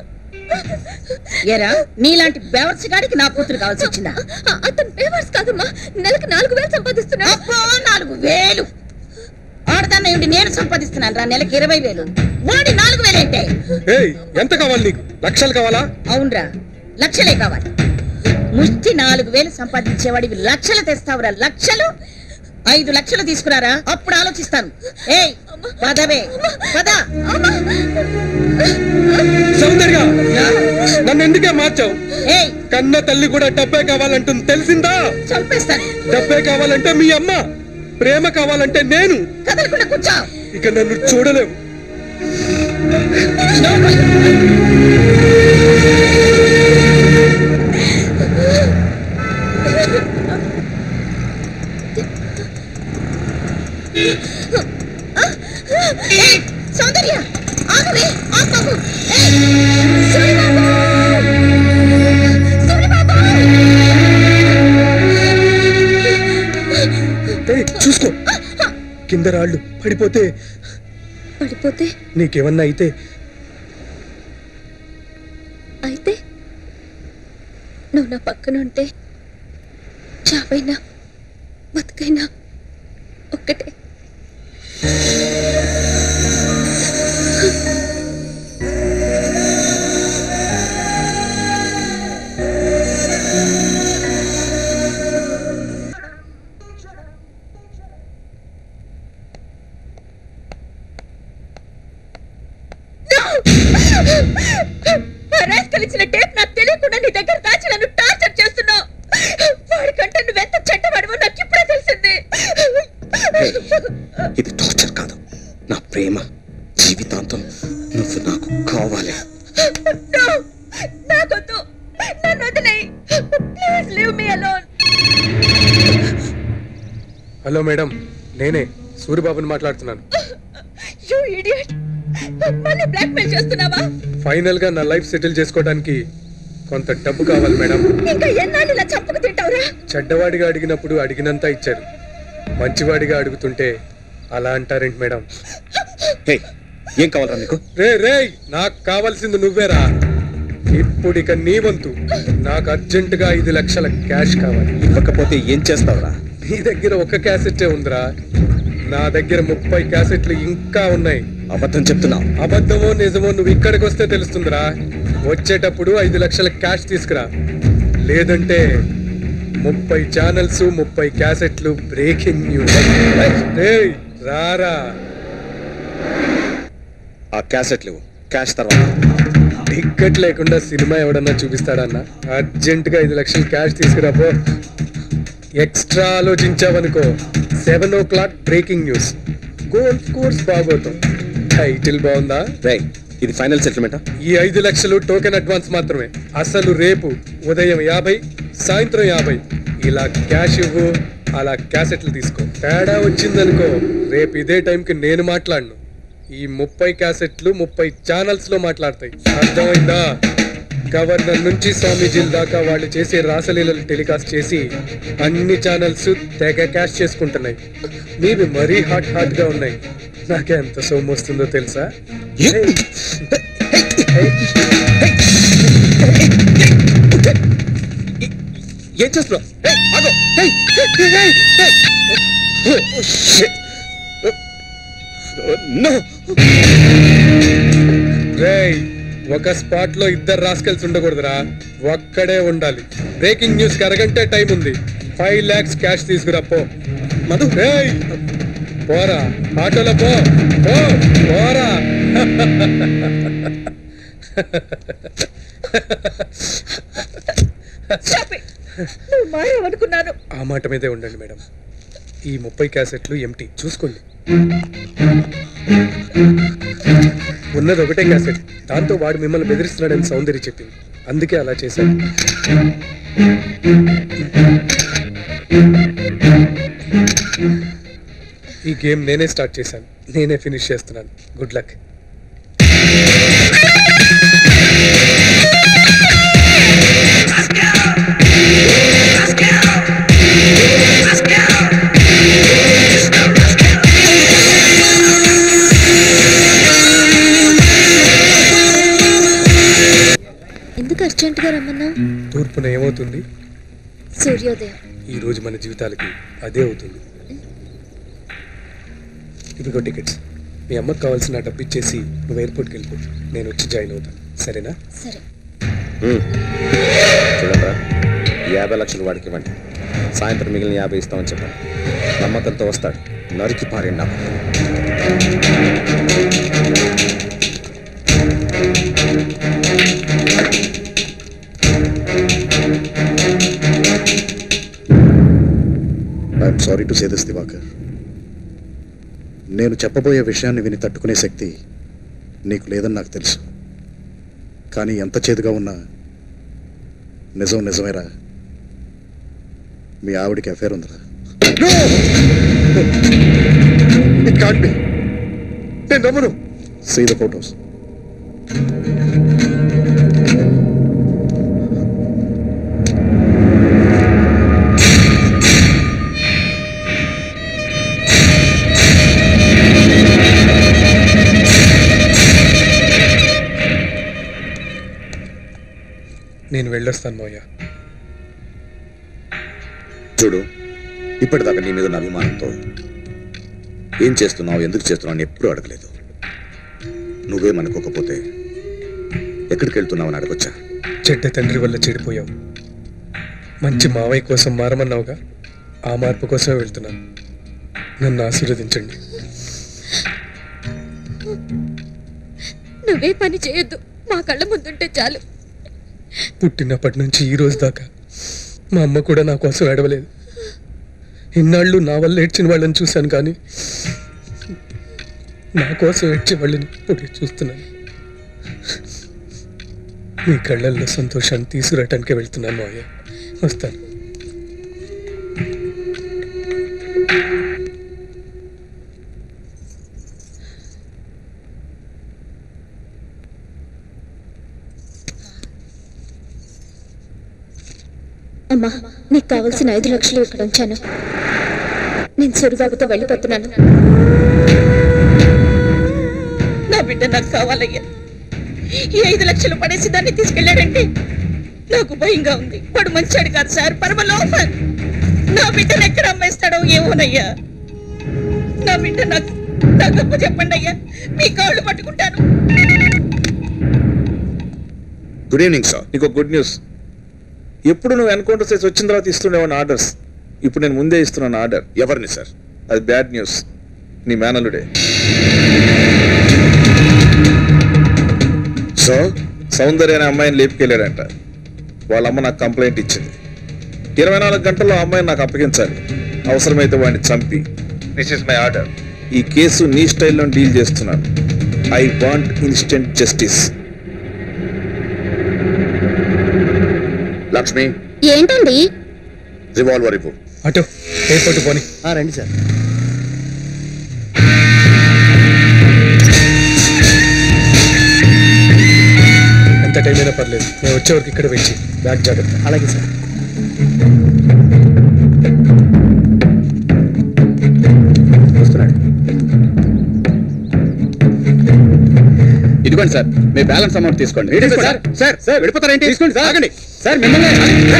ఎరా నీలాంటి బెవర్స్ గాడికి నా కూతురు కావాల్సి వచ్చిందా అతను పేవర్స్ కాదమ్మా నెలకు నాలుగు వేలు సంపాదిస్తున్నాడు అబ్బో నాలుగు వేలు ఆడదాన్ని ఏమిటి నేను సంపాదిస్తున్నాను రా నెలకి ఇరవై వేలు వాడి నాలుగు వేలేంటే ఏయ్ ఎంత కావాలి నీకు లక్షలు కావాలా అవునరా లక్షలే కావాలి ముష్టి నాలుగు వేలు సంపాదించేవాడివి లక్షలు తెస్తావురా లక్షలు ఐదు లక్షలు తీసుకురారా అప్పుడు ఆలోచిస్తాను ఏయ్ పదవే పద సౌందర్య నన్ను ఎందుకే మార్చావు ఏయ్ కన్న తల్లి కూడా డబ్బే కావాలంటుంది తెలిసిందా చంపేస్తాను డబ్బే కావాలంటే మీ అమ్మ ప్రేమ కావాలంటే నేను కదలకుండా కూర్చో ఇక నన్ను చూడలేవు ఏయ్, సౌందర్య ఆగవే ఆగు ఏయ్ సూరిబాబు సూరిబాబు ఏయ్, చూసుకో కింద రాళ్ళు పడిపోతే పడిపోతే నీకేమన్నా అయితే అయితే నువ్వు నా పక్కన ఉంటే చావైనా బతుకైనా ఒక్కటే రాస్కలిచ్చిన టేప్ నాకు తెలియకుండా నీ దగ్గర దాచి నన్ను టార్చర్ చేస్తున్నావు వాడికంటే నువ్వెంత చెడ్డవాడివో నాకు ఇప్పుడే తెలిసింది ఇది టార్చర్ కాదు నా ప్రేమ జీవితాంతం నువ్వు నాకు కావాలి No! నాకొద్దు నన్ను వదిలేయ్ please leave me alone hello madam నేనే సూరిబాబుని మాట్లాడుతున్నాను యు ఇడియట్ మళ్ళీ బ్లాక్మెయిల్ చేస్తున్నావా ఫైనల్ గా నా లైఫ్ సెటిల్ చేసుకోవడానికి కొంత డబ్బు కావాలి మేడం ఇంకా ఎన్నాళ్ళు ఇలా చంపుకు తింటావురా చెడ్డవాడిగా అడిగినప్పుడు అడిగినంత ఇచ్చారు మంచివాడిగా అడుగుతుంటే అలా అంటారేంటి మేడం ఏం కావాలరా నీకు రే రే నాకు కావాల్సింది నువ్వేరా ఇప్పుడు ఇక నీ వంతు నాకు అర్జెంట్ గా ఐదు లక్షల క్యాష్ కావాలి ఇవ్వకపోతే ఏం చేస్తావురా నీ దగ్గర ఒక క్యాసెట్టే ఉందిరా నా దగ్గర ముప్పై క్యాసెట్లు ఇంకా ఉన్నాయి అబద్ధం చెప్తున్నావు అబద్ధమో నిజమో నువ్వు ఇక్కడికి వస్తే తెలుస్తుందిరా వచ్చేటప్పుడు ఐదు లక్షల క్యాష్ తీసుకురా లేదంటే ముప్పై ఛానల్స్ ముప్పై క్యాసెట్లు బ్రేకింగ్ న్యూస్ రేయ్, రారా ఆ క్యాసెట్లు క్యాష్ తర్వాత టికెట్ లేకుండా సినిమా ఎవడన్నా చూపిస్తాడన్నా అర్జెంట్ గా ఐదు లక్షలు క్యాష్ తీసుకురా పో ఎక్స్ట్రా ఆలోచించావనుకో seven o'clock breaking news golf course బాగోతాం టైటిల్ బాగుందా ఇది ఫైనల్ సెటిల్మెంటా ఈ ఐదు లక్షలు టోకెన్ అడ్వాన్స్ మాత్రమే అసలు రేపు ఉదయం యాభై సాయంత్రం యాభై ఇలా క్యాష్ ఇవ్వు అలా క్యాసెట్లు తీసుకో తేడా వచ్చిందనుకో రేపు ఇదే టైంకి నేను మాట్లాడను ఈ ముప్పై క్యాసెట్లు ముప్పై ఛానల్స్ లో మాట్లాడతాయి అర్థమైందా గవర్నర్ నుంచి స్వామీజీల దాకా వాళ్ళు చేసే రాసలీలలు టెలికాస్ట్ చేసి అన్ని ఛానల్స్ తెగ క్యాష్ చేసుకుంటున్నాయి మీవి మరీ హాట్ హాట్ గా ఉన్నాయి నాకే ఎంత సొమ్ము వస్తుందో తెలుసా ఏం చేస్తున్నావు రేయ్ ఒక స్పాట్ లో ఇద్దరు రాస్కెల్స్ ఉండకూడదురా ఒక్కడే ఉండాలి బ్రేకింగ్ న్యూస్ కి అరగంటే టైం ఉంది ఫైవ్ లాక్స్ క్యాష్ తీసుకురా పో మధు రేయ్ పోరా ఆటోలో పో పో పోరా నువ్వు మారేవనుకున్నాను ఆ మాట మీదే ఉండండి మేడం ఈ ముప్పై క్యాసెట్లు ఎంటీ చూసుకోండి ఉన్నది ఒకటే క్యాసెట్ దాంతో వాడు మిమ్మల్ని బెదిరిస్తున్నాడని సౌందర్య చెప్పింది అందుకే అలా చేశాను ఈ గేమ్ నేనే స్టార్ట్ చేశాను నేనే ఫినిష్ చేస్తున్నాను గుడ్ లక్ ఎందుకు అర్జెంటుగా రమ్మన్నావు తూర్పున ఏమవుతుంది సూర్యోదయం ఈ రోజు మన జీవితాలకి అదే అవుతుంది ఇదిగో టికెట్స్ మీ అమ్మకి కావాల్సిన డబ్బు ఇచ్చేసి నువ్వు ఎయిర్పోర్ట్కి వెళ్ళిపో నేను వచ్చి జాయిన్ అవుతాను సరేనా సరే చూడరా ఈ యాభై లక్షలు వాడికి ఇవ్వండి సాయంత్రం మిగిలిన యాభై ఇస్తామని చెప్పాను నమ్మకంతో వస్తాడు నరికి పారే నా I'm sorry to say this Diwakar నేను చెప్పబోయే విషయాన్ని విని తట్టుకునే శక్తి నీకు లేదని నాకు తెలుసు కానీ ఎంత చేదుగా ఉన్నా నిజం నిజమేరా మీ ఆవిడికి అఫేర్ ఉందిరా ఇట్ కాంట్ బి నేను నమ్మను సీ ద ఫోటోస్ నేను వెళ్ళొస్తాను మోయ్య చూడు ఇప్పటిదాకా నీ మీద ఉన్న అభిమానంతో ఏం చేస్తున్నావు ఎందుకు చేస్తున్నావు అని ఎప్పుడూ అడగలేదు నువ్వే మనకోకపోతే ఎక్కడికి వెళ్తున్నావు అని అడగొచ్చా చెడ్డ తండ్రి వల్ల చెడిపోయావు మంచి మావయ్య కోసం మారమన్నావుగా ఆ మార్పు కోసమే వెళ్తున్నాను నన్ను ఆశీర్వదించండి నువ్వే పని చేయొద్దు మా కళ్ళ ముందుంటే చాలు పుట్టినప్పటి నుంచి ఈ రోజు దాకా మా అమ్మ కూడా నా కోసం ఏడవలేదు ఇన్నాళ్ళు నా వల్ల ఏడ్చిన వాళ్ళని చూశాను కానీ నా కోసం ఏడ్చే వాళ్ళని ఇప్పుడు చూస్తున్నాను మీ కళ్ళల్లో సంతోషాన్ని తీసుకురావటానికే వెళ్తున్నాను మావయ్య వస్తాను అమ్మా నీకు కావాల్సిన ఐదు లక్షలు ఇక్కడ ఉంచాను నేను సూరిబాబుతో వెళ్ళిపోతున్నాను నా బిడ్డ నాకు కావాలయ్యా ఈ ఐదు లక్షలు పడేసి దాన్ని తీసుకెళ్ళాడంటే నాకు భయంగా ఉంది వాడు మంచాడు కాదు సార్ పరమ లోఫర్ నా బిడ్డను ఎక్కడ అమ్మేస్తాడో ఏమోనయ్యా నా బిడ్డ నాకు నా గొప్ప చెప్పండి అయ్యా మీ కాళ్ళు పట్టుకుంటాను గుడ్ ఈవినింగ్ సార్ నీకు గుడ్ న్యూస్ ఎప్పుడు నువ్వు ఎన్కౌంటర్ చేసి వచ్చిన తర్వాత ఇస్తుండేవాడిని ఆర్డర్స్ ఇప్పుడు నేను ముందే ఇస్తున్నాను ఆర్డర్ ఎవరిని సార్ అది బ్యాడ్ న్యూస్ నీ మేనలుడే సో సౌందర్య అనే అమ్మాయిని లేపుకెళ్ళాడంట వాళ్ళ అమ్మ నాకు కంప్లైంట్ ఇచ్చింది ఇరవై నాలుగు గంటల్లో ఆ అమ్మాయిని నాకు అప్పగించాలి అవసరమైతే వాడిని చంపి దిస్ ఇస్ మై ఆర్డర్ ఈ కేసు నీ స్టైల్లో డీల్ చేస్తున్నాను I want instant justice Lakshmi ఏంటండి రివాల్వర్ ఇవ్వు అటు ఎయిర్పోర్ట్ పోని రండి సార్ ఎంత టైం అయినా పర్లేదు నేను వచ్చే వరకు ఇక్కడ వెయిట్ చేయి. బ్యాగ్ జాగ్రత్త అలాగే సార్ వస్తున్నాడు ఇదిగోండి సార్ మీ బ్యాలెన్స్ అమౌంట్ తీసుకోండి తీసుకోండి. సార్ సార్ సార్ వెళ్ళిపోతారేంటి తీసుకోండి సార్ ఆగండి సార్ మిమ్మల్ని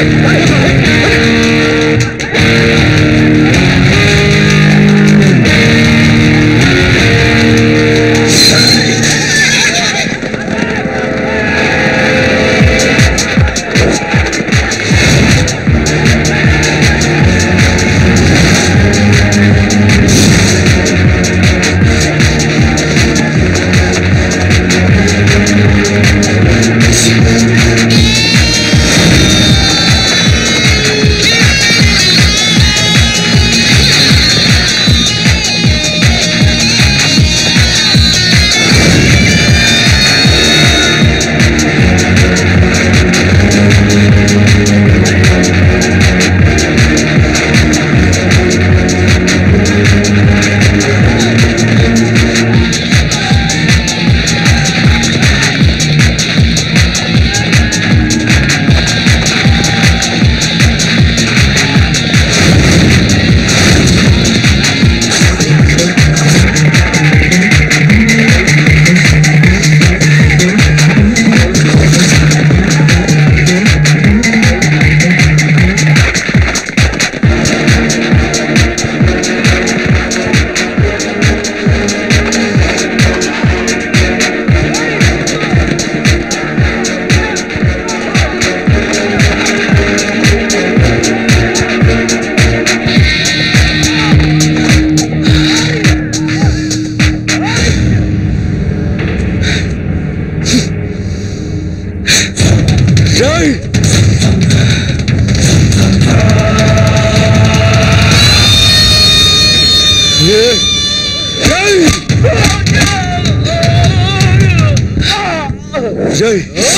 జై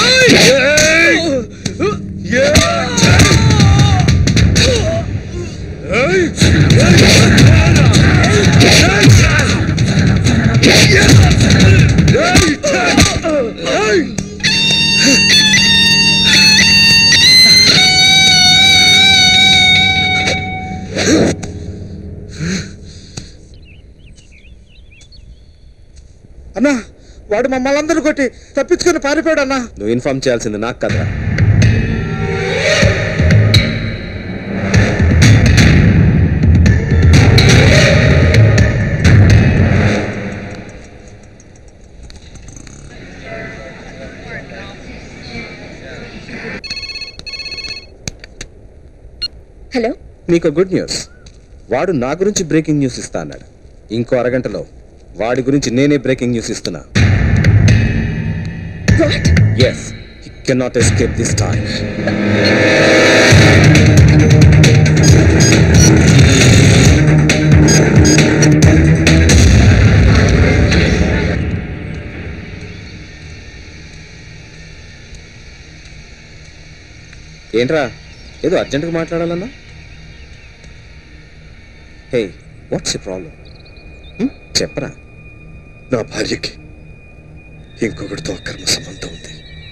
అన్నా వాడు మమ్మల్ని అందరూ కొట్టి తప్పించుకొని పారిపోయాడు అన్నా నువ్వు ఇన్ఫార్మ్ చేయాల్సింది నాకు కదరా హలో నీకు గుడ్ న్యూస్ వాడు నా గురించి బ్రేకింగ్ న్యూస్ ఇస్తా అన్నాడు ఇంకో అరగంటలో వాడి గురించి నేనే బ్రేకింగ్ న్యూస్ ఇస్తున్నా yes cannot escape this time ఏంట్రా ఏదో అర్జెంటుగా మాట్లాడాలన్నా హే వాట్స్ ఎ ప్రాబ్లం చెప్పరా నా భార్యకి ఇంకొకటితో అక్రమ సంబంధం ఉంది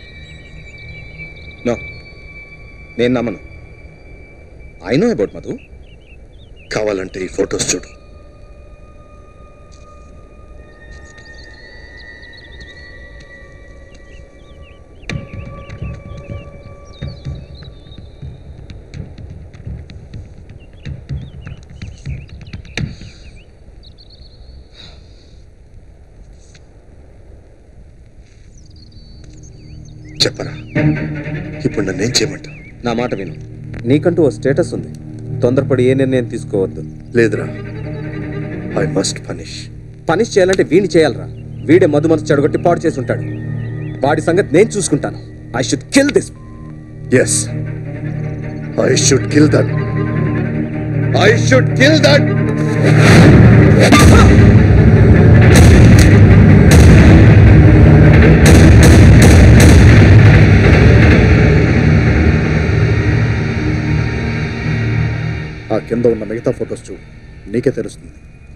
నో నేను నమ్మను ఐ నో అబౌట్ మధు కావాలంటే ఈ ఫొటోస్ చూడు చెప్పరా ఇప్పుడు నన్నేం చేయమంటావు నా మాట విను నీకంటూ ఓ స్టేటస్ ఉంది తొందరపడి ఏ నిర్ణయం తీసుకోవద్దు లేదురా ఐ మస్ట్ పనిష్ పనిష్ చేయాలంటే వీడిని చేయాలరా వీడే మధు మనసు చెడగొట్టి పాడు చేసి ఉంటాడు వాడి సంగతి నేను చూసుకుంటాను I should kill this yes I should kill that I should kill that ఆ కింద ఉన్న మిగతా ఫొటోస్ చూడు నీకే తెలుస్తుంది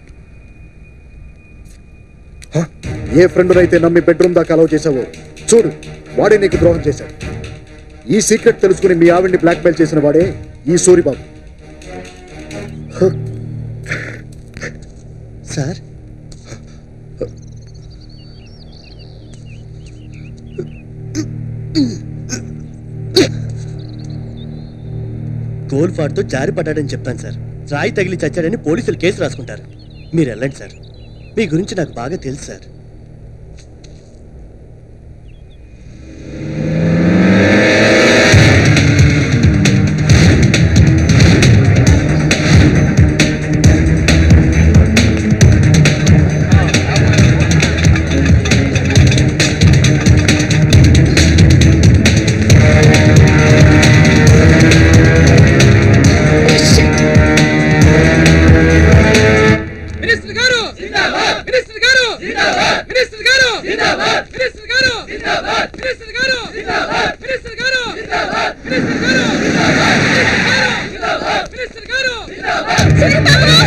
హ? ఏ ఫ్రెండ్ అయితే నమ్మి బెడ్రూమ్ దాకా అలౌ చేసావో చూడు వాడే నీకు ద్రోహం చేశాడు ఈ సీక్రెట్ తెలుసుకుని మీ ఆవిడ్ని బ్లాక్మెయిల్ చేసిన వాడే ఈ సూరిబాబు హ? సార్ గోల్ఫాడ్తో జారి పడ్డాడని చెప్తాను సార్ రాయి తగిలి చచ్చాడని పోలీసులు కేసు రాసుకుంటారు మీరు వెళ్ళండి సార్ మీ గురించి నాకు బాగా తెలుసు సార్ మినిస్టర్ గారు మినిస్టర్ గారు మినిస్టర్ గారు మినిస్టర్ గారు మినిస్టర్ గారు మినిస్టర్ గారు మినిస్టర్ గారు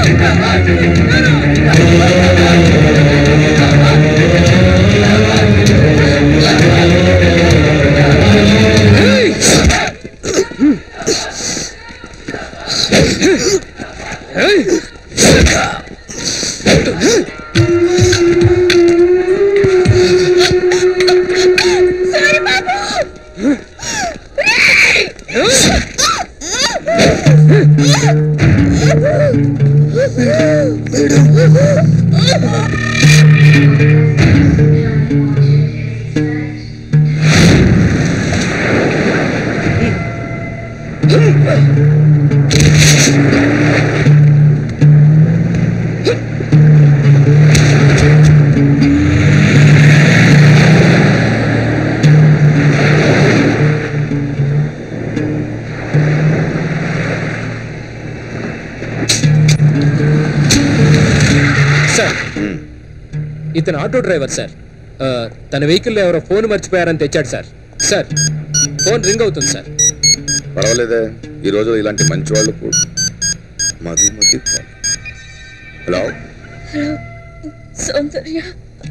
సార్ ఇతను ఆటో డ్రైవర్ సార్ ఆ, తన వెహికల్లో ఎవరో ఫోన్ మర్చిపోయారని తెచ్చాడు సార్ సార్ ఫోన్ రింగ్ అవుతుంది సార్ పర్వాలేదే ఈ రోజు ఇలాంటి మంచి వాళ్ళు కూడా Madhu Madhu hello hello Soundarya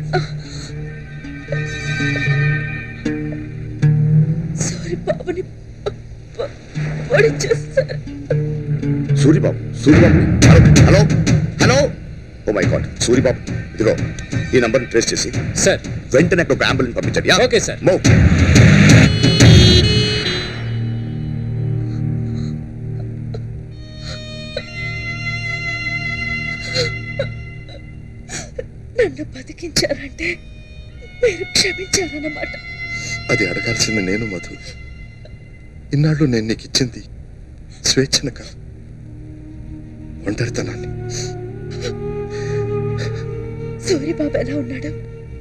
sorry బాబుని ప- పొడి చేస్తారు Suribabu Suribabu hello hello oh my god Suribabu ఇదిగో ఈ నంబర్ ట్రేస్ చేసి సార్ వెంటనే ఒక అంబులెన్స్ పంపించండి ఓకే సార్ మో నన్ను బతికించారంటే మీరు క్షమించారన్నమాట అది అడగాల్సింది నేను మధు ఇన్నాళ్ళు నేను నీకు ఇచ్చింది స్వేచ్ఛను కాదు ఒంటరితనాన్ని సూర్యబాబు ఎలా ఉన్నాడు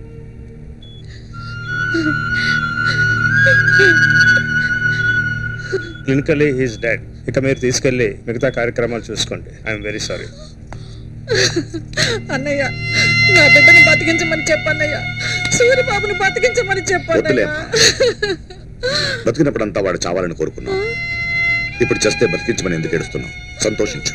క్లినికల్లీ హీస్ డాడ్ ఇక మీరు తీసుకెళ్ళి మిగతా కార్యక్రమాలు చూసుకోండి ఐఎమ్ వెరీ సారీ అన్నయ్య నా బిడ్డను బతికించమని చెప్పన్నయ్య సూర్యబాబుని బతికించమని వద్దులే చెప్పన్నయ్య బతికినప్పుడంతా వాడు చావాలని కోరుకున్నావు ఇప్పుడు చేస్తే బతికించమని ఎందుకు ఏడుస్తున్నావు సంతోషించు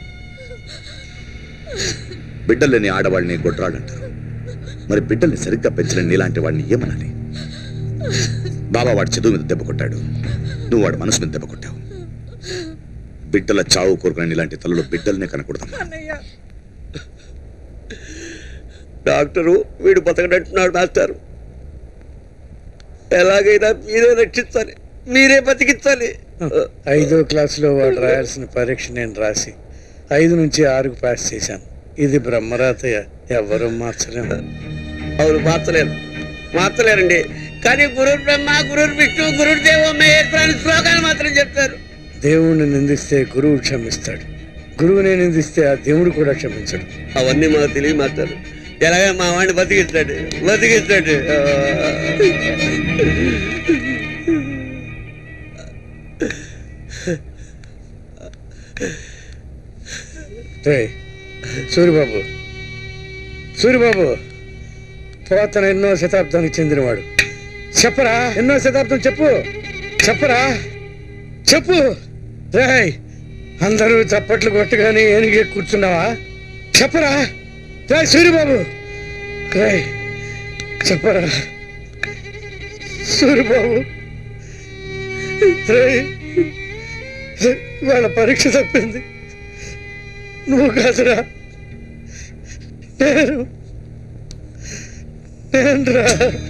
బిడ్డలు లేని ఆడవాళ్ళని గొడ్రాళ్ళంటారు మరి బిడ్డల్ని సరిగ్గా పెంచిన నీలాంటి వాడిని ఏమనాలి బాబా వాడి చదువు మీద దెబ్బ కొట్టాడు నువ్వు వాడి మనసు మీద దెబ్బ కొట్టావు బిడ్డల చావు కోరుకునే నీలాంటి తల్లులు బిడ్డల్నే కనకూడదమ్మా అన్నయ్య డాక్టరు వీడు బతకడంటున్నాడు మాస్టర్ ఎలాగైనా మీరే రక్షించాలి మీరే బతికించాలి ఐదో క్లాసులో వాడు రాయాల్సిన పరీక్ష నేను రాసి ఐదు నుంచి ఆరుకు పాస్ చేశాను ఇది బ్రహ్మరాతయ్య ఎవరు మార్చలేము అవును మార్చలేరు మార్చలేరండి కానీ గురు బ్రహ్మ గురు విష్ణు గురు దేవో మహేశ్వర అని శ్లోకాలు మాత్రం చెప్తారు దేవుణ్ణి నిందిస్తే గురువు క్షమిస్తాడు గురువుని నిందిస్తే ఆ దేవుడు కూడా క్షమించడు అవన్నీ మాకు తెలియ మాస్టర్ ఎలాగ మా వాడిని బతికిస్తాడు బతికిస్తాడు రేయ్, సూరిబాబు సూరిబాబు పురాతన ఎన్నో శతాబ్దానికి చెందినవాడు చెప్పరా ఎన్నో శతాబ్దం చెప్పు చెప్పరా చెప్పు రేయ్ అందరూ చప్పట్లు కొట్టగానే ఏనిగే కూర్చున్నావా చెప్పరా రే సూరిబాబు రేయ్ చెప్పరా సూరిబాబు రేయ్ వాళ్ళ పరీక్ష తప్పింది నువ్వు కాదురా నేను నేనురా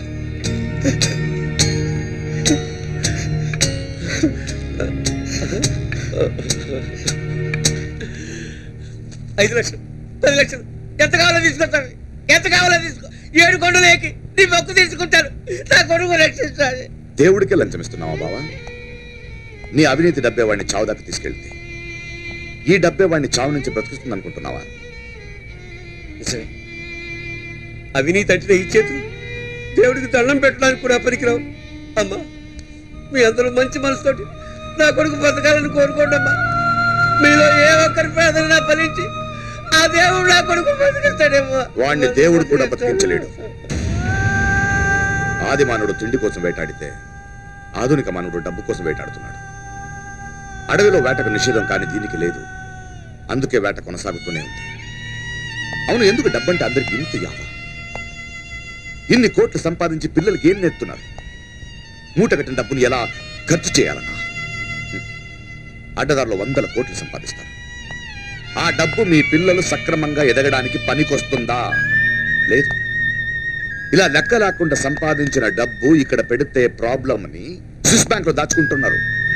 ఐదు లక్షలు పది లక్షలు ఎంత కావాలో తీసుకొస్తాను ఎంత కావాలో తీసుకో ఏడు కొండలు ఎక్కి నీ మొక్కు తీసుకుంటాను నా కొడుకు రక్షిస్తాను దేవుడికే లంచం ఇస్తున్నావా బావా నీ అవినీతి డబ్బే వాడిని చావు దాకా తీసుకెళ్తే ఈ డబ్బే వాడిని చావు నుంచి బ్రతికిస్తుంది అనుకుంటున్నావా నిజమే అవినీతి అంటే ఈ చేతులు దేవుడికి దండం పెట్టడానికి కూడా పనికిరావు అమ్మా మీ అందరూ మంచి మనసుతోటి నా కొడుకు బతకాలని కోరుకోండి అమ్మా మీలో ఏ ఒక్కరి ప్రార్థన ఫలించి ఆ దేవుడు నా కొడుకు బతికిస్తాడేమో వాణ్ణి దేవుడు కూడా బతికించలేడు ఆది మానవుడు తిండి కోసం వేటాడితే ఆధునిక మానవుడు డబ్బు కోసం వేటాడుతున్నాడు అడవిలో వేటకు నిషేధం కాని దీనికి లేదు అందుకే వేట కొనసాగుతూనే ఉంది అవును ఎందుకు డబ్బంటే అందరికి ఇంత యావ ఇన్ని కోట్లు సంపాదించి పిల్లలకి ఏం నేర్పుతున్నారు మూట కట్టిన డబ్బుని ఎలా ఖర్చు చేయాలన్నా హ్మ్. అడ్డదారులో వందల కోట్లు సంపాదిస్తారు ఆ డబ్బు మీ పిల్లలు సక్రమంగా ఎదగడానికి పనికొస్తుందా లేదు ఇలా లెక్క లేకుండా సంపాదించిన డబ్బు ఇక్కడ పెడితే ప్రాబ్లం అని స్విస్ బ్యాంక్ లో దాచుకుంటున్నారు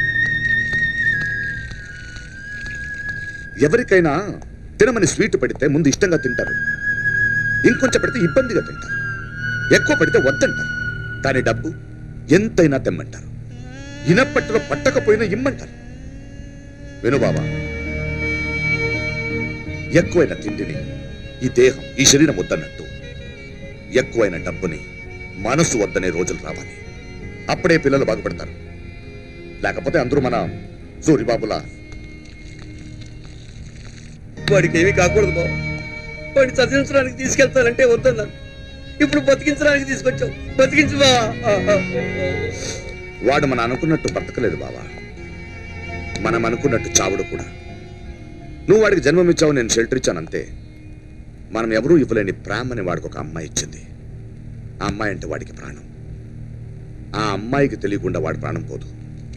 ఎవరికైనా తినమని స్వీట్ పెడితే ముందు ఇష్టంగా తింటారు ఇంకొంచెం పెడితే ఇబ్బందిగా తింటారు ఎక్కువ పెడితే వద్దంటారు కానీ డబ్బు ఎంతైనా తెమ్మంటారు ఇనప్పటిలో పట్టకపోయినా ఇమ్మంటారు విను బాబా ఎక్కువైన తిండిని ఈ దేహం ఈ శరీరం వద్దన్నట్టు ఎక్కువైన డబ్బుని మనసు వద్దనే రోజులు రావాలి అప్పుడే పిల్లలు బాగుపడతారు లేకపోతే అందరూ మన సూరిబాబులా వాడికి ఏమీ కాకూడదు బాబు వాడిని చదివించడానికి తీసుకెళ్తానంటే వద్దన్నాను ఇప్పుడు బతికించడానికి తీసుకొచ్చావు బతికించు బా వాడు మన అనుకున్నట్టు బ్రతకలేదు బావా మనం అనుకున్నట్టు చావుడు కూడా నువ్వు వాడికి జన్మమిచ్చావు నేను షెల్టర్ ఇచ్చానంతే మనం ఎవరూ ఇవ్వలేని ప్రేమని వాడికి ఒక అమ్మాయి ఇచ్చింది ఆ అమ్మాయి అంటే వాడికి ప్రాణం ఆ అమ్మాయికి తెలియకుండా వాడి ప్రాణం పోదు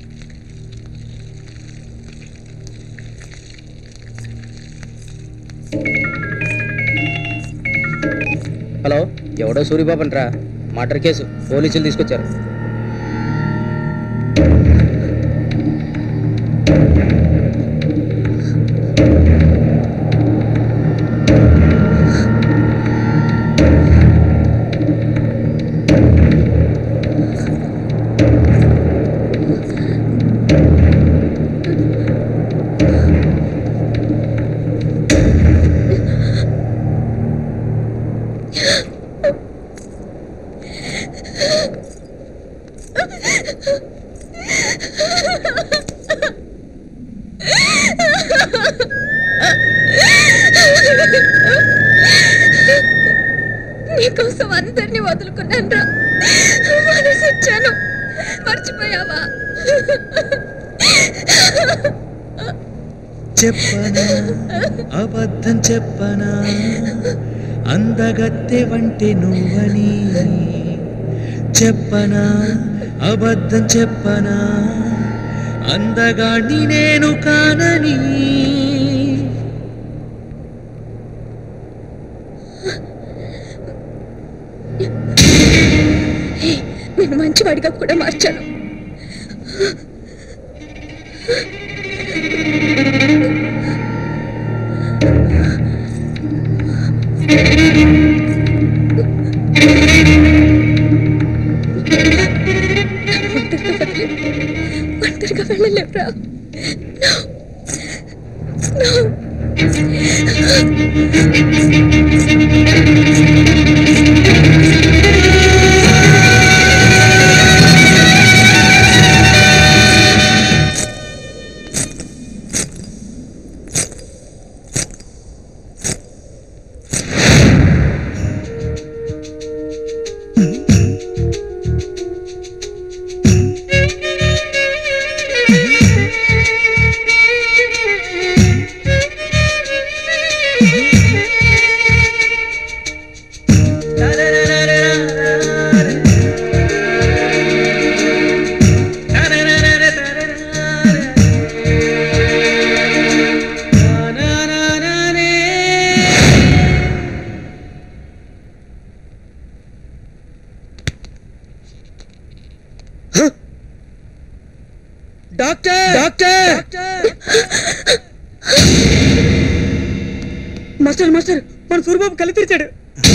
హలో ఎవడో సూరిబాబు అంటరా మర్డర్ కేసు పోలీసులు తీసుకొచ్చారు నీకోసం అందరినీ వదులుకున్నాను రా మనసు ఇచ్చాను మర్చిపోయావా చెప్పనా అబద్ధం చెప్పనా అందగత్తె వంటి నువ్వని చెప్పనా అబద్ధం చెప్పనా అందగాడిని నేను కానని హే, నేను మంచివాడిగా కూడా మార్చాను ఒంటరిగా వదిలి- ఒంటరిగా వెళ్ళలేవురా No. No. Doctor doctor master master మన సూరిబాబు కళ్ళు తెరిచాడు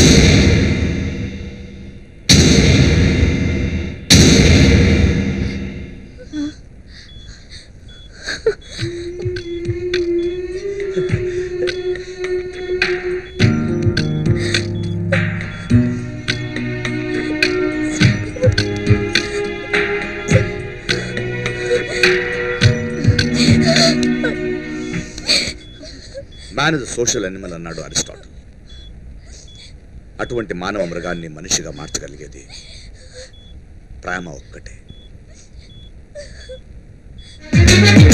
మ్యాన్ ఇస్ సోషల్ అనిమల్ అన్నాడు అరిస్టాటిల్ అటువంటి మానవ మృగాన్ని మనిషిగా మార్చగలిగేది ప్రేమ ఒక్కటే